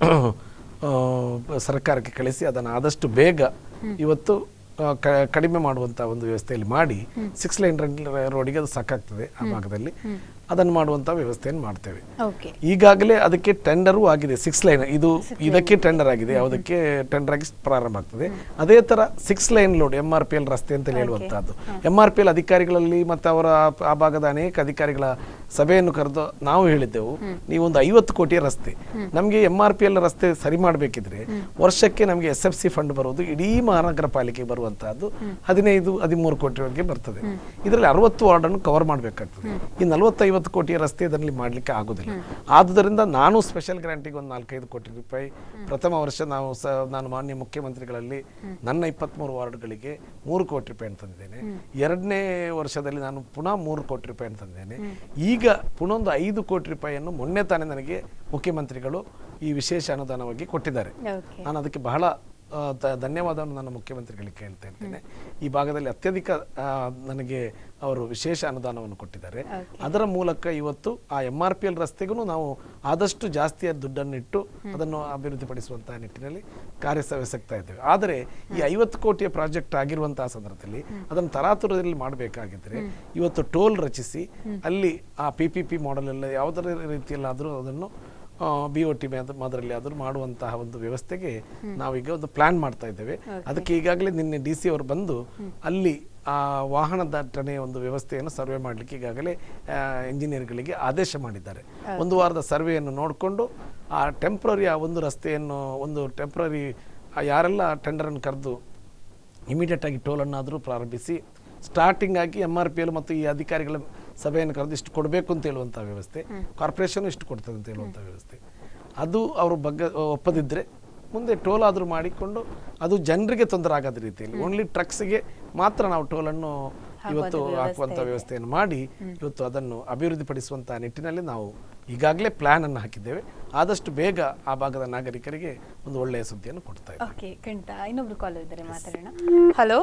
ಆ, ಸರ್ಕಾರಕ್ಕೆ ಕಳಿಸಿ ಅದನ್ನು ಆದಷ್ಟು ಬೇಗ ಇವತ್ತು ಆ, ಕ- ಕಡಿಮೆ ಮಾಡುವಂಥ ಒಂದು ವ್ಯವಸ್ಥೆಯಲ್ಲಿ ಮಾಡಿ ಸಿಕ್ಸ್ ಲೈನ್ ರೋಡಿಗೆ ಅದು ಸಾಕಾಗ್ತದೆ ಆ ಭಾಗದಲ್ಲಿ ಅದನ್ನು ಮಾಡುವಂಥ ವ್ಯವಸ್ಥೆಯನ್ನು ಮಾಡ್ತೇವೆ ಓಕೆ ಈಗಾಗಲೇ ಅದಕ್ಕೆ ಟೆಂಡರು ಆಗಿದೆ ಸಿಕ್ಸ್ ಲೈನ್ ಇದು ಇದಕ್ಕೆ ಟೆಂಡರ್ ಆಗಿದೆ ಯಾವುದಕ್ಕೆ ಟೆಂಡರ್ ಆಗಿ ಪ್ರಾರಂಭ ಆಗ್ತದೆ ಅದೇ ತರ six lane road M R P L ರಸ್ತೆ ಅಂತ ಹೇಳುವಂತಹದ್ದು ಎಂ ಆರ್ ಪಿ ಎಲ್ ಅಧಿಕಾರಿಗಳಲ್ಲಿ ಮತ್ತು ಅವರ ಆ ಭಾಗದ ಅನೇಕ ಅಧಿಕಾರಿಗಳ ಸಭೆಯನ್ನು ಕರೆದು ನಾವು ಹೇಳಿದ್ದೆವು ನೀವೊಂದು ಐವತ್ತು ಕೋಟಿಯ ರಸ್ತೆ ನಮಗೆ ಎಂ ಆರ್ ಪಿ ಎಲ್ ರಸ್ತೆ ಸರಿ ಮಾಡಬೇಕಿದ್ರೆ ವರ್ಷಕ್ಕೆ ನಮಗೆ ಎಸ್ ಎಫ್ ಸಿ ಫಂಡ್ ಬರುವುದು ಇಡೀ ಮಹಾನಗರ ಪಾಲಿಕೆಗೆ ಬರುವಂತಹದ್ದು ಹದಿನೈದು ಹದಿಮೂರು ಕೋಟಿವರೆಗೆ ಬರ್ತದೆ ಇದರಲ್ಲಿ ಅರವತ್ತು ವಾರ್ಡನ್ನು ಕವರ್ ಮಾಡಬೇಕಾಗ್ತದೆ ಈ ನಲವತ್ತೈವತ್ತು ಕೋಟಿಯ ರಸ್ತೆ ಇದರಲ್ಲಿ ಮಾಡಲಿಕ್ಕೆ ಆಗೋದಿಲ್ಲ ಆದುದರಿಂದ ನಾನು ಸ್ಪೆಷಲ್ ಗ್ರಾಂಟಿಗೆ ಒಂದು ನಾಲ್ಕೈದು ಕೋಟಿ ರೂಪಾಯಿ ಪ್ರಥಮ ವರ್ಷ ನಾವು ಸ ನಾನು ಮಾನ್ಯ ಮುಖ್ಯಮಂತ್ರಿಗಳಲ್ಲಿ ನನ್ನ ಇಪ್ಪತ್ತ್ಮೂರು ವಾರ್ಡ್ಗಳಿಗೆ ಮೂರು ಕೋಟಿ ರೂಪಾಯಿ ತಂದಿದ್ದೇನೆ ಎರಡನೇ ವರ್ಷದಲ್ಲಿ ನಾನು ಪುನಃ ಮೂರು ಕೋಟಿ ರೂಪಾಯಿ ತಂದಿದ್ದೇನೆ ಈಗ ಪುನಃ ಒಂದು ಐದು ಕೋಟಿ ರೂಪಾಯಿಯನ್ನು ಮೊನ್ನೆ ತಾನೇ ನನಗೆ ಮುಖ್ಯಮಂತ್ರಿಗಳು ಈ ವಿಶೇಷ ಅನುದಾನವಾಗಿ ಕೊಟ್ಟಿದ್ದಾರೆ ಓಕೆ ನಾನು ಅದಕ್ಕೆ ಬಹಳ ಆ, ದ- ಧನ್ಯವಾದವನ್ನು ನನ್ನ ಮುಖ್ಯಮಂತ್ರಿಗಳಿಗೆ ಕೇಳ್ತಾ ಇರ್ತೇನೆ ಈ ಭಾಗದಲ್ಲಿ ಅತ್ಯಧಿಕ ಆ, ನನಗೆ ಅವರು ವಿಶೇಷ ಅನುದಾನವನ್ನು ಕೊಟ್ಟಿದ್ದಾರೆ ಅದರ ಮೂಲಕ ಇವತ್ತು ಆ ಎಂ ಆರ್ ಪಿ ಎಲ್ ರಸ್ತೆಗೂ ನಾವು ಆದಷ್ಟು ಜಾಸ್ತಿಯ ದುಡ್ಡನ್ನಿಟ್ಟು ಅದನ್ನು ಅಭಿವೃದ್ಧಿಪಡಿಸುವಂತಹ ನಿಟ್ಟಿನಲ್ಲಿ ಕಾರ್ಯಸವೆಸಗ್ತಾ ಇದ್ದೇವೆ ಆದರೆ ಈ ಐವತ್ತು ಕೋಟಿಯ ಪ್ರಾಜೆಕ್ಟ್ ಆಗಿರುವಂತಹ ಸಂದರ್ಭದಲ್ಲಿ ಅದನ್ನು ತರಾತುರದಲ್ಲಿ ಮಾಡಬೇಕಾಗಿದ್ದರೆ ಇವತ್ತು ಟೋಲ್ ರಚಿಸಿ ಅಲ್ಲಿ ಆ ಪಿ ಪಿ ಪಿ ಮಾಡೆಲ್ ಎಲ್ಲ ಯಾವುದರ ರೀತಿಯಲ್ಲಾದರೂ ಅದನ್ನು ಬಿ ಒ ಟಿ ಮಾದರಲ್ಲಿ ಆದರೂ ಮಾಡುವಂತಹ ಒಂದು ವ್ಯವಸ್ಥೆಗೆ ನಾವೀಗ ಒಂದು ಪ್ಲಾನ್ ಮಾಡ್ತಾ ಇದ್ದೇವೆ ಅದಕ್ಕೆ ಈಗಾಗಲೇ ನಿನ್ನೆ ಡಿ ಸಿ ಅವರು ಬಂದು ಅಲ್ಲಿ ಆ ವಾಹನ ದಟ್ಟಣೆಯ ಒಂದು ವ್ಯವಸ್ಥೆಯನ್ನು ಸರ್ವೆ ಮಾಡಲಿಕ್ಕೆ ಈಗಾಗಲೇ ಇಂಜಿನಿಯರ್ಗಳಿಗೆ ಆದೇಶ ಮಾಡಿದ್ದಾರೆ ಒಂದು ವಾರದ ಸರ್ವೆಯನ್ನು ನೋಡಿಕೊಂಡು ಆ ಟೆಂಪ್ರರಿ ಆ ಒಂದು ರಸ್ತೆಯನ್ನು ಒಂದು ಟೆಂಪ್ರರಿ ಯಾರೆಲ್ಲ ಟೆಂಡರನ್ನು ಕರೆದು ಇಮಿಡಿಯೇಟ್ ಆಗಿ ಟೋಲನ್ನಾದರೂ ಪ್ರಾರಂಭಿಸಿ ಸ್ಟಾರ್ಟಿಂಗ್ ಆಗಿ ಎಮ್ ಆರ್ ಪಿ ಎಲ್ ಮತ್ತು ಈ ಅಧಿಕಾರಿಗಳ ಸಭೆಯನ್ನು ಕರೆದು ಇಷ್ಟು ಕೊಡಬೇಕು ಅಂತ ಹೇಳುವಂಥ ವ್ಯವಸ್ಥೆ ಕಾರ್ಪೊರೇಷನ್ ಇಷ್ಟು ಕೊಡ್ತದೆ ಅಂತ ಹೇಳುವಂಥ ವ್ಯವಸ್ಥೆ ಅದು ಅವರು ಬಗ್ಗೆ ಒಪ್ಪದಿದ್ದರೆ ಮುಂದೆ ಟೋಲ್ ಆದರೂ ಮಾಡಿಕೊಂಡು ಅದು ಜನರಿಗೆ ತೊಂದರೆ ಆಗದ ರೀತಿಯಲ್ಲಿ ಓನ್ಲಿ ಟ್ರಕ್ಸ್ಗೆ ಮಾತ್ರ ನಾವು ಟೋಲನ್ನು ಇವತ್ತು ಹಾಕುವಂಥ ವ್ಯವಸ್ಥೆಯನ್ನು ಮಾಡಿ ಇವತ್ತು ಅದನ್ನು ಅಭಿವೃದ್ಧಿಪಡಿಸುವಂಥ ನಿಟ್ಟಿನಲ್ಲಿ ನಾವು ಈಗಾಗಲೇ ಪ್ಲಾನ್ ಅನ್ನು ಹಾಕಿದ್ದೇವೆ ಆದಷ್ಟು ಬೇಗ ಆ ಭಾಗದ ನಾಗರಿಕರಿಗೆ ಒಂದು ಒಳ್ಳೆಯ ಸುದ್ದಿಯನ್ನು ಕೊಡ್ತಾ ಇದ್ದೇವೆ ಓಕೆ ಖಂಡಿತ ಇನ್ನೊಬ್ರು ಕಾಲ್ ಇದ್ದಾರೆ ಮಾತಾಡೋಣ ಹಲೋ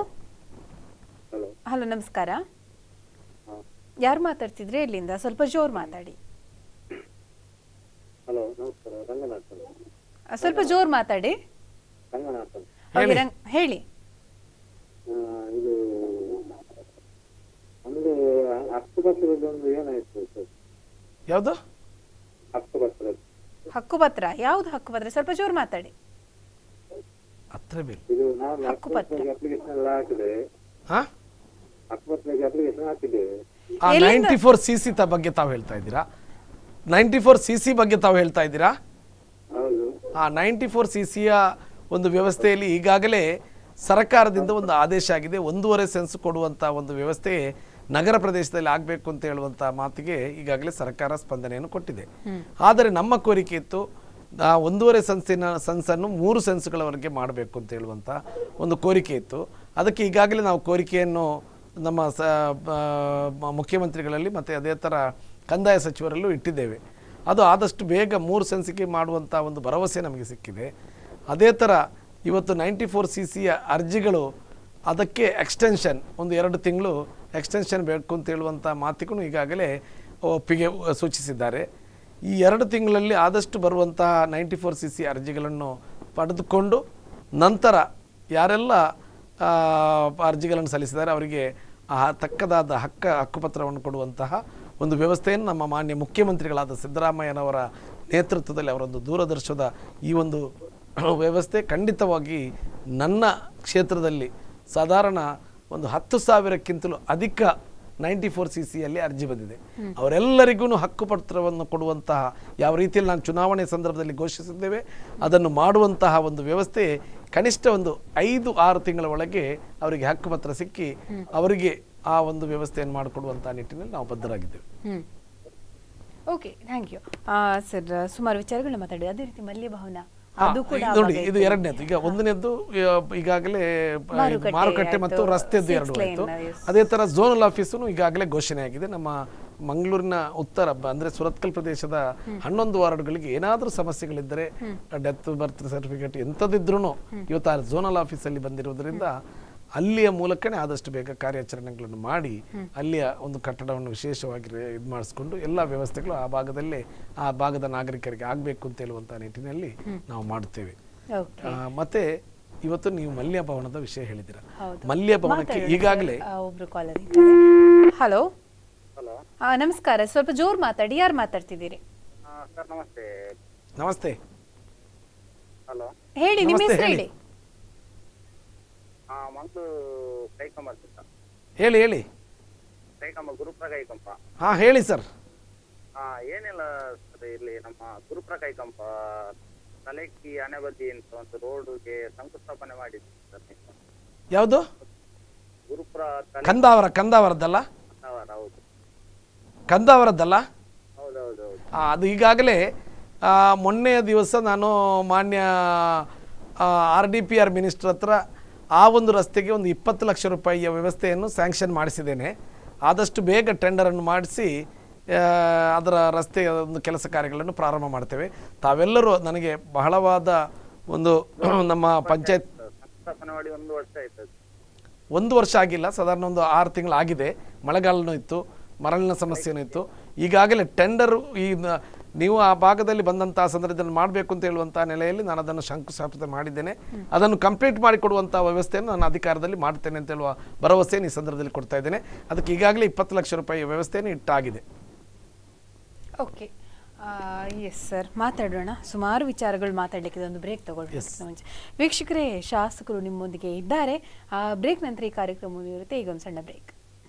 ಹಲೋ ನಮಸ್ಕಾರ ಯಾರು ಮಾತಾಡ್ತಿದ್ರಿ ಇಲ್ಲಿಂದ ಸ್ವಲ್ಪ ಜೋರ್ ಮಾತಾಡಿ ಹಲೋ ನಮಸ್ಕಾರ ರಂಗನಾಥ್ ಆ, ಸ್ವಲ್ಪ ಜೋರ್ ಮಾತಾಡಿ ರಂಗನಾಥ್ Okay, ರಂಗ್- ಹೇಳಿ ಇದು ನಮಗೆ ಹಕ್ಕುಪತ್ರದ ಒಂದು ಏನಾಯ್ತು ಸರ್ ಯಾವುದು ಹಕ್ಕುಪತ್ರದ ಹಕ್ಕುಪತ್ರ ಯಾವ್ದು ಹಕ್ಕುಪತ್ರ ಸ್ವಲ್ಪ ಜೋರ್ ಮಾತಾಡಿ ಹತ್ರ ಬೇಕು ಇದು ನಾವು ಹಕ್ಕುಪತ್ರ. ಅಪ್ಲಿಕೇಶನ್ ಎಲ್ಲ ಹಾಕಿದೆ ಹಾಂ ಹಕ್ಕುಪತ್ರಕ್ಕೆ ಅಪ್ಲಿಕೇಶನ್ ಹಾಕಿದ್ದೇವೆ ಆ ನೈಂಟಿ ಫೋರ್ ಸಿ ಸಿ ತ ಬಗ್ಗೆ ತಾವು ಹೇಳ್ತಾ ಇದ್ದೀರಾ ನೈಂಟಿ ಫೋರ್ ಸಿ ಸಿ ಬಗ್ಗೆ ತಾವು ಹೇಳ್ತಾ ಇದ್ದೀರಾ ಹೌದು ಆ ನೈಂಟಿ ಫೋರ್ ಸಿ ಸಿಯ ಒಂದು ವ್ಯವಸ್ಥೆಯಲ್ಲಿ ಈಗಾಗಲೇ ಸರ್ಕಾರದಿಂದ ಒಂದು ಆದೇಶ ಆಗಿದೆ ಒಂದೂವರೆ ಸೆನ್ಸ್ ಕೊಡುವಂಥ ಒಂದು ವ್ಯವಸ್ಥೆ ನಗರ ಪ್ರದೇಶದಲ್ಲಿ ಆಗಬೇಕು ಅಂತ ಹೇಳುವಂಥ ಮಾತಿಗೆ ಈಗಾಗಲೇ ಸರ್ಕಾರ ಸ್ಪಂದನೆಯನ್ನು ಕೊಟ್ಟಿದೆ ಆದರೆ ನಮ್ಮ ಕೋರಿಕೆ ಇತ್ತು ಆ ಒಂದೂವರೆ ಸೆನ್ಸಿನ ಸೆನ್ಸನ್ನು ಮೂರು ಸೆನ್ಸ್ಗಳವರೆಗೆ ಮಾಡಬೇಕು ಅಂತ ಹೇಳುವಂಥ ಒಂದು ಕೋರಿಕೆ ಇತ್ತು ಅದಕ್ಕೆ ಈಗಾಗಲೇ ನಾವು ಕೋರಿಕೆಯನ್ನು ನಮ್ಮ ಸ ಆ, ಮ- ಮುಖ್ಯಮಂತ್ರಿಗಳಲ್ಲಿ ಮತ್ತು ಅದೇ ಥರ ಕಂದಾಯ ಸಚಿವರಲ್ಲೂ ಇಟ್ಟಿದ್ದೇವೆ ಅದು ಆದಷ್ಟು ಬೇಗ ಮೂರು ಸೆನ್ಸಿಗೆ ಮಾಡುವಂಥ ಒಂದು ಭರವಸೆ ನಮಗೆ ಸಿಕ್ಕಿದೆ ಅದೇ ಥರ ಇವತ್ತು ನೈಂಟಿ ಫೋರ್ ಸಿ ಸಿಯ ಅರ್ಜಿಗಳು ಅದಕ್ಕೆ ಎಕ್ಸ್ಟೆನ್ಷನ್ ಒಂದು ಎರಡು ತಿಂಗಳು ಎಕ್ಸ್ಟೆನ್ಷನ್ ಬೇಕು ಅಂತ ಹೇಳುವಂಥ ಮಾತಿಗೂ ಈಗಾಗಲೇ ಒಪ್ಪಿಗೆ ಸೂಚಿಸಿದ್ದಾರೆ ಈ ಎರಡು ತಿಂಗಳಲ್ಲಿ ಆದಷ್ಟು ಬರುವಂತಹ ನೈಂಟಿ ಫೋರ್ ಸಿ ಸಿ ಅರ್ಜಿಗಳನ್ನು ಪಡೆದುಕೊಂಡು ನಂತರ ಯಾರೆಲ್ಲ ಆ, ಅರ್ಜಿಗಳನ್ನು ಸಲ್ಲಿಸಿದ್ದಾರೆ ಅವರಿಗೆ ಆ ತಕ್ಕದಾದ ಹಕ್ಕ ಹಕ್ಕುಪತ್ರವನ್ನು ಕೊಡುವಂತಹ ಒಂದು ವ್ಯವಸ್ಥೆಯನ್ನು ನಮ್ಮ ಮಾನ್ಯ ಮುಖ್ಯಮಂತ್ರಿಗಳಾದ ಸಿದ್ದರಾಮಯ್ಯನವರ ನೇತೃತ್ವದಲ್ಲಿ ಅವರೊಂದು ದೂರದರ್ಶನದ ಈ ಒಂದು ವ್ಯವಸ್ಥೆ ಖಂಡಿತವಾಗಿ ನನ್ನ ಕ್ಷೇತ್ರದಲ್ಲಿ ಸಾಧಾರಣ ಒಂದು ಹತ್ತು ಸಾವಿರಕ್ಕಿಂತಲೂ ಅಧಿಕ ನೈಂಟಿ ಫೋರ್ ಸಿ ಸಿಯಲ್ಲಿ ಅರ್ಜಿ ಬಂದಿದೆ ಅವರೆಲ್ಲರಿಗೂ ಹಕ್ಕು ಪತ್ರವನ್ನು ಕೊಡುವಂತಹ ಯಾವ ರೀತಿಯಲ್ಲಿ ನಾನು ಚುನಾವಣೆ ಸಂದರ್ಭದಲ್ಲಿ ಘೋಷಿಸಿದ್ದೇವೆ ಅದನ್ನು ಮಾಡುವಂತಹ ಒಂದು ವ್ಯವಸ್ಥೆ ಕನಿಷ್ಠ ಒಂದು ಐದು ಆರು ತಿಂಗಳ ಒಳಗೆ ಅವರಿಗೆ ಹಕ್ಕು ಪತ್ರ ಸಿಕ್ಕಿ ಅವರಿಗೆ ಆ ಒಂದು ವ್ಯವಸ್ಥೆಯನ್ನು ಮಾಡಿಕೊಡುವಂತಹ ನಿಟ್ಟಿನಲ್ಲಿ ನಾವು ಬದ್ಧರಾಗಿದ್ದೇವೆ hmm okay thank you sir ಸುಮಾರು ವಿಚಾರಗಳನ್ನ ಮಾತಾಡಿ ಅದೇ ರೀತಿ ಮಲ್ಯ ಭವನ ಹಾ, ಅದು ಕೂಡ ಈಗ ನೋಡಿ ಆವಾಗ ಇದು ಇತ್ತು. ಎರಡನೇದು ಈಗ ಒಂದನೇದ್ದು ಆ, ಈಗಾಗಲೇ ಆ, ಮಾರುಕಟ್ಟೆ ಮಾರುಕಟ್ಟೆ ಆಯ್ತು, ಮತ್ತು ರಸ್ತೆದ್ದು six ಎರಡು lane, ಆಯಿತು yes. ಅದೇ ತರ ಝೋನಲ್ ಆಫೀಸು ಈಗಾಗಲೇ ಘೋಷಣೆ ಆಗಿದೆ ನಮ್ಮ ಮಂಗಳೂರಿನ ಉತ್ತರ ಬ- ಅಂದ್ರೆ ಸುರತ್ಕಲ್ ಪ್ರದೇಶದ ಹನ್ನೊಂದು ವಾರ್ಡ್ಗಳಿಗೆ ಏನಾದರೂ ಸಮಸ್ಯೆಗಳಿದ್ದರೆ ಡೆತ್ ಬರ್ತ್ ಸರ್ಟಿಫಿಕೇಟ್ ಎಂಥದಿದ್ರೂ ಇವತ್ತು ಆ ಝೋನಲ್ ಆಫೀಸಲ್ಲಿ ಬಂದಿರುವುದರಿಂದ ಅಲ್ಲಿಯ ಮೂಲಕನೇ ಆದಷ್ಟು ಬೇಗ ಕಾರ್ಯಾಚರಣೆಗಳನ್ನು ಮಾಡಿ ಅಲ್ಲಿಯ ಒಂದು ಕಟ್ಟಡವನ್ನು ವಿಶೇಷವಾಗಿ ಇದು ಮಾಡಿಸ್ಕೊಂಡು ಎಲ್ಲ ವ್ಯವಸ್ಥೆಗಳು ಆ ಭಾಗದಲ್ಲೇ ಆ ಭಾಗದ ನಾಗರಿಕರಿಗೆ ಆಗಬೇಕು ಅಂತ ಹೇಳುವಂಥ ನಿಟ್ಟಿನಲ್ಲಿ ನಾವು ಮಾಡುತ್ತೇವೆ ಓಕೆ ಆ, ಮತ್ತೆ ಇವತ್ತು ನೀವು ಮಲ್ಯ ಭವನದ ವಿಷಯ ಹೇಳಿದಿರ ಹೌದು. ಮಲ್ಯ ಭವನಕ್ಕೆ ಮಾತಾಡೋಣ ಈಗಾಗಲೇ ಸರ್. ಆ, ಒಬ್ರು ಕಾಲರ್ ಇದ್ದಾರೆ ಹಲೋ ಹಲೋ ನಮಸ್ಕಾರ ಸ್ವಲ್ಪ ಜೋರ್ ಮಾತಾಡಿ ಯಾರು ಮಾತಾಡ್ತಿದ್ದೀರಿ ಸರ್ ನಮಸ್ತೆ ನಮಸ್ತೆ ಹಲೋ ಹೇಳಿ ನಿಮ್ಮ ನಮಸ್ತೆ, ಹೆಸರು ಹೇಳಿ. ಹೇಳಿ ಹಾ ಮಂಗ್ಳು ಕೈಕಂಬ ಅಂತ ಹೇಳಿ ಹೇಳಿ ಕೈಕಂಬ ಗುರುಪ್ರ ಕೈಕಂಬ ಹಾ ಹೇಳಿ ಸರ್ ಹಾ ಏನಿಲ್ಲ ಸರ್ ಇಲ್ಲಿ ನಮ್ಮ ಗುರುಪ್ರ ಕೈಕಂಬ ತಲೆಕ್ಕಿ ಅಣೆಬದಿ ಅಂತ ಒಂದು ರೋಡ್ಗೆ ಶಂಕುಸ್ಥಾಪನೆ ಮಾಡಿದ್ವಿ ಸರ್ ನೀವು. ಯಾವುದು ಗುರುಪ್ರ ತಲೆ ಕಂದಾವರ ಕಂದಾವರದ್ದಲ್ಲ ಅವರ ಹೌದು ಕಂದಾವರದ್ದಲ್ಲ ಹೌದೌದು ಹೌದು ಆ, ಅದು ಈಗಾಗಲೇ ಆ, ಮೊನ್ನೆಯ ದಿವಸ ನಾನು ಮಾನ್ಯ R D P R minister ಹತ್ರ ಆ ಒಂದು ರಸ್ತೆಗೆ ಒಂದು ಇಪ್ಪತ್ತು ಲಕ್ಷ ರೂಪಾಯಿಯ ವ್ಯವಸ್ಥೆಯನ್ನು ಸ್ಯಾಂಕ್ಷನ್ ಮಾಡಿಸಿದ್ದೇನೆ ಆದಷ್ಟು ಬೇಗ ಟೆಂಡರನ್ನು ಮಾಡಿಸಿ ಆ, ಅದರ ರಸ್ತೆಯ ಒಂದು ಕೆಲಸ ಕಾರ್ಯಗಳನ್ನು ಪ್ರಾರಂಭ ಮಾಡ್ತೇವೆ ತಾವೆಲ್ಲರೂ ನನಗೆ ಬಹಳವಾದ ಒಂದು ನಮ್ಮ ಪಂಚಾಯತ್ ಶಂಕುಸ್ಥಾಪನೆ ಮಾಡಿ ಒಂದು ವರ್ಷ ಆಯ್ತು ಒಂದು ವರ್ಷ ಆಗಿಲ್ಲ ಸಾಧಾರಣ ಒಂದು ಆರು ತಿಂಗಳು ಆಗಿದೆ ಮಳೆಗಾಲನೂ ಇತ್ತು ಮರಳಿನ ಸಮಸ್ಯೆನೂ ಇತ್ತು ಈಗಾಗಲೇ ಟೆಂಡರ್ ಈ ನ- ನೀವು ಆ ಭಾಗದಲ್ಲಿ ಬಂದಂತಹ ಸಂದರ್ಭದಲ್ಲಿ ಮಾಡಬೇಕು ಅಂತ ಹೇಳುವಂಥ ನೆಲೆಯಲ್ಲಿ ನಾನು ಅದನ್ನು ಶಂಕುಸ್ಥಾಪಿತ ಮಾಡಿದ್ದೇನೆ ಅದನ್ನು ಕಂಪ್ಲೀಟ್ ಮಾಡಿಕೊಡುವಂಥ ವ್ಯವಸ್ಥೆಯನ್ನು ನಾನು ಅಧಿಕಾರದಲ್ಲಿ ಮಾಡ್ತೇನೆ ಅಂತ ಹೇಳುವ ಭರವಸೆಯನ್ನು ಈ ಸಂದರ್ಭದಲ್ಲಿ ಕೊಡ್ತಾ ಇದ್ದೇನೆ ಅದಕ್ಕೆ ಈಗಾಗಲೇ ಇಪ್ಪತ್ತು ಲಕ್ಷ ರೂಪಾಯಿ ವ್ಯವಸ್ಥೆಯನ್ನು ಇಟ್ಟಾಗಿದೆ ಓಕೆ ಎಸ್ ಸರ್ ಮಾತಾಡೋಣ ಸುಮಾರು ವಿಚಾರಗಳು ಮಾತಾಡಲಿಕ್ಕೆ ಒಂದು ಬ್ರೇಕ್ ತಗೊಳ್ಬೇಕು Yes. ಮುಂಚೆ ವೀಕ್ಷಕರೇ ಶಾಸಕರು ನಿಮ್ಮೊಂದಿಗೆ ಇದ್ದಾರೆ ಬ್ರೇಕ್ ನಂತರ ಈ ಕಾರ್ಯಕ್ರಮ ಇರುತ್ತೆ ಈಗ ಒಂದು ಸಣ್ಣ ಬ್ರೇಕ್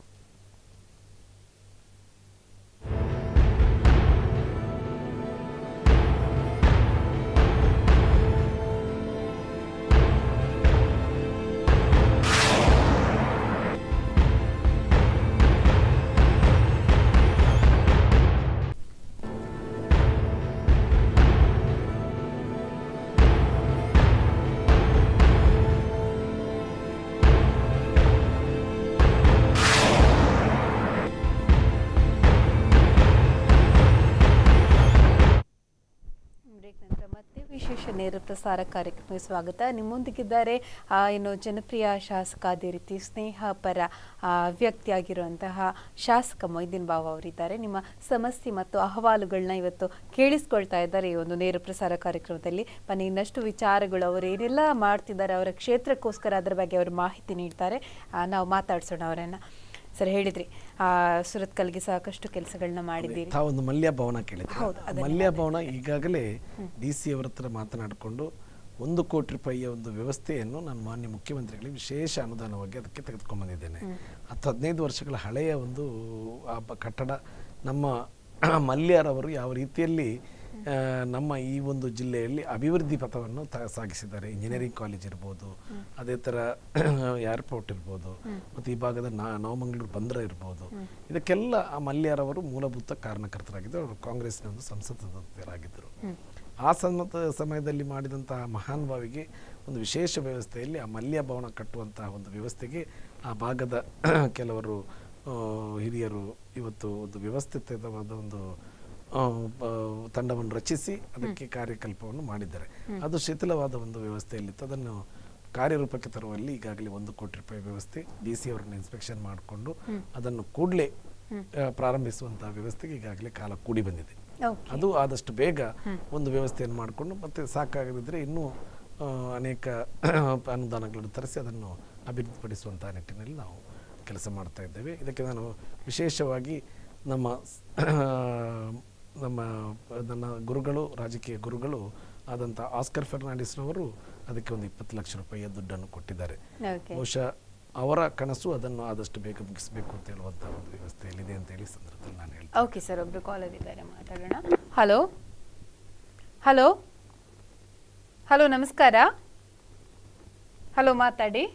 ಬ್ರೇಕ್ ನಂತರ ಮತ್ತೆ ವಿಶೇಷ ನೇರ ಪ್ರಸಾರ ಕಾರ್ಯಕ್ರಮಕ್ಕೆ ಸ್ವಾಗತ ನಿಮ್ಮೊಂದಿಗಿದ್ದಾರೆ ಆ, ಇನ್ನು ಜನಪ್ರಿಯ ಶಾಸಕ ಅದೇ ರೀತಿ ಸ್ನೇಹ ಪರ ಆ, ವ್ಯಕ್ತಿಯಾಗಿರುವಂತಹ ಶಾಸಕ ಮೊಯ್ದೀನ್ ಬಾವ ಅವರಿದ್ದಾರೆ ನಿಮ್ಮ ಸಮಸ್ಯೆ ಮತ್ತು ಅಹವಾಲುಗಳನ್ನ ಇವತ್ತು ಕೇಳಿಸ್ಕೊಳ್ತಾ ಇದ್ದಾರೆ ಈ ಒಂದು ನೇರ ಪ್ರಸಾರ ಕಾರ್ಯಕ್ರಮದಲ್ಲಿ ಬನ್ನಿ ಇನ್ನಷ್ಟು ವಿಚಾರಗಳು ಅವರು ಏನೆಲ್ಲ ಮಾಡ್ತಿದ್ದಾರೆ ಅವರ ಕ್ಷೇತ್ರಕ್ಕೋಸ್ಕರ ಅದರ ಬಗ್ಗೆ ಅವರು ಮಾಹಿತಿ ನೀಡ್ತಾರೆ ಆ, ನಾವು ಮಾತಾಡ್ಸೋಣ ಅವರನ್ನ ಸರ್ ಹೇಳಿದ್ರಿ ಆ, ಸುರತ್ಕಲ್ಗೆ ಸಾಕಷ್ಟು ಕೆಲಸಗಳನ್ನ ಮಾಡಿದ್ದೀರಿ ತಾವೊಂದು ಮಲ್ಯ ಭವನ ಕೇಳಿದ್ರೆ ಹೌದು, ಅದನ್ನೇ ಮಲ್ಯ ಭವನ ಈಗಾಗಲೇ ಡಿ ಸಿ ಅವರ ಹತ್ರ ಮಾತನಾಡಿಕೊಂಡು ಒಂದು ಕೋಟಿ ರೂಪಾಯಿಯ ಒಂದು ವ್ಯವಸ್ಥೆಯನ್ನು ನಾನು ಮಾನ್ಯ ಮುಖ್ಯಮಂತ್ರಿಗಳಿಗೆ ವಿಶೇಷ ಅನುದಾನವಾಗಿ ಅದಕ್ಕೆ ತೆಗೆದುಕೊಂಡ್ಬಂದಿದ್ದೇನೆ ಹತ್ತು ಹದಿನೈದು ವರ್ಷಗಳ ಹಳೆಯ ಒಂದು ಆ ಬ- ಕಟ್ಟಡ ನಮ್ಮ ಮಲ್ಯರವರು ಯಾವ ರೀತಿಯಲ್ಲಿ ಆ, ನಮ್ಮ ಈ ಒಂದು ಜಿಲ್ಲೆಯಲ್ಲಿ ಅಭಿವೃದ್ಧಿ ಪಥವನ್ನು ತ ಸಾಗಿಸಿದ್ದಾರೆ ಇಂಜಿನಿಯರಿಂಗ್ ಕಾಲೇಜ್ ಇರ್ಬೋದು ಅದೇ ಥರ ಏರ್ಪೋರ್ಟ್ ಇರ್ಬೋದು ಮತ್ತು ಈ ಭಾಗದ ನಾ ನವಮಂಗಳೂರು ಬಂದ್ರ ಇರ್ಬೋದು ಇದಕ್ಕೆಲ್ಲ ಆ ಮಲ್ಯರವರು ಮೂಲಭೂತ ಕಾರಣಕರ್ತರಾಗಿದ್ದರು ಅವರು ಕಾಂಗ್ರೆಸ್ನ ಒಂದು ಸಂಸತ್ ಸದಸ್ಯರಾಗಿದ್ದರು ಆ ಸಮ್ಮತ ಸಮಯದಲ್ಲಿ ಮಾಡಿದಂತಹ ಮಹಾನ್ ಭಾವಿಗೆ ಒಂದು ವಿಶೇಷ ವ್ಯವಸ್ಥೆಯಲ್ಲಿ ಆ ಮಲ್ಯ ಭವನ ಕಟ್ಟುವಂತಹ ಒಂದು ವ್ಯವಸ್ಥೆಗೆ ಆ ಭಾಗದ ಕೆಲವರು ಆ, ಹಿರಿಯರು ಇವತ್ತು ಒಂದು ವ್ಯವಸ್ಥಿತವಾದ ಒಂದು ಆ, ಬ- ತಂಡವನ್ನು ರಚಿಸಿ ಅದಕ್ಕೆ ಕಾರ್ಯಕಲ್ಪವನ್ನು ಮಾಡಿದ್ದಾರೆ ಅದು ಶಿಥಿಲವಾದ ಒಂದು ವ್ಯವಸ್ಥೆಯಲ್ಲಿತ್ತು ಅದನ್ನು ಕಾರ್ಯರೂಪಕ್ಕೆ ತರುವಲ್ಲಿ ಈಗಾಗಲೇ ಒಂದು ಕೋಟಿ ರೂಪಾಯಿ ವ್ಯವಸ್ಥೆ ಡಿ ಸಿ ಅವರನ್ನು ಇನ್ಸ್ಪೆಕ್ಷನ್ ಮಾಡಿಕೊಂಡು ಅದನ್ನು ಕೂಡಲೇ ಪ್ರಾರಂಭಿಸುವಂತಹ ವ್ಯವಸ್ಥೆಗೆ ಈಗಾಗಲೇ ಕಾಲ ಕೂಡಿ ಬಂದಿದೆ ಓಕೆ ಅದು ಆದಷ್ಟು ಬೇಗ ಒಂದು ವ್ಯವಸ್ಥೆಯನ್ನು ಮಾಡಿಕೊಂಡು ಮತ್ತೆ ಸಾಕಾಗದಿದ್ದರೆ ಇನ್ನೂ ಆ, ಅನೇಕ ಅನುದಾನಗಳನ್ನು ತರಿಸಿ ಅದನ್ನು ಅಭಿವೃದ್ಧಿಪಡಿಸುವಂತಹ ನಿಟ್ಟಿನಲ್ಲಿ ನಾವು ಕೆಲಸ ಮಾಡ್ತಾ ಇದ್ದೇವೆ ಇದಕ್ಕೆ ನಾನು ವಿಶೇಷವಾಗಿ ನಮ್ಮ ಸ್- ನಮ್ಮ ನನ್ನ ಗುರುಗಳು ರಾಜಕೀಯ ಗುರುಗಳು ಆದಂಥ ಆಸ್ಕರ್ ಫೆರ್ನಾಂಡಿಸ್ನವರು ಅದಕ್ಕೆ ಒಂದು ಇಪ್ಪತ್ತು ಲಕ್ಷ ರೂಪಾಯಿಯ ದುಡ್ಡನ್ನು ಕೊಟ್ಟಿದ್ದಾರೆ ಓಕೆ ಬಹುಶಃ ಅವರ ಕನಸು ಅದನ್ನು ಆದಷ್ಟು ಬೇಗ ಮುಗಿಸಬೇಕು ಅಂತ ಹೇಳುವಂಥ ಒಂದು ವ್ಯವಸ್ಥೆಯಲ್ಲಿದೆ ಅಂತ ಹೇಳಿ ಈ ಸಂದರ್ಭದಲ್ಲಿ ನಾನು ಹೇಳ್ತೀನಿ ಓಕೆ ಸರ್ ಒಬ್ರು ಕಾಲರ್ ಇದ್ದಾರೆ ಮಾತಾಡೋಣ ಹಲೋ ಹಲೋ ಹಲೋ ನಮಸ್ಕಾರ ಹಲೋ ಮಾತಾಡಿ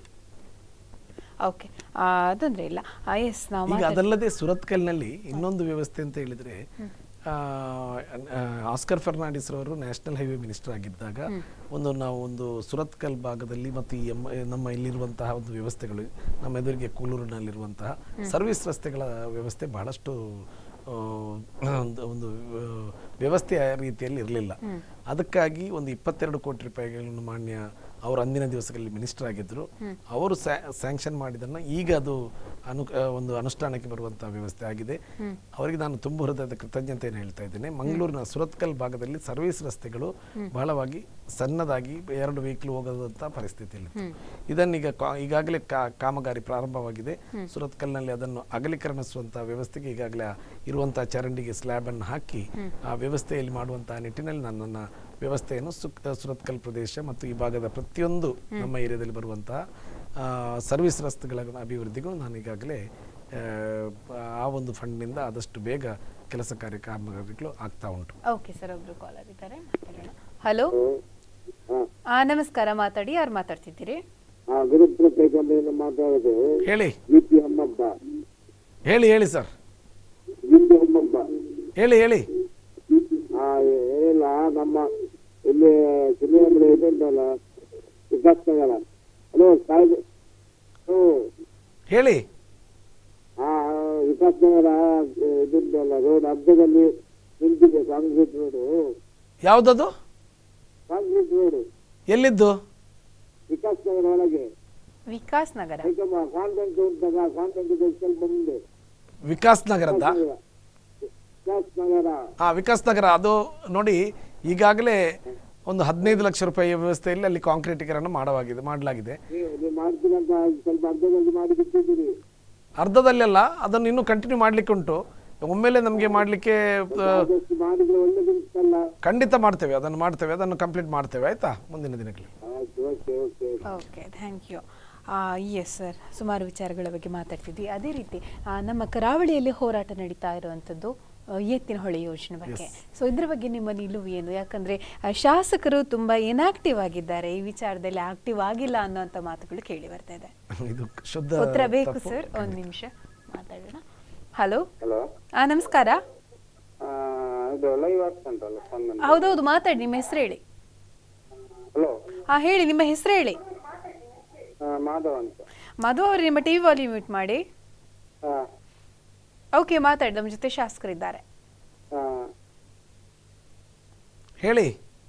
ಓಕೆ ಅದಂದ್ರೆ ಇಲ್ಲ ಎಸ್ ನಾವು ಈಗ ಮಾತಾಡ್- ಅದಲ್ಲದೆ ಸುರತ್ಕಲ್ನಲ್ಲಿ ಇನ್ನೊಂದು ವ್ಯವಸ್ಥೆ ಅಂತ ಹೇಳಿದ್ರೆ ಆ, ಆ, ಆಸ್ಕರ್ ಫರ್ನಾಂಡಿಸ್ ರವರು ನ್ಯಾಷನಲ್ ಹೈವೇ ಮಿನಿಸ್ಟರ್ ಆಗಿದ್ದಾಗ ಒಂದು ನಾವು ಒಂದು ಸುರತ್ಕಲ್ ಭಾಗದಲ್ಲಿ ಮತ್ತು ಈ ಎಮ್ಮ- ನಮ್ಮ ಇಲ್ಲಿರುವಂತಹ ಒಂದು ವ್ಯವಸ್ಥೆಗಳು ನಮ್ಮ ಎದುರಿಗೆ ಕೂಲೂರಿನಲ್ಲಿರುವಂತಹ ಸರ್ವಿಸ್ ರಸ್ತೆಗಳ ವ್ಯವಸ್ಥೆ ಬಹಳಷ್ಟು ಆ, ಒಂದು ಒಂದು ಆ, ವ್ಯವಸ್ಥೆಯ ರೀತಿಯಲ್ಲಿ ಇರಲಿಲ್ಲ ಅದಕ್ಕಾಗಿ ಒಂದು ಇಪ್ಪತ್ತೆರಡು ಕೋಟಿ ರೂಪಾಯಿಗಳನ್ನು ಮಾನ್ಯ ಅವರು ಅಂದಿನ ದಿವಸಗಳಲ್ಲಿ ಮಿನಿಸ್ಟರ್ ಆಗಿದ್ದರು ಅವರು ಸ್ಯಾಂಕ್ಷನ್ ಮಾಡಿದನ್ನು ಈಗ ಅದು ಅನು ಆ, ಒಂದು ಅನುಷ್ಠಾನಕ್ಕೆ ಬರುವಂತಹ ವ್ಯವಸ್ಥೆ ಆಗಿದೆ ಅವರಿಗೆ ನಾನು ತುಂಬ ಹೃದಯದ ಕೃತಜ್ಞತೆಯನ್ನು ಹೇಳ್ತಾ ಇದ್ದೇನೆ ಮಂಗಳೂರಿನ ಸುರತ್ಕಲ್ ಭಾಗದಲ್ಲಿ ಸರ್ವಿಸ್ ರಸ್ತೆಗಳು ಬಹಳವಾಗಿ ಸಣ್ಣದಾಗಿ ಎರಡು ವೆಹಿಕಲ್ ಹೋಗದಂತ ಪರಿಸ್ಥಿತಿಯಲ್ಲಿ ಇದನ್ನೀಗ ಕಾ- ಈಗಾಗಲೇ ಕಾ- ಕಾಮಗಾರಿ ಪ್ರಾರಂಭವಾಗಿದೆ ಸುರತ್ಕಲ್ನಲ್ಲಿ ಅದನ್ನು ಅಗಲೀಕರಣಿಸುವಂತಹ ವ್ಯವಸ್ಥೆಗೆ ಈಗಾಗಲೇ ಇರುವಂತಹ ಚರಂಡಿಗೆ ಸ್ಲ್ಯಾಬ್ ಅನ್ನು ಹಾಕಿ ಆ ವ್ಯವಸ್ಥೆಯಲ್ಲಿ ಮಾಡುವಂತಹ ನಿಟ್ಟಿನಲ್ಲಿ ನಾನು ನನ್ನ ವ್ಯವಸ್ಥೆಯನ್ನು ಸುಕ್ ಸುರತ್ಕಲ್ ಪ್ರದೇಶ ಮತ್ತು ಈ ಭಾಗದ ಪ್ರತಿಯೊಂದು ನಮ್ಮ ಏರಿಯಾದಲ್ಲಿ ಬರುವಂತಹ ಆ, ಸರ್ವಿಸ್ ರಸ್ತೆಗಳ ಅಭಿವೃದ್ಧಿಗೂ ನಾನು ಈಗಾಗಲೇ ಆ, ಆ ಒಂದು ಫಂಡ್ನಿಂದ ಆದಷ್ಟು ಬೇಗ ಕೆಲಸ ಕಾರ್ಯ ಕಾಮಗಾರಿಗಳು ಆಗ್ತಾ ಉಂಟು ಓಕೆ ಸರ್ ಒಬ್ರು ಕಾಲರ್ ಇದ್ದಾರೆ ಮಾತಾಡೋಣ ಹಲೋ ಆ ನಮಸ್ಕಾರ ಮಾತಾಡಿ ಯಾರು ಮಾತಾಡ್ತಿದ್ದೀರಿ ಗುರುಪುರ ಕೈಗೊಂಡು ಮಾತಾಡೋದು ಹೇಳಿ ಬಿ ಪಿ ಹಮ್ಮಬ್ಬ ಹೇಳಿ ಹೇಳಿ ಸರ್ ಬಿಂದು ಹಮ್ಮಬ್ಬ ಹೇಳಿ ಹೇಳಿ ಆ ಏನಿಲ್ಲ ನಮ್ಮ ಇಲ್ಲಿ ಸಿನಿಮಾ ಇದುಂಟಲ್ಲ ವಿಕಾಸ್ ನಗರ ಹಲೋ ಕಾಯ್ದೆ ಹಲೋ ಹೇಳಿ ಆ ವಿಕಾಸ್ ನಗರ ಇದುಂಟಲ್ಲ ರೋಡ್ ಅರ್ಧದಲ್ಲಿ ನಿಂತಿದೆ ಕಾಂಕ್ರೀಟ್ ರೋಡು ಯಾವುದದು ಕಾಂಕ್ರೀಟ್ ರೋಡು ಎಲ್ಲಿದ್ದು ವಿಕಾಸ್ ನಗರ ಒಳಗೆ ವಿಕಾಸ್ ನಗರ ಐಕಮ್ಮ ಕಾನ್ವೆಂಟ್ ಉಂಟಲ್ಲ ಕಾನ್ವೆಂಟ್ ಸ್ವಲ್ಪ ಮುಂದೆ ವಿಕಾಸ್ ನಗರದ ವಿಕಾಸ್ ನಗರ ಆ ವಿಕಾಸ್ ನಗರ ಅದು ನೋಡಿ ಈಗಾಗಲೇ ಒಂದು ಹದಿನೈದು ಲಕ್ಷ ರೂಪಾಯಿ ವ್ಯವಸ್ಥೆಯಲ್ಲಿ ಅಲ್ಲಿ ಕಾಂಕ್ರೀಟೀಕರಣ ಮಾಡವಾಗಿದೆ ಮಾಡಲಾಗಿದೆ ನೀವು ನೀವು ಮಾಡ್ತೀರಂತ ಸ್ವಲ್ಪ ಅರ್ಧದಲ್ಲಿ ಮಾಡಿ ಬಿಟ್ಟಿದ್ದೀರಿ ಅರ್ಧದಲ್ಲೆಲ್ಲ ಅದನ್ನು ಇನ್ನೂ ಕಂಟಿನ್ಯೂ ಮಾಡ್ಲಿಕ್ಕೆ ಉಂಟು ಒಮ್ಮೆಲೆ ನಮಗೆ ಮಾಡಲಿಕ್ಕೆ ಆದಷ್ಟು ಮಾಡಿದ್ರೆ ಒಳ್ಳೇದಿರ್ತಲ್ಲ ಖಂಡಿತ ಮಾಡ್ತೇವೆ ಅದನ್ನು ಮಾಡ್ತೇವೆ ಅದನ್ನು ಕಂಪ್ಲೀಟ್ ಮಾಡ್ತೇವೆ ಆಯ್ತಾ ಮುಂದಿನ ದಿನಗಳಲ್ಲಿ ಆಯ್ತು okay okay okay thank you yes sir ಸುಮಾರು ವಿಚಾರಗಳ ಬಗ್ಗೆ ಮಾತಾಡ್ತಿದ್ವಿ ಅದೇ ರೀತಿ ಆ, ನಮ್ಮ ಕರಾವಳಿಯಲ್ಲಿ ಹೋರಾಟ ನಡೀತಾ ಇರುವಂಥದ್ದು ಆ, ಎತ್ತಿನ ಹೊಳೆ ಯೋಜನೆ ಬಗ್ಗೆ ಸೊ ಇದ್ರ ಬಗ್ಗೆ ನಿಮ್ಮ ನಿಲುವು ಏನು ಯಾಕಂದ್ರೆ ಆ, ಶಾಸಕರು ತುಂಬಾ ಇನ್ಆಕ್ಟಿವ್ ಆಗಿದ್ದಾರೆ ಈ ವಿಚಾರದಲ್ಲಿ ಆಕ್ಟಿವ್ ಆಗಿಲ್ಲ ಅನ್ನೋಂಥ ಮಾತುಗಳು ಕೇಳಿ ಬರ್ತಾ ಇದೆ ಇದು ಶುದ್ಧ ಉತ್ತರ ಬೇಕು ತಪ್ಪು. ಸರ್ ಒಂದು ನಿಮಿಷ ಮಾತಾಡೋಣ ಹಲೋ ಹಲೋ ಆ ನಮಸ್ಕಾರ ಇದು ಲೈವ್ ಆಗ್ತಂಟಲ್ಲ ಸ್ಪಂದನ ಹೌದೌದು ಮಾತಾಡಿ ನಿಮ್ಮ ಹೆಸರು ಹೇಳಿ ಹಲೋ ಹಾ ಹೇಳಿ ನಿಮ್ಮ ಹೆಸರು ಹೇಳಿ ಮಾಧವ್ ಅಂತ ಮಧು ಅವರು ನಿಮ್ಮ ಟಿವಿ ವಾಲ್ಯೂಮ್ ಮ್ಯೂಟ್ ಮಾಡಿ ಹಾ ಓಕೆ ಮಾತಾಡಿ ನಮ್ಮ ಜೊತೆ ಶಾಸಕರಿದ್ದಾರೆ ಹಾ ಹೇಳಿ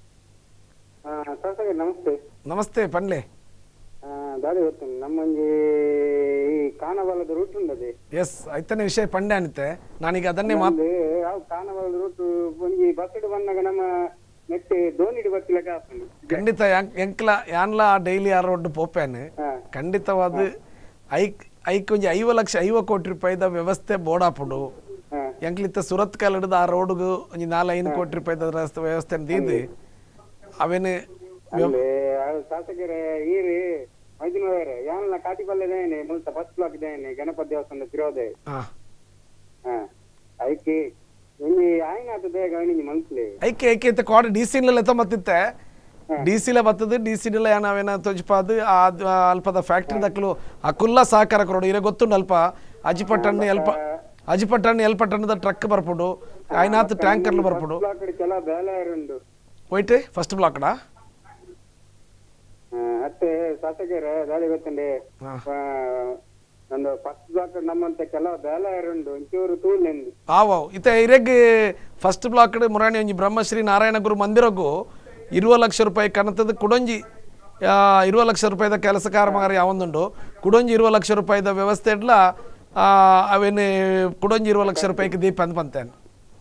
ಶಾಸಕ ನಮಸ್ತೆ ನಮಸ್ತೆ ಪಂಡ್ಲೆ ಆ, ದಾರಿ ಗೊತ್ತುಂಟು ನಮ್ಮೊಂಜಿ ಈ ಕಾನಬಾಲದ ರೂಟ್ ಉಂಡದೆ ಎಸ್ ಐತನೇ ವಿಷಯ ಪಂಡೆ ಅನಿತೆ ನಾನೀಗ ಅದನ್ನೇ ಮಾತು ನಮ್ದು ಯಾವ ಕಾನಬಾಲದ ರೂಟ್ ಒಂಜಿ ಬಸ್ಸಿಡ್ ಬಂದಾಗ ನಮ್ಮ ನೆಟ್ಟಿ ದೋಣಿಡಿ ಬತ್ತಿಲಕ ಆಗ್ತದೆ ಖಂಡಿತ ಯಾಂಕ್- ಎಂಕ್ಲ ಯಾನ್ಲ ಡೈಲಿ ಆ ರೋಡ್ ಪೋಪೇನೆ ಹಾ. ಖಂಡಿತವಾದ ಐಕ್ ಐಕ್ ಒಂಜಿ ಐವ ಲಕ್ಷ ಐವ ಕೋಟಿ ರೂಪಾಯಿದ ವ್ಯವಸ್ಥೆ ಬೋಡಾಪುಡು ಹಾ ಎಂಕ್ಲಿತ್ತ ಸುರತ್ ಕಾಲ್ ಹಿಡಿದು ಆ ರೋಡ್ಗು ಒಂಜಿ ನಾಲ್ ಐದು ಕೋಟಿ ರೂಪಾಯಿದ ರಸ್ತೆ ವ್ಯವಸ್ಥೆ ದೀದು ಅವೇನು ಅಲ್ಲಿ ಅದು ಶಾಸಕರೇ ಈರಿ ಮೈದಿನವರೇ ಯಾನಲ್ಲ ಕಾಟಿಪಲ್ಲೆದೇನೆ ಮುಲ್ತ ಫಸ್ಟ್ ಬ್ಲಾಕ್ ಇದೇನೆ ಗಣಪತಿ ದೇವಸ್ಥಾನದ ತಿರೋದೆ ಹಾ ಹಾ ಐಕಿ ಒಂಜಿ ಆಯ್ನಾತ ಬೇಗ ಅವನಿಗೆ ಮನ್ಸ್ಲಿ ಐಕೆ ಐಕೆ ಇತ್ತೆ ಕೋಡ ಡಿ ಸಿಲೆಲ್ಲ ಎತ್ತಮತ್ತಿತ್ತೆ ಡಿ ಸಿಲ ಬತ್ತದು ಡಿ ಸಿಲ ನಾವೇನ ತೊಜ್ಪಾದು ಆ ಆ ಅಲ್ಪದ ಫ್ಯಾಕ್ಟ್ರಿ ದಕ್ಕಲು ಆ ಕುಲ್ಲ ಸಹಕಾರ ಕೊರೋಡು ಇರ ಗೊತ್ತುಂಡು ಅಲ್ಪ ಅಜಿಪಟ್ಟಣ್ಣು ಎಲ್ಪ ಅಜಿಪಟ್ಟಣ್ಣು ಎಲ್ಪಟ್ಟಣ್ಣದ ಟ್ರಕ್ ಬರ್ಪುಡು ಐನಾತ್ ಟ್ಯಾಂಕರ್ಲು ಬರ್ಪುಡು ಬ್ಲಾಕ್ ಕೆಲ ಬೇಲೆ ಉಂಡು ಒಯ್ಟೆ ಫಸ್ಟ್ ಬ್ಲಾಕ್ಡಾ ಅತ್ತೆ ಶಾಸಕರೇ ದಾಳಿ ಗೊತ್ತಂಡೆ ಹಾ. ನಂದು ಫಸ್ಟ್ ಬ್ಲಾಕ್ ನಮ್ಮಂತ ಕೆಲವು ಬೇಲೆ ಉಂಡು ಒಂಚೂರು ತೂಲೆಂದು ಆವ್ ಆವ್ ಇತ್ತೆ ಇರೆಗ್ ಫಸ್ಟ್ ಬ್ಲಾಕ್ ಮುರಾಣಿ ಒಂಜಿ ಬ್ರಹ್ಮಶ್ರೀ ನಾರಾಯಣ ಗುರು ಮಂದಿರಗೂ ಇರುವ ಲಕ್ಷ ರೂಪಾಯಿ ಕನತದ ಕುಡೊಂಜಿ ಆ, ಇರುವ ಲಕ್ಷ ರೂಪಾಯಿದ ಕೆಲಸ ಕಾಮಗಾರಿ ಯಾವೊಂದುಂಡು ಕುಡೊಂಜಿ ಇರುವ ಲಕ್ಷ ರೂಪಾಯಿದ ವ್ಯವಸ್ಥೆ ಇಡ್ಲ ಆ, ಅವೇನು ಕುಡೊಂಜಿ ಇರುವ ಲಕ್ಷ ರೂಪಾಯಿಗೆ ದೀಪ ಅಂತ ಬಂತೇನೆ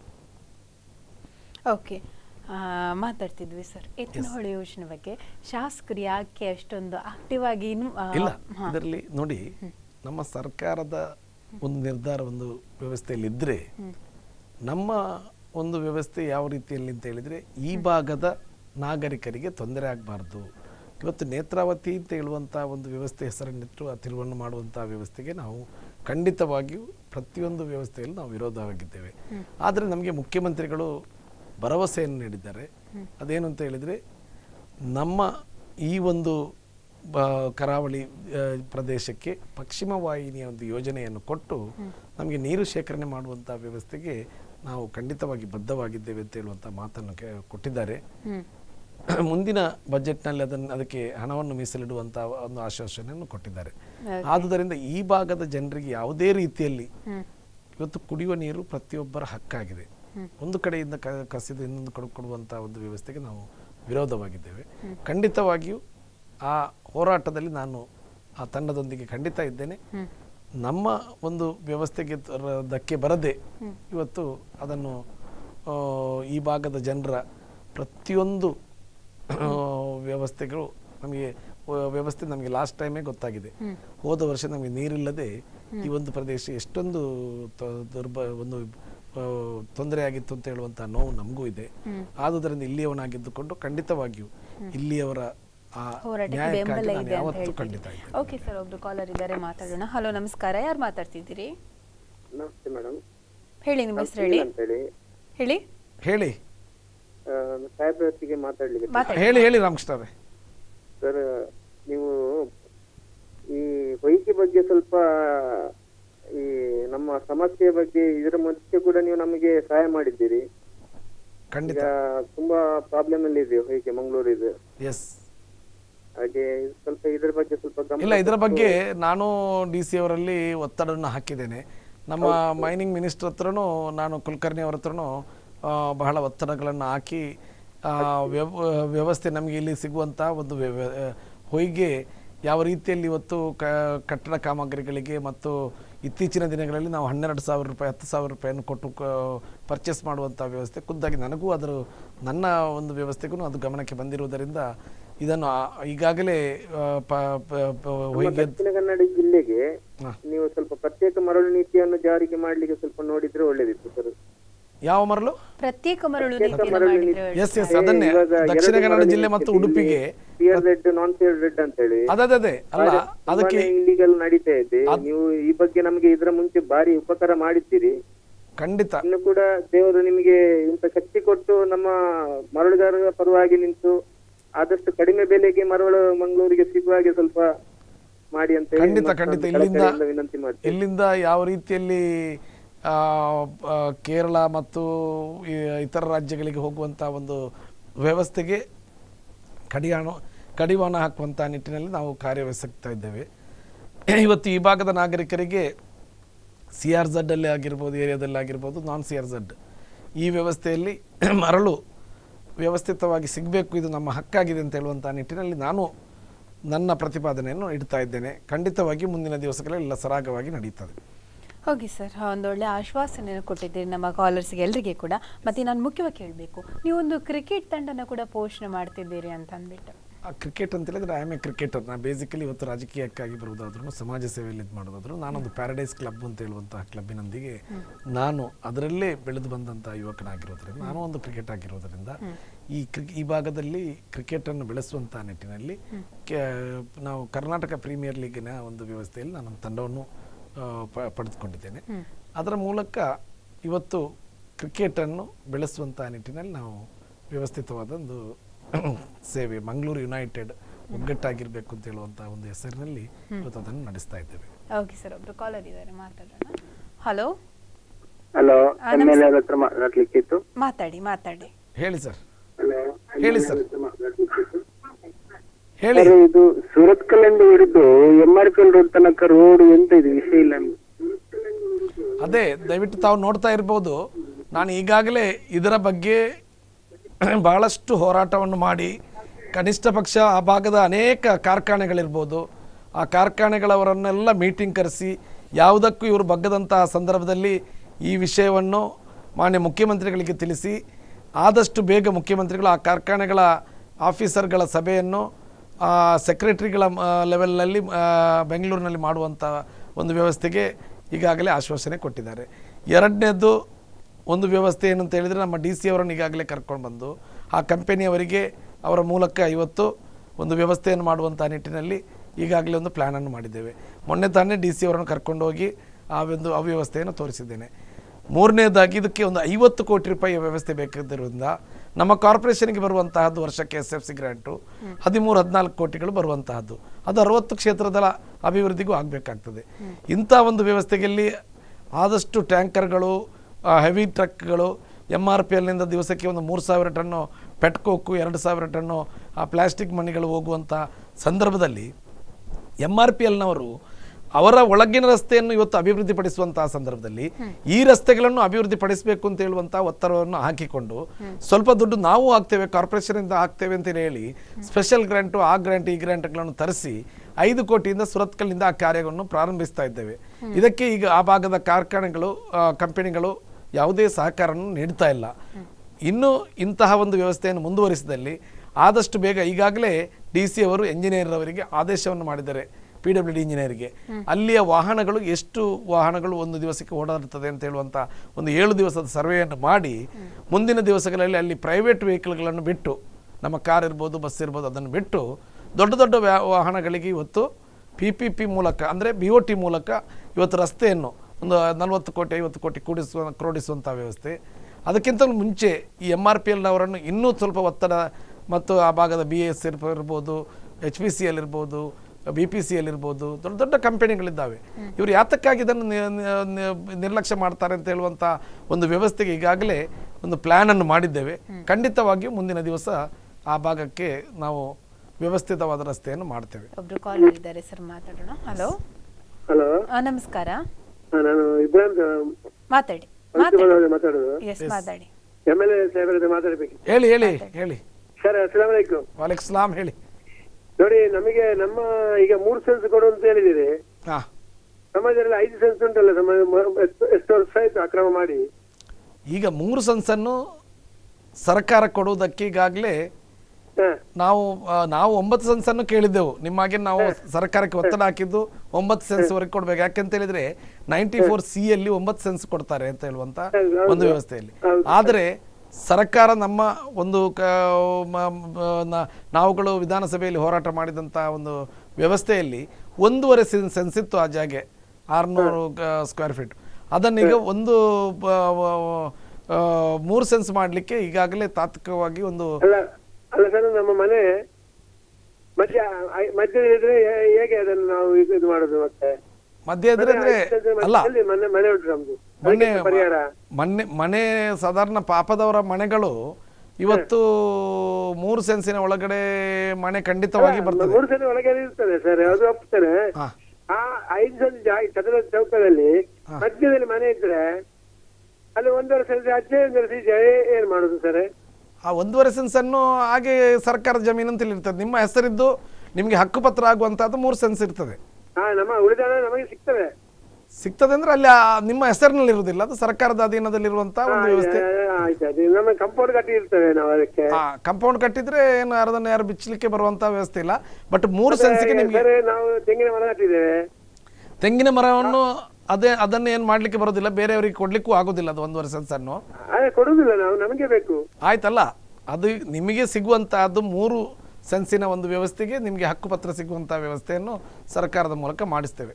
ಓಕೆ ಮಾತಾಡ್ತಿದ್ವಿ ಸರ್ ಎತ್ತಿನಹೊಳೆ ಯೋಜನೆ ಬಗ್ಗೆ ಶಾಸಕರು ಯಾಕೆ ಅಷ್ಟೊಂದು ಆಕ್ಟಿವ್ ಆಗಿ ಇನ್ನು ಆ, ಇಲ್ಲ ಹಾ. ಇದರಲ್ಲಿ ನೋಡಿ ನಮ್ಮ ಸರ್ಕಾರದ ಒಂದು ನಿರ್ಧಾರ ಒಂದು ವ್ಯವಸ್ಥೆಯಲ್ಲಿ ಇದ್ದರೆ ನಮ್ಮ ಒಂದು ವ್ಯವಸ್ಥೆ ಯಾವ ರೀತಿಯಲ್ಲಿ ಅಂತ ಹೇಳಿದರೆ ಈ ಭಾಗದ ನಾಗರಿಕರಿಗೆ ತೊಂದರೆ ಆಗಬಾರ್ದು ಇವತ್ತು ನೇತ್ರಾವತಿ ಅಂತ ಹೇಳುವಂಥ ಒಂದು ವ್ಯವಸ್ಥೆ ಹೆಸರನ್ನಿಟ್ಟು ಆ ತಿರುವನ್ನು ಮಾಡುವಂಥ ವ್ಯವಸ್ಥೆಗೆ ನಾವು ಖಂಡಿತವಾಗಿಯೂ ಪ್ರತಿಯೊಂದು ವ್ಯವಸ್ಥೆಯಲ್ಲಿ ನಾವು ವಿರೋಧವಾಗಿದ್ದೇವೆ ಆದರೆ ನಮಗೆ ಮುಖ್ಯಮಂತ್ರಿಗಳು ಭರವಸೆಯನ್ನು ನೀಡಿದ್ದಾರೆ ಅದೇನು ಅಂತ ಹೇಳಿದರೆ ನಮ್ಮ ಈ ಒಂದು ಬ ಕರಾವಳಿ ಆ, ಪ್ರದೇಶಕ್ಕೆ ಪಶ್ಚಿಮ ವಾಹಿನಿಯ ಒಂದು ಯೋಜನೆಯನ್ನು ಕೊಟ್ಟು ನಮಗೆ ನೀರು ಶೇಖರಣೆ ಮಾಡುವಂಥ ವ್ಯವಸ್ಥೆಗೆ ನಾವು ಖಂಡಿತವಾಗಿ ಬದ್ಧವಾಗಿದ್ದೇವೆ ಅಂತ ಹೇಳುವಂಥ ಮಾತನ್ನು ಕೆ- ಕೊಟ್ಟಿದ್ದಾರೆ ಮುಂದಿನ ಬಜೆಟ್ನಲ್ಲಿ ಅದನ್ನು ಅದಕ್ಕೆ ಹಣವನ್ನು ಮೀಸಲಿಡುವಂಥ ಒಂದು ಆಶ್ವಾಸನೆಯನ್ನು ಕೊಟ್ಟಿದ್ದಾರೆ ಆದುದರಿಂದ ಈ ಭಾಗದ ಜನರಿಗೆ ಯಾವುದೇ ರೀತಿಯಲ್ಲಿ ಇವತ್ತು ಕುಡಿಯುವ ನೀರು ಪ್ರತಿಯೊಬ್ಬರ ಹಕ್ಕಾಗಿದೆ ಒಂದು ಕಡೆಯಿಂದ ಕ- ಕಸಿದು ಇನ್ನೊಂದು ಕಡೆ ಕೊಡುವಂಥ ಒಂದು ವ್ಯವಸ್ಥೆಗೆ ನಾವು ವಿರೋಧವಾಗಿದ್ದೇವೆ ಖಂಡಿತವಾಗಿಯೂ ಆ ಹೋರಾಟದಲ್ಲಿ ನಾನು ಆ ತಂಡದೊಂದಿಗೆ ಖಂಡಿತ ಇದ್ದೇನೆ ನಮ್ಮ ಒಂದು ವ್ಯವಸ್ಥೆಗೆ ತರ- ಧಕ್ಕೆ ಬರದೆ ಇವತ್ತು ಅದನ್ನು ಆ, ಈ ಭಾಗದ ಜನರ ಪ್ರತಿಯೊಂದು ಆ, ವ್ಯವಸ್ಥೆಗಳು ನಮಗೆ ವ- ವ್ಯವಸ್ಥೆ ನಮಗೆ ಲಾಸ್ಟ್ ಟೈಮೇ ಗೊತ್ತಾಗಿದೆ ಹೋದ ವರ್ಷ ನಮಗೆ ನೀರಿಲ್ಲದೆ ಈ ಒಂದು ಪ್ರದೇಶ ಎಷ್ಟೊಂದು ತ- ದುರ್ಬ ಒಂದು ಆ, ತೊಂದರೆ ಆಗಿತ್ತು ಅಂತ ಹೇಳುವಂತಹ ನೋವು ನಮಗೂ ಇದೆ ಆದುದರಿಂದ ಇಲ್ಲಿಯವನಾಗಿದ್ದುಕೊಂಡು ಖಂಡಿತವಾಗಿಯೂ ಇಲ್ಲಿಯವರ ಆ ಹೋರಾಟಕ್ಕೆ ನ್ಯಾಯಕ್ಕಾಗಿ ಬೆಂಬಲ ನಾನು ಇದೆ ಅಂತ ಯಾವತ್ತೂ ಖಂಡಿತ ಹೇಳ್ತೀರಿ ಇದ್ದೇನೆ ಓಕೆ ಸರ್ ಒಬ್ರು ಕಾಲರ್ ಇದ್ದಾರೆ ಮಾತಾಡೋಣ ಹಲೋ ನಮಸ್ಕಾರ ಯಾರು ಮಾತಾಡ್ತಿದ್ದೀರಿ ನಮಸ್ತೆ ಮೇಡಮ್ ಹೇಳಿ ನಿಮ್ಮ ಹೆಸರು ಹೇಳಿ ಅಂತೇಳಿ ಹೇಳಿ ಹೇಳಿ ಸಾಹೇಬ್ರ ಹೊತ್ತಿಗೆ ಮಾತಾಡ್ಲಿಕ್ಕೆ ಮಾತಾಡಿ ಹೇಳಿ ಹೇಳಿ ರಾಮಕೃಷ್ಣ ಅವರೇ ಸರ್ ನೀವು ಈ ಹೊಯ್ಕೆ ಬಗ್ಗೆ ಸ್ವಲ್ಪ ಈ ನಮ್ಮ ಸಮಸ್ಯೆ ಬಗ್ಗೆ ಇದರ ಮುಂಚೆ ಕೂಡ ನೀವು ನಮಗೆ ಸಹಾಯ ಮಾಡಿದ್ದೀರಿ ಖಂಡಿತ ಈಗ ತುಂಬಾ ಪ್ರಾಬ್ಲಮ್ ಅಲ್ಲಿ ಇದೆ ಹೊಯ್ಕೆ ಮಂಗಳೂರು ಇದೆ ಎಸ್ ಹಾಗೆ ಸ್ವಲ್ಪ ಇದ್ರ ಬಗ್ಗೆ ಸ್ವಲ್ಪ ಗಮನ ಇಲ್ಲ ಇದರ ಬಗ್ಗೆ ನಾನು ಡಿ ಸಿ ಅವರಲ್ಲಿ ಒತ್ತಡವನ್ನು ಹಾಕಿದ್ದೇನೆ ನಮ್ಮ ಮೈನಿಂಗ್ ಮಿನಿಸ್ಟರ್ ಹತ್ರನೂ ನಾನು ಕುಲಕರ್ಣಿ ಅವ್ರ ಹತ್ರನೂ ಆ, ಬಹಳ ಒತ್ತಡಗಳನ್ನು ಹಾಕಿ ಆ, ವ್ಯವ ವ್ಯವಸ್ಥೆ ನಮಗೆ ಇಲ್ಲಿ ಸಿಗುವಂಥ ಒಂದು ವ್ಯವ- ಆ, ಹೊಯ್ಗೆ ಯಾವ ರೀತಿಯಲ್ಲಿ ಇವತ್ತು ಕ ಕಟ್ಟಡ ಕಾಮಗಾರಿಗಳಿಗೆ ಮತ್ತು ಇತ್ತೀಚಿನ ದಿನಗಳಲ್ಲಿ ನಾವು ಹನ್ನೆರಡು ಸಾವಿರ ರೂಪಾಯಿ ಹತ್ತು ಸಾವಿರ ರೂಪಾಯಿಯನ್ನು ಕೊಟ್ಟು ಪರ್ಚೇಸ್ ಮಾಡುವಂಥ ವ್ಯವಸ್ಥೆ ಖುದ್ದಾಗಿ ನನಗೂ ಅದರ ನನ್ನ ಒಂದು ವ್ಯವಸ್ಥೆಗೂ ಅದು ಗಮನಕ್ಕೆ ಬಂದಿರುವುದರಿಂದ ಇದನ್ನು ಆ- ಈಗಾಗಲೇ ಆ, ಪ- ಪ- ಪ- ನಮ್ಮ ಹೊಯ್ಗೆ ದಕ್ಷಿಣ ಕನ್ನಡ ಜಿಲ್ಲೆಗೆ ಹಾ. ನೀವು ಸ್ವಲ್ಪ ಪ್ರತ್ಯೇಕ ಮರಳು ನೀತಿಯನ್ನು ಜಾರಿಗೆ ಮಾಡ್ಲಿಕ್ಕೆ ಸ್ವಲ್ಪ ನೋಡಿದ್ರೆ ಒಳ್ಳೇದಿತ್ತು ಸರ್ ಯಾವ ಮರಳು ಪ್ರತ್ಯೇಕ ಮರಳು ಪ್ರತ್ಯೇಕ ನೀತಿಯನ್ನು ಮರಳು ಮಾಡಿದ್ರೆ ನೀತಿ. ಎಸ್ ಎಸ್ ಅದನ್ನೇ ದಕ್ಷಿಣ ಕನ್ನಡ ಜಿಲ್ಲೆ ಮತ್ತು ಉಡುಪಿಗೆ ಪಿಯರ್ ರೆಡ್ ನಾನ್ ಪಿಯರ್ ರೆಡ್ ಅಂತ ಹೇಳಿ ಅದೇ ಅದೇ ಅಲ್ಲ ಅದಕ್ಕೆ ಇಲ್ಲಿಗಲ್ ನಡೀತಾ ಇದೆ ನೀವು ಈ ಬಗ್ಗೆ ನಮಗೆ ಇದರ ಮುಂಚೆ ಬಾರಿ ಉಪಕಾರ ಮಾಡಿದ್ದೀರಿ ಖಂಡಿತ ಇನ್ನು ಕೂಡ ದೇವರು ನಿಮಗೆ ಇಂತ ಶಕ್ತಿ ಕೊಟ್ಟು ನಮ್ಮ ಮರಳುಗಾರರ ಪರವಾಗಿ ನಿಂತು ಆದಷ್ಟು ಕಡಿಮೆ ಬೆಲೆಗೆ ಮರಳು ಮಂಗಳೂರಿಗೆ ಸಿಗುವ ಹಾಗೆ ಸ್ವಲ್ಪ ಮಾಡಿ ಅಂತ ಹೇಳಿ ಖಂಡಿತ ಮತ್ತೊಂದು ಖಂಡಿತ ಇಲ್ಲಿಂದ ಕಳಕಳಿಯಿಂದ ವಿನಂತಿ ಮಾಡ್ತೀನಿ ಇಲ್ಲಿಂದ ಯಾವ ರೀತಿಯಲ್ಲಿ ಆ, ಆ, ಕೇರಳ ಮತ್ತು ಈ ಇತರ ರಾಜ್ಯಗಳಿಗೆ ಹೋಗುವಂಥ ಒಂದು ವ್ಯವಸ್ಥೆಗೆ ಕಡಿಯಾಣ ಕಡಿವಾಣ ಹಾಕುವಂಥ ನಿಟ್ಟಿನಲ್ಲಿ ನಾವು ಕಾರ್ಯನಿರ್ವಹಿಸ್ತಾ ಇದ್ದೇವೆ ಇವತ್ತು ಈ ಭಾಗದ ನಾಗರಿಕರಿಗೆ ಸಿ ಆರ್ ಝಡ್ ಅಲ್ಲಿ ಆಗಿರ್ಬೋದು ಏರಿಯಾದಲ್ಲಿ ಆಗಿರ್ಬೋದು ನಾನ್ ಸಿ ಆರ್ ಝಡ್ ಈ ವ್ಯವಸ್ಥೆಯಲ್ಲಿ ಮರಳು ವ್ಯವಸ್ಥಿತವಾಗಿ ಸಿಗಬೇಕು ಇದು ನಮ್ಮ ಹಕ್ಕಾಗಿದೆ ಅಂತ ಹೇಳುವಂಥ ನಿಟ್ಟಿನಲ್ಲಿ ನಾನು ನನ್ನ ಪ್ರತಿಪಾದನೆಯನ್ನು ಇಡ್ತಾ ಇದ್ದೇನೆ ಖಂಡಿತವಾಗಿ ಮುಂದಿನ ದಿವಸಗಳಲ್ಲಿ ಎಲ್ಲ ಸರಾಗವಾಗಿ ನಡೀತದೆ ಹೋಗಿ ಸರ್ ಒಂದೊಳ್ಳೆ ಆಶ್ವಾಸನೆಯನ್ನು ಕೊಟ್ಟಿದ್ದೀರಿ ನಮ್ಮ ಕಾಲರ್ಸ್ಗೆ ಎಲ್ಲರಿಗೆ ಕೂಡ ಮತ್ತೆ ನಾನು ಮುಖ್ಯವಾಗಿ ಕೇಳಬೇಕು ನೀವೊಂದು ಕ್ರಿಕೆಟ್ ತಂಡನ ಕೂಡ ಪೋಷಣೆ ಮಾಡ್ತಿದ್ದೀರಿ ಅಂತ ಅಂದ್ಬಿಟ್ಟು ಆ ಕ್ರಿಕೆಟ್ ಅಂತ ಹೇಳಿದ್ರೆ ಐ ಆಮ್ ಎ ಕ್ರಿಕೆಟರ್ ನಾನು ಬೇಸಿಕಲಿ ಇವತ್ತು ರಾಜಕೀಯಕ್ಕಾಗಿ ಬರುವುದಾದ್ರೂ ಸಮಾಜ ಸೇವೆಯಲ್ಲಿ ಇದು ಮಾಡೋದಾದ್ರೂ ನಾನೊಂದು ಪ್ಯಾರಡೈಸ್ ಕ್ಲಬ್ ಅಂತ ಹೇಳುವಂತಹ ಕ್ಲಬ್ಬಿನೊಂದಿಗೆ ನಾನು ಅದರಲ್ಲೇ ಬೆಳೆದು ಬಂದಂತಹ ಯುವಕನಾಗಿರೋದ್ರಿಂದ ನಾನು ಒಂದು ಕ್ರಿಕೆಟ್ ಆಗಿರೋದ್ರಿಂದ ಈ ಕ್ರಿಕ್ ಈ ಭಾಗದಲ್ಲಿ ಕ್ರಿಕೆಟನ್ನು ಬೆಳೆಸುವಂಥ ನಿಟ್ಟಿನಲ್ಲಿ ಕೆ- ನಾವು ಕರ್ನಾಟಕ ಪ್ರೀಮಿಯರ್ ಲೀಗಿನ ಒಂದು ವ್ಯವಸ್ಥೆಯಲ್ಲಿ ನಾನು ಒಂದು ತಂಡವನ್ನು ಆ, ಪ- ಪಡೆದುಕೊಂಡಿದ್ದೇನೆ ಅದರ ಮೂಲಕ ಇವತ್ತು ಕ್ರಿಕೆಟನ್ನು ಬೆಳೆಸುವಂಥ ನಿಟ್ಟಿನಲ್ಲಿ ನಾವು ವ್ಯವಸ್ಥಿತವಾದ ಒಂದು ಸೇವೆ ಮಂಗಳೂರು ಯುನೈಟೆಡ್ ಒಗ್ಗಟ್ಟಾಗಿರ್ಬೇಕು ಅಂತ ಹೇಳುವಂತಹ ಒಂದು ಹೆಸರಿನಲ್ಲಿ ಇವತ್ತು ಅದನ್ನು ನಡೆಸ್ತಾ ಇದ್ದೇವೆ ಓಕೆ ಸರ್ ಒಬ್ರು ಕಾಲರ್ ಇದ್ದಾರೆ ಮಾತಾಡೋಣ ಹಲೋ ಹಲೋ ಆ, ಎಮ್ ಎಲ್ ಎ ಹತ್ರ ಮಾತಾಡ್ಲಿಕ್ಕಿತ್ತು ಮಾತಾಡಿ ಮಾತಾಡಿ ಹೇಳಿ ಸರ್ ಹೇಳಿ ಸರ್ ಹೇಳಿ ಸರ್, ಇದು ಸೂರತ್ ಕಲ್ಲಿಂದ ಹಿಡಿದು M R P L road ತನಕ ರೋಡ್ ಎಂತ ಇದು ವಿಷಯ ಇಲ್ಲ ಅದೇ ದಯವಿಟ್ಟು ತಾವು ನೋಡ್ತಾ ಇರ್ಬೋದು ನಾನು ಈಗಾಗಲೇ ಇದರ ಬಗ್ಗೆ ಬಹಳಷ್ಟು ಹೋರಾಟವನ್ನು ಮಾಡಿ ಕನಿಷ್ಠ ಪಕ್ಷ ಆ ಭಾಗದ ಅನೇಕ ಕಾರ್ಖಾನೆಗಳಿರ್ಬೋದು ಆ ಕಾರ್ಖಾನೆಗಳವರನ್ನೆಲ್ಲ ಮೀಟಿಂಗ್ ಕರೆಸಿ ಯಾವುದಕ್ಕೂ ಇವರು ಬಗ್ಗದಂತಹ ಸಂದರ್ಭದಲ್ಲಿ ಈ ವಿಷಯವನ್ನು ಮಾನ್ಯ ಮುಖ್ಯಮಂತ್ರಿಗಳಿಗೆ ತಿಳಿಸಿ ಆದಷ್ಟು ಬೇಗ ಮುಖ್ಯಮಂತ್ರಿಗಳು ಆ ಕಾರ್ಖಾನೆಗಳ ಆಫೀಸರ್ಗಳ ಸಭೆಯನ್ನು ಸೆಕ್ರೆಟರಿಗಳ ಲೆವೆಲ್ನಲ್ಲಿ ಬೆಂಗಳೂರಿನಲ್ಲಿ ಮಾಡುವಂಥ ಒಂದು ವ್ಯವಸ್ಥೆಗೆ ಈಗಾಗಲೇ ಆಶ್ವಾಸನೆ ಕೊಟ್ಟಿದ್ದಾರೆ ಎರಡನೇದು ಒಂದು ವ್ಯವಸ್ಥೆ ಏನಂತ ಹೇಳಿದರೆ ನಮ್ಮ ಡಿ ಸಿ ಅವರನ್ನು ಈಗಾಗಲೇ ಕರ್ಕೊಂಡು ಬಂದು ಆ ಕಂಪನಿಯವರಿಗೆ ಅವರ ಮೂಲಕ ಇವತ್ತು ಒಂದು ವ್ಯವಸ್ಥೆಯನ್ನು ಮಾಡುವಂಥ ನಿಟ್ಟಿನಲ್ಲಿ ಈಗಾಗಲೇ ಒಂದು ಪ್ಲ್ಯಾನನ್ನು ಮಾಡಿದ್ದೇವೆ ಮೊನ್ನೆ ತಾನೇ ಡಿ ಸಿ ಅವರನ್ನು ಕರ್ಕೊಂಡು ಹೋಗಿ ಆ ಒಂದು ಅವ್ಯವಸ್ಥೆಯನ್ನು ತೋರಿಸಿದ್ದೇನೆ ಮೂರನೇದಾಗಿ ಇದಕ್ಕೆ ಒಂದು ಐವತ್ತು ಕೋಟಿ ರೂಪಾಯಿ ವ್ಯವಸ್ಥೆ ಬೇಕಾಗಿರೋದ್ರಿಂದ ನಮ್ಮ ಕಾರ್ಪೊರೇಷನ್ಗೆ ಬರುವಂತಹದ್ದು ವರ್ಷಕ್ಕೆ ಎಸ್ ಎಫ್ ಸಿ ಗ್ರ್ಯಾಂಟು ಹದಿಮೂರು ಹದಿನಾಲ್ಕು ಕೋಟಿಗಳು ಬರುವಂತಹದ್ದು ಅದು ಅರವತ್ತು ಕ್ಷೇತ್ರದ ಅಭಿವೃದ್ಧಿಗೂ ಆಗಬೇಕಾಗ್ತದೆ ಇಂಥ ಒಂದು ವ್ಯವಸ್ಥೆಯಲ್ಲಿ ಆದಷ್ಟು ಟ್ಯಾಂಕರ್ಗಳು ಹೆವಿ ಟ್ರಕ್ಗಳು ಎಮ್ ಆರ್ ಪಿ ಎಲ್ನಿಂದ ದಿವಸಕ್ಕೆ ಒಂದು ಮೂರು ಸಾವಿರ ಟನ್ನು ಪೆಟ್ಕೋಕು ಎರಡು ಸಾವಿರ ಟನ್ನು ಆ ಪ್ಲಾಸ್ಟಿಕ್ ಮಣಿಗಳು ಹೋಗುವಂಥ ಸಂದರ್ಭದಲ್ಲಿ ಎಮ್ ಆರ್ ಪಿ ಎಲ್ನವರು ಅವರ ಒಳಗಿನ ರಸ್ತೆಯನ್ನು ಇವತ್ತು ಅಭಿವೃದ್ಧಿಪಡಿಸುವಂತಹ ಸಂದರ್ಭದಲ್ಲಿ ಈ ರಸ್ತೆಗಳನ್ನು ಅಭಿವೃದ್ಧಿಪಡಿಸಬೇಕು ಅಂತ ಹೇಳುವಂಥ ಒತ್ತಡವನ್ನು ಹಾಕಿಕೊಂಡು ಸ್ವಲ್ಪ ದುಡ್ಡು ನಾವು ಹಾಕ್ತೇವೆ ಕಾರ್ಪೊರೇಷನ್ ಇಂದ ಹಾಕ್ತೇವೆ ಅಂತ ಹೇಳಿ ಸ್ಪೆಷಲ್ ಗ್ರಾಂಟು ಆ ಗ್ರಾಂಟ್ ಈ ಗ್ರಾಂಟ್ಗಳನ್ನು ತರಿಸಿ ಐದು ಕೋಟಿಯಿಂದ ಸುರತ್ಕಲ್ನಿಂದ ಆ ಕಾರ್ಯವನ್ನು ಪ್ರಾರಂಭಿಸ್ತಾ ಇದ್ದೇವೆ ಇದಕ್ಕೆ ಈಗ ಆ ಭಾಗದ ಕಾರ್ಖಾನೆಗಳು ಆ, ಕಂಪನಿಗಳು ಯಾವುದೇ ಸಹಕಾರವನ್ನು ನೀಡ್ತಾ ಇಲ್ಲ ಇನ್ನು ಇಂತಹ ಒಂದು ವ್ಯವಸ್ಥೆಯನ್ನು ಮುಂದುವರಿಸಿದಲ್ಲಿ ಆದಷ್ಟು ಬೇಗ ಈಗಾಗಲೇ ಡಿ ಸಿ ಅವರು ಎಂಜಿನಿಯರ್ ಅವರಿಗೆ ಆದೇಶವನ್ನು ಮಾಡಿದ್ದಾರೆ ಪಿ ಡಬ್ಲ್ಯೂ ಡಿ ಇಂಜಿನಿಯರ್ಗೆ ಅಲ್ಲಿಯ ವಾಹನಗಳು ಎಷ್ಟು ವಾಹನಗಳು ಒಂದು ದಿವಸಕ್ಕೆ ಓಡಾಡುತ್ತದೆ ಅಂತ ಹೇಳುವಂಥ ಒಂದು ಏಳು ದಿವಸದ ಸರ್ವೆಯನ್ನು ಮಾಡಿ ಮುಂದಿನ ದಿವಸಗಳಲ್ಲಿ ಅಲ್ಲಿ ಪ್ರೈವೇಟ್ ವೆಹಿಕಲ್ಗಳನ್ನು ಬಿಟ್ಟು ನಮ್ಮ ಕಾರ್ ಇರ್ಬೋದು ಬಸ್ ಇರ್ಬೋದು ಅದನ್ನು ಬಿಟ್ಟು ದೊಡ್ಡ ದೊಡ್ಡ ವ್ಯಾ- ವಾಹನಗಳಿಗೆ ಇವತ್ತು ಪಿ ಪಿ ಪಿ ಮೂಲಕ ಅಂದರೆ ಬಿ ಒ ಟಿ ಮೂಲಕ ಇವತ್ತು ರಸ್ತೆಯನ್ನು ಒಂದು ನಲವತ್ತು ಕೋಟಿ ಐವತ್ತು ಕೋಟಿ ಕೂಡಿಸುವ ಕ್ರೋಡಿಸುವಂಥ ವ್ಯವಸ್ಥೆ ಅದಕ್ಕಿಂತ ಮುಂಚೆ ಈ ಎಮ್ ಆರ್ ಪಿ ಎಲ್ನವರನ್ನು ಇನ್ನೂ ಸ್ವಲ್ಪ ಒತ್ತಡ ಮತ್ತು ಆ ಭಾಗದ ಬಿ ಎಸ್ ಇರ್ಬೋದು ಎಚ್ ಪಿ ಸಿ ಎಲ್ ಇರ್ಬೋದು ಬಿ ಪಿ ಸಿ ಎಲ್ ಇರ್ಬೋದು ದೊಡ್ಡ ದೊಡ್ಡ ಕಂಪನಿಗಳಿದ್ದಾವೆ ಇವರು ಯಾತಕ್ಕಾಗಿ ಇದನ್ನು ನಿ- ನಿ- ನಿ- ನಿರ್ಲಕ್ಷ್ಯ ಮಾಡ್ತಾರೆ ಅಂತ ಹೇಳುವಂಥ ಒಂದು ವ್ಯವಸ್ಥೆಗೆ ಈಗಾಗಲೇ ಒಂದು ಪ್ಲ್ಯಾನನ್ನು ಮಾಡಿದ್ದೇವೆ ಖಂಡಿತವಾಗಿಯೂ ಮುಂದಿನ ದಿವಸ ಆ ಭಾಗಕ್ಕೆ ನಾವು ವ್ಯವಸ್ಥಿತವಾದ ರಸ್ತೆಯನ್ನು ಮಾಡ್ತೇವೆ ಒಬ್ರು ಕಾಲ್ ಇದ್ದಾರೆ ಸರ್ ಮಾತಾಡೋಣ ಹಲೋ ಹಲೋ ನಮಸ್ಕಾರ ನಾನು ಇಬ್ರಾಹಿಂ ಮಾತಾಡಿ ಮಾತಾಡಿ ಮಾತಾಡೋದು ಎಸ್ ಮಾತಾಡಿ ಎಮ್ ಎಲ್ ಎ ಸಾಹೇಬ್ರ ಹತ್ರ ಮಾತಾಡಬೇಕು ಹೇಳಿ ಹೇಳಿ ಹೇಳಿ ಸರ್ ಅಸ್ಸಲಾಂ ವಲೈಕುಂ ವಾಲೇಕ್ ಸಲಾಮ್ ಹೇಳಿ ನೋಡಿ ನಮಗೆ ನಮ್ಮ ಈಗ ಮೂರು ಸೆನ್ಸ್ ಕೊಡು ಅಂತ ಹೇಳಿದಿರಿ ಹಾಂ ಸಮಾಜದಲ್ಲಿ ಐದು ಸೆನ್ಸ್ ಉಂಟಲ್ಲ ಸಮಾಜ ಮ- ಎಷ್ಟು- ಎಷ್ಟು ವರ್ಷ ಆಯ್ತು ಅಕ್ರಮ ಮಾಡಿ ಈಗ ಮೂರು ಸೆನ್ಸನ್ನು ಸರ್ಕಾರ ಕೊಡುವುದಕ್ಕೆ ಈಗಾಗಲೇ ಹ. ನಾವು ಆ, ನಾವು ಒಂಬತ್ತು ಸೆನ್ಸನ್ನು ಕೇಳಿದ್ದೆವು ನಿಮ್ಮಾಗೆ ನಾವು ಸರ್ಕಾರಕ್ಕೆ ಒತ್ತಡ ಹಾಕಿದ್ದು ಒಂಬತ್ತು ಸೆನ್ಸ್ ವರೆಗೆ ಕೊಡ್ಬೇಕು ಯಾಕೆಂತ ಹೇಳಿದ್ರೆ ನೈಂಟಿ ಫೋರ್ ಸಿ ಅಲ್ಲಿ ಒಂಬತ್ತು ಸೆನ್ಸ್ ಕೊಡ್ತಾರೆ ಅಂತ ಹೇಳುವಂತ ಒಂದು ವ್ಯವಸ್ಥೆಯಲ್ಲಿ ಆದರೆ ಸರ್ಕಾರ ನಮ್ಮ ಒಂದು ಕ- ಮ- ಮ- ನ- ನಾವುಗಳು ವಿಧಾನಸಭೆಯಲ್ಲಿ ಹೋರಾಟ ಮಾಡಿದಂಥ ಒಂದು ವ್ಯವಸ್ಥೆಯಲ್ಲಿ ಒಂದೂವರೆ ಸೆನ್- ಸೆನ್ಸ್ ಇತ್ತು ಆ ಜಾಗೆ ಆರುನೂರು ಸ್ಕ್ವೇರ್ ಫೀಟ್ ಅದನ್ನೀಗ ಒಂದು ಬ- ವ- ಆ, ಮೂರು ಸೆನ್ಸ್ ಮಾಡಲಿಕ್ಕೆ ಈಗಾಗಲೇ ತಾತ್ವಿಕವಾಗಿ ಒಂದು ಅಲ್ಲ ಅಲ್ಲ ಸರ್ ನಮ್ಮ ಮನೆ ಮಧ್ಯ ಐ- ಮಧ್ಯದಲ್ಲಿದ್ರೆ ಹೇ- ಹೇಗೆ ಅದನ್ನು ನಾವು ಇದು ಇದು ಮಾಡೋದು ಮತ್ತೆ ಮಧ್ಯ ಇದ್ರೆ ಅಂದ್ರೆ ಅಲ್ಲ ಅಲ್ಲಿ ಮನೆ ಮನೆ ಉಂಟು ನಮ್ದು ಮೊನ್ನೆ ಅದಕ್ಕೆ ಪರಿಹಾರ ಮೊನ್ನೆ ಮನೆ ಸಾಧಾರಣ ಪಾಪದವರ ಮನೆಗಳು ಇವತ್ತು ಮೂರು ಸೆನ್ಸಿನ ಒಳಗಡೆ ಮನೆ ಖಂಡಿತವಾಗಿ ಬರ್ತದೆ ಮೂರು ಸಲ ಒಳಗೆ ಇರ್ತದೆ ಸರ್ ಅದು ಒಪ್ತಾರೆ ಹಾ. ಆ ಐದು ಸಲ ಜಾಗ ಚದರ ಚೌಕದಲ್ಲಿ ಮಧ್ಯದಲ್ಲಿ ಮನೆ ಇದ್ರೆ ಅಲ್ಲಿ ಒಂದೂವರೆ ಸಲ ಆಚೆ ಒಂದೂವರೆ ಸಲ ಈಚೆ ಏನ್ ಮಾಡುದು ಸರ್ ಆ ಒಂದೂವರೆ ಸೆನ್ಸ್ ಅನ್ನು ಹಾಗೆ ಸರ್ಕಾರದ ಜಮೀನು ಅಂತ ಇರ್ತದೆ ನಿಮ್ಮ ಹೆಸರಿದ್ದು ನಿಮಗೆ ಹಕ್ಕುಪತ್ರ ಆಗುವಂತಹದ್ದು ಮೂರು ಸೆನ್ಸ್ ಇರ್ತದೆ ಹಾ ನಮ್ಮ ಉಳಿದ ಹಣ ನಮಗೆ ಸಿಗ್ತದೆ ಸಿಗ್ತದೆ ಅಂದ್ರೆ ಅಲ್ಲಿ ಆ ನಿಮ್ಮ ಹೆಸರಿನಲ್ಲಿ ಇರುವುದಿಲ್ಲ ಅದು ಸರ್ಕಾರದ ಅಧೀನದಲ್ಲಿರುವಂತಹ ಒಂದು ವ್ಯವಸ್ಥೆ ಆಯ್ತು ಅದು ನಮ್ಮ ಕಂಪೌಂಡ್ ಕಟ್ಟಿ ಇರ್ತೇವೆ ನಾವು ಅದಕ್ಕೆ ಕಂಪೌಂಡ್ ಕಟ್ಟಿದ್ರೆ ಏನು ಯಾರದನ್ನ ಯಾರು ಬಿಚ್ಚಲಿಕ್ಕೆ ಬರುವಂತಹ ವ್ಯವಸ್ಥೆ ಇಲ್ಲ ಬಟ್ ಮೂರು ಸೆನ್ಸ್ಗೆ ನಿಮಗೆ ಸರ್ ನಾವು ತೆಂಗಿನ ಮರ ಕಟ್ಟಿದ್ದೇವೆ ತೆಂಗಿನ ಮರವನ್ನು ಅದೇ ಅದನ್ನು ಏನು ಮಾಡ್ಲಿಕ್ಕೆ ಬರೋದಿಲ್ಲ ಬೇರೆಯವರಿಗೆ ಕೊಡ್ಲಿಕ್ಕೂ ಆಗೋದಿಲ್ಲ ಅದು ಒಂದೂವರೆ ಸೆನ್ಸ್ ಅನ್ನು ಅದೇ ಕೊಡುದಿಲ್ಲ ನಾವು ನಮಗೆ ಬೇಕು ಆಯ್ತಲ್ಲ ಅದು ನಿಮಗೆ ಸಿಗುವಂತಹದ್ದು ಮೂರು ಸೆನ್ಸಿನ ಒಂದು ವ್ಯವಸ್ಥೆಗೆ ನಿಮಗೆ ಹಕ್ಕುಪತ್ರ ಸಿಗುವಂತಹ ವ್ಯವಸ್ಥೆಯನ್ನು ಸರ್ಕಾರದ ಮೂಲಕ ಮಾಡಿಸ್ತೇವೆ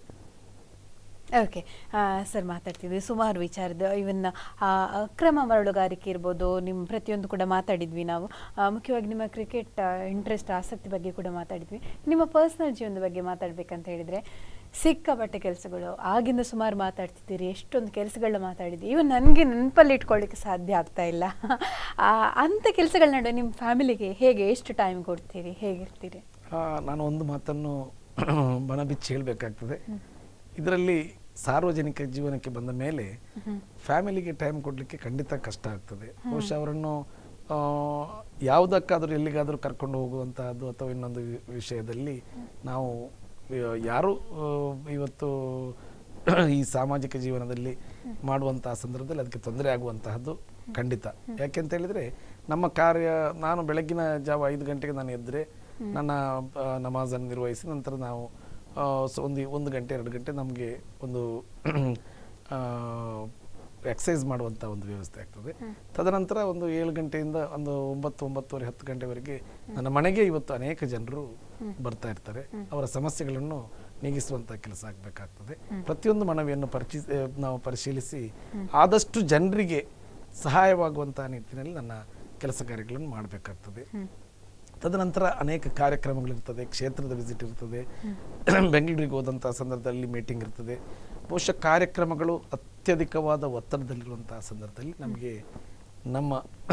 ಓಕೆ ಸರ್ ಮಾತಾಡ್ತಿದ್ವಿ ಸುಮಾರು ವಿಚಾರದ ಇವನ್ ಅಕ್ರಮ ಮರಳುಗಾರಿಕೆ ಇರ್ಬೋದು ನಿಮ್ಮ ಪ್ರತಿಯೊಂದು ಕೂಡ ಮಾತಾಡಿದ್ವಿ ನಾವು ಆ, ಮುಖ್ಯವಾಗಿ ನಿಮ್ಮ ಕ್ರಿಕೆಟ್ ಇಂಟ್ರೆಸ್ಟ್ ಆಸಕ್ತಿ ಬಗ್ಗೆ ಕೂಡ ಮಾತಾಡಿದ್ವಿ ನಿಮ್ಮ ಪರ್ಸ್ನಲ್ ಜೀವನದ ಬಗ್ಗೆ ಮಾತಾಡ್ಬೇಕಂತ ಹೇಳಿದ್ರೆ ಸಿಕ್ಕಾಪಟ್ಟೆ ಕೆಲಸಗಳು ಆಗಿಂದ ಸುಮಾರು ಮಾತಾಡ್ತಿದ್ದೀರಿ ಎಷ್ಟೊಂದು ಕೆಲಸಗಳನ್ನ ಮಾತಾಡಿದ್ವಿ ಇವನ್ ನನಗೆ ನೆನಪಲ್ಲಿ ಇಟ್ಕೊಳ್ಳಿಕ್ಕೆ ಸಾಧ್ಯ ಆಗ್ತಾ ಇಲ್ಲ ಆ, ಅಂಥ ಕೆಲಸಗಳ ನಡುವೆ ನಿಮ್ಮ ಫ್ಯಾಮಿಲಿಗೆ ಹೇಗೆ ಎಷ್ಟು ಟೈಮ್ ಕೊಡ್ತೀರಿ ಹೇಗಿರ್ತೀರಿ ಆ, ನಾನು ಒಂದು ಮಾತನ್ನು ಬನ ಬಿಚ್ಚಿ ಹೇಳಬೇಕಾಗ್ತದೆ ಇದರಲ್ಲಿ ಸಾರ್ವಜನಿಕ ಜೀವನಕ್ಕೆ ಬಂದ ಮೇಲೆ ಫ್ಯಾಮಿಲಿಗೆ ಟೈಮ್ ಕೊಡಲಿಕ್ಕೆ ಖಂಡಿತ ಕಷ್ಟ ಆಗ್ತದೆ ಬಹುಶಃ ಅವರನ್ನು ಆ, ಯಾವುದಕ್ಕಾದರೂ ಎಲ್ಲಿಗಾದರೂ ಕರ್ಕೊಂಡು ಹೋಗುವಂತಹದ್ದು ಅಥವಾ ಇನ್ನೊಂದು ವಿ- ವಿಷಯದಲ್ಲಿ ನಾವು ಯ- ಯಾರು ಆ, ಇವತ್ತು ಈ ಸಾಮಾಜಿಕ ಜೀವನದಲ್ಲಿ ಮಾಡುವಂತಹ ಸಂದರ್ಭದಲ್ಲಿ ಅದಕ್ಕೆ ತೊಂದರೆ ಆಗುವಂತಹದ್ದು ಖಂಡಿತ ಯಾಕೆಂತ ಹೇಳಿದ್ರೆ ನಮ್ಮ ಕಾರ್ಯ ನಾನು ಬೆಳಗ್ಗಿನ ಜಾವ ಐದು ಗಂಟೆಗೆ ನಾನು ಎದ್ದರೆ ನನ್ನ ಆ, ನಮಾಜನ್ನು ನಿರ್ವಹಿಸಿ ನಂತರ ನಾವು ಆ, ಸ- ಒಂದು ಒಂದು ಗಂಟೆ ಎರಡು ಗಂಟೆ ನಮಗೆ ಒಂದು ಆ, ಎಕ್ಸಸೈಸ್ ಮಾಡುವಂಥ ಒಂದು ವ್ಯವಸ್ಥೆ ಆಗ್ತದೆ ತದನಂತರ ಒಂದು ಏಳು ಗಂಟೆಯಿಂದ ಒಂದು ಒಂಬತ್ತು ಒಂಬತ್ತುವರೆ ಹತ್ತು ಗಂಟೆವರೆಗೆ ನನ್ನ ಮನೆಗೆ ಇವತ್ತು ಅನೇಕ ಜನರು ಬರ್ತಾ ಇರ್ತಾರೆ ಅವರ ಸಮಸ್ಯೆಗಳನ್ನು ನೀಗಿಸುವಂಥ ಕೆಲಸ ಆಗಬೇಕಾಗ್ತದೆ ಪ್ರತಿಯೊಂದು ಮನವಿಯನ್ನು ಪರಿಚಿ ನಾವು ಪರಿಶೀಲಿಸಿ ಆದಷ್ಟು ಜನರಿಗೆ ಸಹಾಯವಾಗುವಂಥ ನಿಟ್ಟಿನಲ್ಲಿ ನನ್ನ ಕೆಲಸ ಕಾರ್ಯಗಳನ್ನು ಮಾಡಬೇಕಾಗ್ತದೆ ತದನಂತರ ಅನೇಕ ಕಾರ್ಯಕ್ರಮಗಳಿರ್ತದೆ ಕ್ಷೇತ್ರದ ವಿಸಿಟ್ ಇರ್ತದೆ ಬೆಂಗಳೂರಿಗೆ ಹೋದಂಥ ಸಂದರ್ಭದಲ್ಲಿ ಮೀಟಿಂಗ್ ಇರ್ತದೆ ಬಹುಶಃ ಕಾರ್ಯಕ್ರಮಗಳು ಅತ್ಯಧಿಕವಾದ ಒತ್ತಡದಲ್ಲಿರುವಂತಹ ಸಂದರ್ಭದಲ್ಲಿ ನಮಗೆ ನಮ್ಮ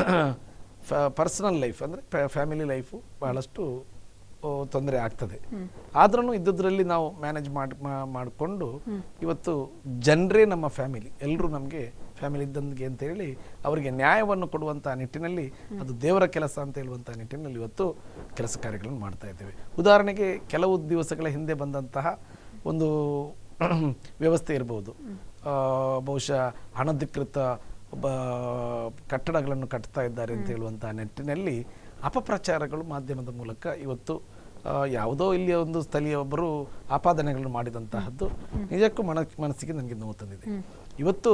ಪರ್ಸನಲ್ ಲೈಫ್ ಅಂದರೆ ಫ್ಯಾಮಿಲಿ ಲೈಫು ಬಹಳಷ್ಟು ತೊಂದರೆ ಆಗ್ತದೆ ಆದ್ರೂ ಇದ್ದುದರಲ್ಲಿ ನಾವು ಮ್ಯಾನೇಜ್ ಮಾಡಿ ಮಾಡಿಕೊಂಡು ಇವತ್ತು ಜನರೇ ನಮ್ಮ ಫ್ಯಾಮಿಲಿ ಎಲ್ಲರೂ ನಮಗೆ ಫ್ಯಾಮಿಲಿ ಇದ್ದಂಗೆ ಅಂತ ಹೇಳಿ ಅವರಿಗೆ ನ್ಯಾಯವನ್ನು ಕೊಡುವಂಥ ನಿಟ್ಟಿನಲ್ಲಿ ಅದು ದೇವರ ಕೆಲಸ ಅಂತ ಹೇಳುವಂಥ ನಿಟ್ಟಿನಲ್ಲಿ ಇವತ್ತು ಕೆಲಸ ಕಾರ್ಯಗಳನ್ನು ಮಾಡ್ತಾ ಇದ್ದೇವೆ ಉದಾಹರಣೆಗೆ ಕೆಲವು ದಿವಸಗಳ ಹಿಂದೆ ಬಂದಂತಹ ಒಂದು ವ್ಯವಸ್ಥೆ ಇರಬಹುದು ಆ, ಬಹುಶಃ ಅನಧಿಕೃತ ಒಬ್ಬ ಕಟ್ಟಡಗಳನ್ನು ಕಟ್ತಾ ಇದ್ದಾರೆ ಅಂತ ಹೇಳುವಂಥ ನಿಟ್ಟಿನಲ್ಲಿ ಅಪಪ್ರಚಾರಗಳು ಮಾಧ್ಯಮದ ಮೂಲಕ ಇವತ್ತು ಆ, ಯಾವುದೋ ಇಲ್ಲಿಯ ಒಂದು ಸ್ಥಳೀಯ ಒಬ್ಬರು ಆಪಾದನೆಗಳನ್ನು ಮಾಡಿದಂತಹದ್ದು ನಿಜಕ್ಕೂ ಮನ ಮನಸ್ಸಿಗೆ ನನಗೆ ನೋವು ತಂದಿದೆ ಇವತ್ತು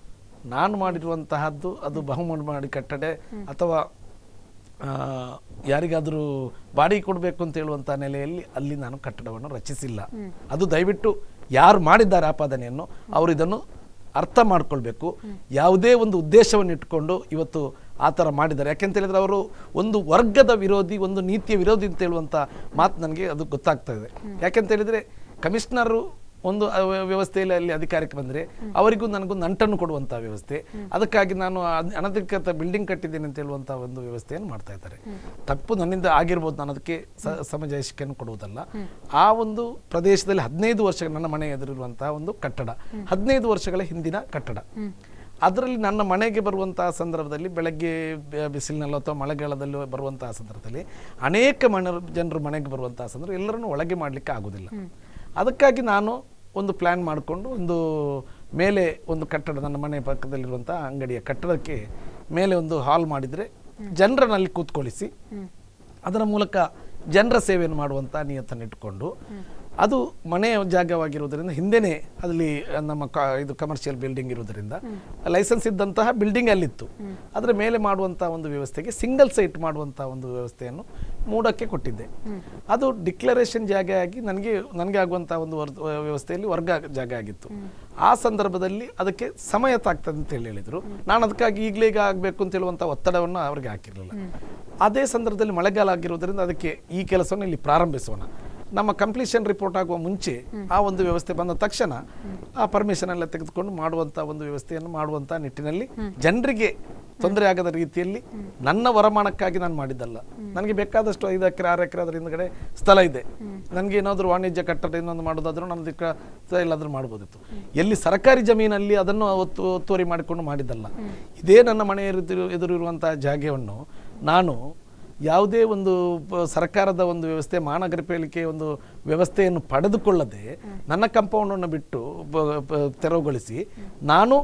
ನಾನು ಮಾಡಿರುವಂತಹದ್ದು ಅದು ಬಹುಮಾನ ಮಾಡಿ ಕಟ್ಟಡೆ ಅಥವಾ ಆ, ಯಾರಿಗಾದರೂ ಬಾಡಿಗೆ ಕೊಡಬೇಕು ಅಂತ ಹೇಳುವಂಥ ನೆಲೆಯಲ್ಲಿ ಅಲ್ಲಿ ನಾನು ಕಟ್ಟಡವನ್ನು ರಚಿಸಿಲ್ಲ ಅದು ದಯವಿಟ್ಟು ಯಾರು ಮಾಡಿದ್ದಾರೆ ಆಪಾದನೆಯನ್ನು ಅವರು ಇದನ್ನು ಅರ್ಥ ಮಾಡ್ಕೊಳ್ಬೇಕು ಯಾವುದೇ ಒಂದು ಉದ್ದೇಶವನ್ನು ಇಟ್ಕೊಂಡು ಇವತ್ತು ಆ ಥರ ಮಾಡಿದ್ದಾರೆ ಯಾಕೆಂತ ಹೇಳಿದ್ರೆ ಅವರು ಒಂದು ವರ್ಗದ ವಿರೋಧಿ ಒಂದು ನೀತಿಯ ವಿರೋಧಿ ಅಂತ ಹೇಳುವಂಥ ಮಾತು ನನಗೆ ಅದು ಗೊತ್ತಾಗ್ತಾ ಇದೆ ಯಾಕೆಂತ ಹೇಳಿದ್ರೆ ಕಮಿಷನರು ಒಂದು ಅ- ವ್ಯ- ವ್ಯವಸ್ಥೆಯಲ್ಲಿ ಅಲ್ಲಿ ಅಧಿಕಾರಕ್ಕೆ ಬಂದರೆ ಅವರಿಗೂ ನನಗೂ ನಂಟನ್ನು ಕೊಡುವಂಥ ವ್ಯವಸ್ಥೆ ಅದಕ್ಕಾಗಿ ನಾನು ಅದ್- ಅನಧಿಕೃತ ಬಿಲ್ಡಿಂಗ್ ಕಟ್ಟಿದ್ದೇನೆ ಅಂತ ಹೇಳುವಂಥ ಒಂದು ವ್ಯವಸ್ಥೆಯನ್ನು ಮಾಡ್ತಾ ಇದ್ದಾರೆ ತಪ್ಪು ನನ್ನಿಂದ ಆಗಿರ್ಬೋದು ನಾನು ಅದಕ್ಕೆ ಸ- ಸಮಜಾಯಿಷಿಕೆಯನ್ನು ಕೊಡುವುದಲ್ಲ ಆ ಒಂದು ಪ್ರದೇಶದಲ್ಲಿ ಹದಿನೈದು ವರ್ಷ ನನ್ನ ಮನೆ ಎದುರಿರುವಂತಹ ಒಂದು ಕಟ್ಟಡ ಹದಿನೈದು ವರ್ಷಗಳ ಹಿಂದಿನ ಕಟ್ಟಡ ಅದರಲ್ಲಿ ನನ್ನ ಮನೆಗೆ ಬರುವಂತಹ ಸಂದರ್ಭದಲ್ಲಿ ಬೆಳಗ್ಗೆ ಬೆ- ಬಿಸಿಲಿನಲ್ಲೋ ಅಥವಾ ಮಳೆಗಾಲದಲ್ಲಿ ಬರುವಂತಹ ಸಂದರ್ಭದಲ್ಲಿ ಅನೇಕ ಮನ ಜನರು ಮನೆಗೆ ಬರುವಂತಹ ಸಂದರ್ಭ ಎಲ್ಲರನ್ನು ಒಳಗೆ ಮಾಡಲಿಕ್ಕೆ ಆಗುದಿಲ್ಲ ಅದಕ್ಕಾಗಿ ನಾನು ಒಂದು ಪ್ಲ್ಯಾನ್ ಮಾಡಿಕೊಂಡು ಒಂದು ಮೇಲೆ ಒಂದು ಕಟ್ಟಡ ನನ್ನ ಮನೆ ಪಕ್ಕದಲ್ಲಿರುವಂಥ ಅಂಗಡಿಯ ಕಟ್ಟಡಕ್ಕೆ ಮೇಲೆ ಒಂದು ಹಾಲ್ ಮಾಡಿದರೆ ಜನರನ್ನು ಅಲ್ಲಿ ಕೂತ್ಕೊಳ್ಳಿಸಿ ಅದರ ಮೂಲಕ ಜನರ ಸೇವೆಯನ್ನು ಮಾಡುವಂಥ ನಿಯತ್ತನ್ನು ಇಟ್ಕೊಂಡು ಅದು ಮನೆಯ ಜಾಗವಾಗಿರುವುದರಿಂದ ಹಿಂದೆನೇ ಅಲ್ಲಿ ನಮ್ಮ ಕ ಇದು ಕಮರ್ಷಿಯಲ್ ಬಿಲ್ಡಿಂಗ್ ಇರುವುದರಿಂದ ಲೈಸೆನ್ಸ್ ಇದ್ದಂತಹ ಬಿಲ್ಡಿಂಗ್ ಅಲ್ಲಿತ್ತು ಅದರ ಮೇಲೆ ಮಾಡುವಂಥ ಒಂದು ವ್ಯವಸ್ಥೆಗೆ ಸಿಂಗಲ್ ಸೈಟ್ ಮಾಡುವಂಥ ಒಂದು ವ್ಯವಸ್ಥೆಯನ್ನು ಮೂಡಕ್ಕೆ ಕೊಟ್ಟಿದ್ದೆ ಅದು ಡಿಕ್ಲರೇಷನ್ ಜಾಗ ಆಗಿ ನನಗೆ ನನಗೆ ಆಗುವಂಥ ಒಂದು ವರ್- ವ್ಯವಸ್ಥೆಯಲ್ಲಿ ವರ್ಗ ಜಾಗ ಆಗಿತ್ತು ಆ ಸಂದರ್ಭದಲ್ಲಿ ಅದಕ್ಕೆ ಸಮಯ ತಾಗ್ತದೆ ಅಂತ ಹೇಳಿ ಹೇಳಿದರು ನಾನು ಅದಕ್ಕಾಗಿ ಈಗಲೇ ಈಗ ಆಗಬೇಕು ಅಂತ ಹೇಳುವಂಥ ಒತ್ತಡವನ್ನು ಅವರಿಗೆ ಹಾಕಿರಲಿಲ್ಲ ಅದೇ ಸಂದರ್ಭದಲ್ಲಿ ಮಳೆಗಾಲ ಆಗಿರುವುದರಿಂದ ಅದಕ್ಕೆ ಈ ಕೆಲಸವನ್ನು ಇಲ್ಲಿ ಪ್ರಾರಂಭಿಸೋಣ ನಮ್ಮ ಕಂಪ್ಲೀಷನ್ ರಿಪೋರ್ಟ್ ಆಗುವ ಮುಂಚೆ ಆ ಒಂದು ವ್ಯವಸ್ಥೆ ಬಂದ ತಕ್ಷಣ ಆ ಪರ್ಮಿಷನ್ ಎಲ್ಲ ತೆಗೆದುಕೊಂಡು ಮಾಡುವಂತ ಒಂದು ವ್ಯವಸ್ಥೆಯನ್ನು ಮಾಡುವಂತ ನಿಟ್ಟಿನಲ್ಲಿ ಜನರಿಗೆ ತೊಂದರೆ ಆಗದ ರೀತಿಯಲ್ಲಿ ನನ್ನ ವರಮಾನಕ್ಕಾಗಿ ನಾನು ಮಾಡಿದ್ದಲ್ಲ ನನಗೆ ಬೇಕಾದಷ್ಟು ಐದು ಎಕರೆ ಆರು ಎಕರೆ ಅದರ ಹಿಂದ್ಗಡೆ ಸ್ಥಳ ಇದೆ ನನಗೆ ಏನಾದರೂ ವಾಣಿಜ್ಯ ಕಟ್ಟಡ ಇನ್ನೊಂದು ಮಾಡೋದಾದ್ರೂ ನಾನು ಅದಕ್ಕೆ ಎಲ್ಲಾದ್ರೂ ಮಾಡ್ಬೋದಿತ್ತು ಎಲ್ಲಿ ಸರ್ಕಾರಿ ಜಮೀನಲ್ಲಿ ಅದನ್ನು ಒತ್ತು ಒತ್ತುವರಿ ಮಾಡಿಕೊಂಡು ಮಾಡಿದ್ದಲ್ಲ ಇದೇ ನನ್ನ ಮನೆ ಎದುರು ಎದುರಿರುವಂತಹ ಜಾಗವನ್ನು ನಾನು ಯಾವುದೇ ಒಂದು ಪ- ಸರ್ಕಾರದ ಒಂದು ವ್ಯವಸ್ಥೆ ಮಹಾನಗರ ಪಾಲಿಕೆ ಒಂದು ವ್ಯವಸ್ಥೆಯನ್ನು ಪಡೆದುಕೊಳ್ಳದೆ ನನ್ನ ಕಂಪೌಂಡನ್ನು ಬಿಟ್ಟು ಬ- ಬ- ತೆರವುಗೊಳಿಸಿ ನಾನು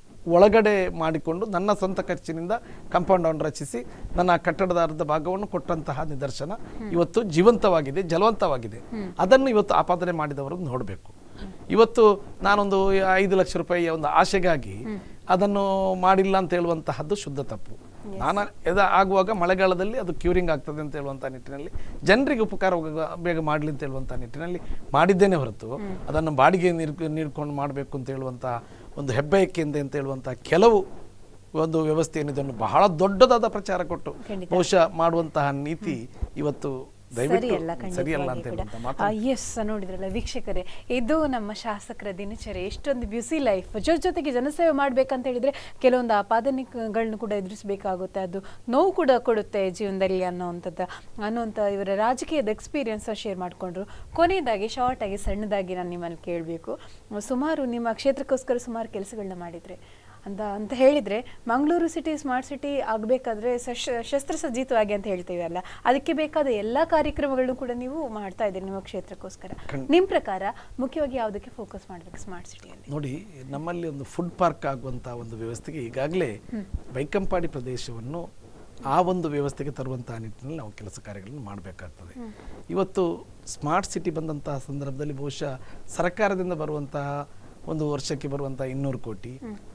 ಒಳಗಡೆ ಮಾಡಿಕೊಂಡು ನನ್ನ ಸ್ವಂತ ಖರ್ಚಿನಿಂದ ಕಾಂಪೌಂಡನ್ನು ರಚಿಸಿ ನನ್ನ ಕಟ್ಟಡದ ಅರ್ಧ ಭಾಗವನ್ನು ಕೊಟ್ಟಂತಹ ನಿದರ್ಶನ ಇವತ್ತು ಜೀವಂತವಾಗಿದೆ ಜಲವಂತವಾಗಿದೆ ಅದನ್ನು ಇವತ್ತು ಆಪಾದನೆ ಮಾಡಿದವರು ನೋಡಬೇಕು ಇವತ್ತು ನಾನೊಂದು ಐದು ಲಕ್ಷ ರೂಪಾಯಿಯ ಒಂದು ಆಶೆಗಾಗಿ ಅದನ್ನು ಮಾಡಿಲ್ಲ ಅಂತ ಹೇಳುವಂತಹದ್ದು ಶುದ್ಧ ತಪ್ಪು ನಾನು ಎದ ಆಗುವಾಗ ಮಳೆಗಾಲದಲ್ಲಿ ಅದು ಕ್ಯೂರಿಂಗ್ ಆಗ್ತದೆ ಅಂತ ಹೇಳುವಂಥ ನಿಟ್ಟಿನಲ್ಲಿ ಜನರಿಗೆ ಉಪಕಾರ ಹೋಗ- ಬೇಗ ಮಾಡಲಿ ಅಂತ ಹೇಳುವಂಥ ನಿಟ್ಟಿನಲ್ಲಿ ಮಾಡಿದ್ದೇನೆ ಹೊರತು ಅದನ್ನು ಬಾಡಿಗೆ ನೀರ್ ನೀಡ್ಕೊಂಡು ಮಾಡಬೇಕು ಅಂತ ಹೇಳುವಂಥ ಒಂದು ಹೆಬ್ಬಯಕೆಯಿಂದ ಅಂತ ಹೇಳುವಂಥ ಕೆಲವು ಒಂದು ವ್ಯವಸ್ಥೆಯನ್ನು ಇದನ್ನು ಬಹಳ ದೊಡ್ಡದಾದ ಪ್ರಚಾರ ಕೊಟ್ಟು ಖಂಡಿತ. ಬಹುಶಃ ಮಾಡುವಂತಹ ನೀತಿ ಇವತ್ತು ಸರಿಯಲ್ಲ ದಯವಿಟ್ಟು ಸರಿಯಲ್ಲ ಅಂತ ಖಂಡಿತವಾಗಿ ಹೇಳುವಂಥ ಕೂಡ ಮಾತು ಎಸ್ ನೋಡಿದ್ರಲ್ಲ ವೀಕ್ಷಕರೇ ಇದು ನಮ್ಮ ಶಾಸಕರ ದಿನಚರಿ ಎಷ್ಟೊಂದು ಬ್ಯುಸಿ ಲೈಫ್ ಜೊತೆ ಜೊತೆಗೆ ಜನಸೇವೆ ಮಾಡ್ಬೇಕಂತ ಹೇಳಿದ್ರೆ ಕೆಲವೊಂದು ಆಪಾದನೆಗಳನ್ನು ಕೂಡ ಎದುರಿಸಬೇಕಾಗುತ್ತೆ ಅದು ನೋವು ಕೂಡ ಕೊಡುತ್ತೆ ಜೀವನದಲ್ಲಿ ಅನ್ನೋವಂಥದ್ದು ಅನ್ನೋಂಥ ಇವರ ರಾಜಕೀಯದ ಎಕ್ಸ್ಪೀರಿಯನ್ಸ್ ಶೇರ್ ಮಾಡಿಕೊಂಡ್ರು ಕೊನೆಯದಾಗಿ ಶಾರ್ಟ್ ಆಗಿ ಸಣ್ಣದಾಗಿ ನಾನು ನಿಮ್ಮಲ್ಲಿ ಕೇಳಬೇಕು ಸುಮಾರು ನಿಮ್ಮ ಕ್ಷೇತ್ರಕ್ಕೋಸ್ಕರ ಸುಮಾರು ಕೆಲಸಗಳನ್ನ ಮಾಡಿದ್ರೆ ಅಂತ ಅಂತ ಹೇಳಿದ್ರೆ ಮಂಗಳೂರು ಸಿಟಿ ಸ್ಮಾರ್ಟ್ ಸಿಟಿ ಆಗಬೇಕಾದ್ರೆ ಶಸ್ತ್ರಸಜ್ಜಿತವಾಗಿ ಅಂತ ಹೇಳ್ತೀವಲ್ಲ ಅದಕ್ಕೆ ಬೇಕಾದ ಎಲ್ಲ ಕಾರ್ಯಕ್ರಮಗಳನ್ನು ಕೂಡ ನೀವು ಮಾಡ್ತಾ ಇದ್ದೀರಿ ನಿಮ್ಮ ಕ್ಷೇತ್ರಕ್ಕೋಸ್ಕರ ನಿಮ್ಮ ಪ್ರಕಾರ ಮುಖ್ಯವಾಗಿ ಯಾವುದಕ್ಕೆ ಫೋಕಸ್ ಮಾಡಬೇಕು ಸ್ಮಾರ್ಟ್ ಸಿಟಿಯಲ್ಲಿ ನೋಡಿ ನಮ್ಮಲ್ಲಿ ಒಂದು ಫುಡ್ ಪಾರ್ಕ್ ಆಗುವಂಥ ಒಂದು ವ್ಯವಸ್ಥೆಗೆ ಈಗಾಗಲೇ ಬೈಕಂಪಾಡಿ ಪ್ರದೇಶವನ್ನು ಆ ಒಂದು ವ್ಯವಸ್ಥೆಗೆ ತರುವಂತಹ ನಿಟ್ಟಿನಲ್ಲಿ ನಾವು ಕೆಲಸ ಕಾರ್ಯಗಳನ್ನು ಮಾಡಬೇಕಾಗ್ತದೆ ಇವತ್ತು ಸ್ಮಾರ್ಟ್ ಸಿಟಿ ಬಂದಂತಹ ಸಂದರ್ಭದಲ್ಲಿ ಬಹುಶಃ ಸರ್ಕಾರದಿಂದ ಬರುವಂತಹ ಒಂದು ವರ್ಷಕ್ಕೆ ಬರುವಂತಹ ಇನ್ನೂರು ಕೋಟಿ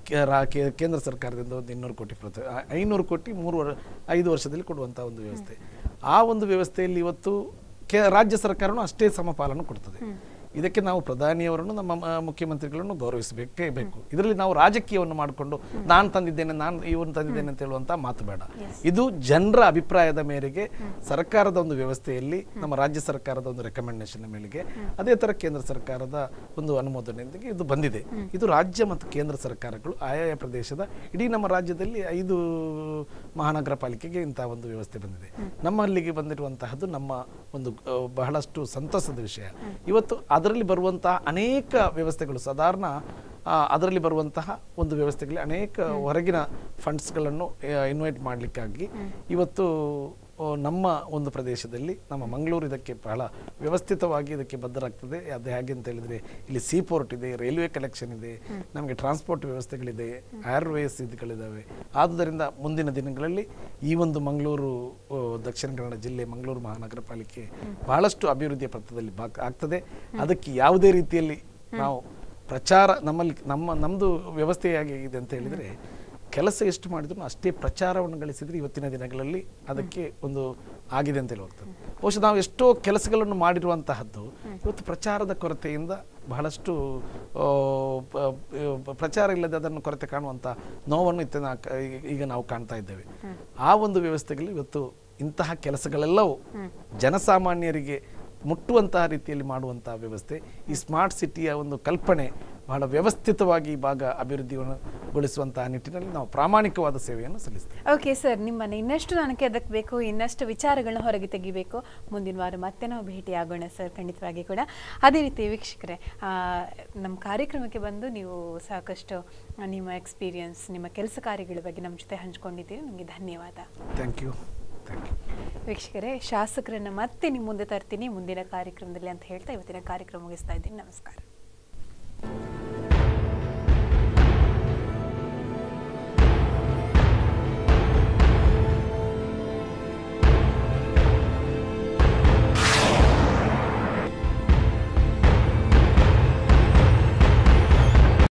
ಕೆ- ರಾ- ಕೆ- ಕೇಂದ್ರ ಸರ್ಕಾರದಿಂದ ಒಂದು ಇನ್ನೂರು ಕೋಟಿ ಪ್ರತಿ ಆ- ಐನೂರು ಕೋಟಿ ಮೂರು ವರ್ ಐದು ವರ್ಷದಲ್ಲಿ ಕೊಡುವಂಥ ಒಂದು ವ್ಯವಸ್ಥೆ ಆ ಒಂದು ವ್ಯವಸ್ಥೆಯಲ್ಲಿ ಇವತ್ತು ಕೆ ರಾಜ್ಯ ಸರ್ಕಾರನೂ ಅಷ್ಟೇ ಸಮಪಾಲನ್ನು ಕೊಡ್ತದೆ ಇದಕ್ಕೆ ನಾವು ಪ್ರಧಾನಿಯವರನ್ನು ನಮ್ಮ ಮ- ಮುಖ್ಯಮಂತ್ರಿಗಳನ್ನು ಗೌರವಿಸಬೇಕೇ ಬೇಕು ಇದರಲ್ಲಿ ನಾವು ರಾಜಕೀಯವನ್ನು ಮಾಡಿಕೊಂಡು ನಾನು ತಂದಿದ್ದೇನೆ ನಾನು ಇವನು ತಂದಿದ್ದೇನೆ ಅಂತ ಹೇಳುವಂಥ ಮಾತು ಬೇಡ ಇದು ಜನರ ಅಭಿಪ್ರಾಯದ ಮೇರೆಗೆ ಸರ್ಕಾರದ ಒಂದು ವ್ಯವಸ್ಥೆಯಲ್ಲಿ ನಮ್ಮ ರಾಜ್ಯ ಸರ್ಕಾರದ ಒಂದು ರೆಕಮೆಂಡೇಶನ್ ಮೇಲೆಗೆ ಅದೇ ತರ ಕೇಂದ್ರ ಸರ್ಕಾರದ ಒಂದು ಅನುಮೋದನೆಯೊಂದಿಗೆ ಇದು ಬಂದಿದೆ ಇದು ರಾಜ್ಯ ಮತ್ತು ಕೇಂದ್ರ ಸರ್ಕಾರಗಳು ಆಯಾಯ ಪ್ರದೇಶದ ಇಡೀ ನಮ್ಮ ರಾಜ್ಯದಲ್ಲಿ ಐದು ಮಹಾನಗರ ಪಾಲಿಕೆಗೆ ಇಂತಹ ಒಂದು ವ್ಯವಸ್ಥೆ ಬಂದಿದೆ ನಮ್ಮಲ್ಲಿಗೆ ಬಂದಿರುವಂತಹದ್ದು ನಮ್ಮ ಒಂದು ಆ, ಬಹಳಷ್ಟು ಸಂತಸದ ವಿಷಯ ಇವತ್ತು ಅದರಲ್ಲಿ ಬರುವಂತಹ ಅನೇಕ ವ್ಯವಸ್ಥೆಗಳು ಸಾಧಾರಣ ಆ, ಅದರಲ್ಲಿ ಬರುವಂತಹ ಒಂದು ವ್ಯವಸ್ಥೆಗಳಲ್ಲಿ ಅನೇಕ ಹೊರಗಿನ ಫಂಡ್ಸ್ಗಳನ್ನು ಇನ್ವೈಟ್ ಮಾಡಲಿಕ್ಕಾಗಿ ಇವತ್ತು ಆ, ನಮ್ಮ ಒಂದು ಪ್ರದೇಶದಲ್ಲಿ ನಮ್ಮ ಮಂಗಳೂರು ಇದಕ್ಕೆ ಬಹಳ ವ್ಯವಸ್ಥಿತವಾಗಿ ಇದಕ್ಕೆ ಬದ್ಧರಾಗ್ತದೆ ಅದು ಹೇಗೆ ಅಂತ ಹೇಳಿದ್ರೆ ಇಲ್ಲಿ ಸೀ ಪೋರ್ಟ್ ಇದೆ ರೈಲ್ವೆ ಕಲೆಕ್ಷನ್ ಇದೆ ನಮಗೆ ಟ್ರಾನ್ಸ್ಪೋರ್ಟ್ ವ್ಯವಸ್ಥೆಗಳಿದೆ ಏರ್ವೇಸ್ ಇದುಗಳಿದ್ದಾವೆ ಆದುದರಿಂದ ಮುಂದಿನ ದಿನಗಳಲ್ಲಿ ಈ ಒಂದು ಮಂಗಳೂರು ಆ, ದಕ್ಷಿಣ ಕನ್ನಡ ಜಿಲ್ಲೆ ಮಂಗಳೂರು ಮಹಾನಗರ ಪಾಲಿಕೆ ಬಹಳಷ್ಟು ಅಭಿವೃದ್ಧಿಯ ಪಥದಲ್ಲಿ ಭಾಗ ಆಗ್ತದೆ ಅದಕ್ಕೆ ಯಾವುದೇ ರೀತಿಯಲ್ಲಿ ನಾವು ಪ್ರಚಾರ ನಮ್ಮಲ್ಲಿ ನಮ್ಮ ನಮ್ಮದು ವ್ಯವಸ್ಥೆ ಹೇಗಿದೆ ಅಂತ ಹೇಳಿದರೆ ಕೆಲಸ ಎಷ್ಟು ಮಾಡಿದ್ರು ಅಷ್ಟೇ ಪ್ರಚಾರವನ್ನು ಗಳಿಸಿದ್ರೆ ಇವತ್ತಿನ ದಿನಗಳಲ್ಲಿ ಅದಕ್ಕೆ ಒಂದು ಆಗಿದೆ ಅಂತ ಹೇಳಿ ಹೋಗ್ತದೆ ಬಹುಶಃ ನಾವು ಎಷ್ಟೋ ಕೆಲಸಗಳನ್ನು ಮಾಡಿರುವಂತಹದ್ದು ಇವತ್ತು ಪ್ರಚಾರದ ಕೊರತೆಯಿಂದ ಬಹಳಷ್ಟು ಆ, ಪ- ಪ- ಪ್ರಚಾರ ಇಲ್ಲದೆ ಅದನ್ನು ಕೊರತೆ ಕಾಣುವಂಥ ನೋವನ್ನು ಇತ್ತಿನ ಈಗ ನಾವು ಕಾಣ್ತಾ ಇದ್ದೇವೆ ಆ ಒಂದು ವ್ಯವಸ್ಥೆಗಳು ಇವತ್ತು ಇಂತಹ ಕೆಲಸಗಳೆಲ್ಲವೂ ಜನಸಾಮಾನ್ಯರಿಗೆ ಮುಟ್ಟುವಂತಹ ರೀತಿಯಲ್ಲಿ ಮಾಡುವಂತಹ ವ್ಯವಸ್ಥೆ ಈ ಸ್ಮಾರ್ಟ್ ಸಿಟಿಯ ಒಂದು ಕಲ್ಪನೆ ಬಹಳ ವ್ಯವಸ್ಥಿತವಾಗಿ ಈ ಭಾಗ ಅಭಿವೃದ್ಧಿಗೊಳಿಸುವಂತಹ ನಿಟ್ಟಿನಲ್ಲಿ ನಾವು ಪ್ರಾಮಾಣಿಕವಾದ ಸೇವೆಯನ್ನು ಸಲ್ಲಿಸ್ತೇವೆ ಓಕೆ ಸರ್ ನಿಮ್ಮನ್ನು ಇನ್ನಷ್ಟು ನನಗೆ ಅದಕ್ಕೆ ಬೇಕು ಇನ್ನಷ್ಟು ವಿಚಾರಗಳನ್ನ ಹೊರಗೆ ತೆಗಿಬೇಕು ಮುಂದಿನ ವಾರ ಮತ್ತೆ ನಾವು ಭೇಟಿಯಾಗೋಣ ಸರ್ ಖಂಡಿತವಾಗಿ ಕೂಡ ಅದೇ ರೀತಿ ವೀಕ್ಷಕರೇ ಆ, ನಮ್ಮ ಕಾರ್ಯಕ್ರಮಕ್ಕೆ ಬಂದು ನೀವು ಸಾಕಷ್ಟು ಆ, ನಿಮ್ಮ ಎಕ್ಸ್ಪೀರಿಯನ್ಸ್ ನಿಮ್ಮ ಕೆಲಸ ಕಾರ್ಯಗಳ ಬಗ್ಗೆ ನಮ್ಮ ಜೊತೆ ಹಂಚ್ಕೊಂಡಿದ್ದೀರಿ ನಿಮಗೆ ಧನ್ಯವಾದ ಥ್ಯಾಂಕ್ ಯು ಥ್ಯಾಂಕ್ ಯು ವೀಕ್ಷಕರೇ ಶಾಸಕರನ್ನ ಮತ್ತೆ ನಿಮ್ಮ ಮುಂದೆ ತರ್ತೀನಿ ಮುಂದಿನ ಕಾರ್ಯಕ್ರಮದಲ್ಲಿ ಅಂತ ಹೇಳ್ತಾ ಇವತ್ತಿನ ಕಾರ್ಯಕ್ರಮ ಮುಗಿಸ್ತಾ ಇದ್ದೀನಿ ನಮಸ್ಕಾರ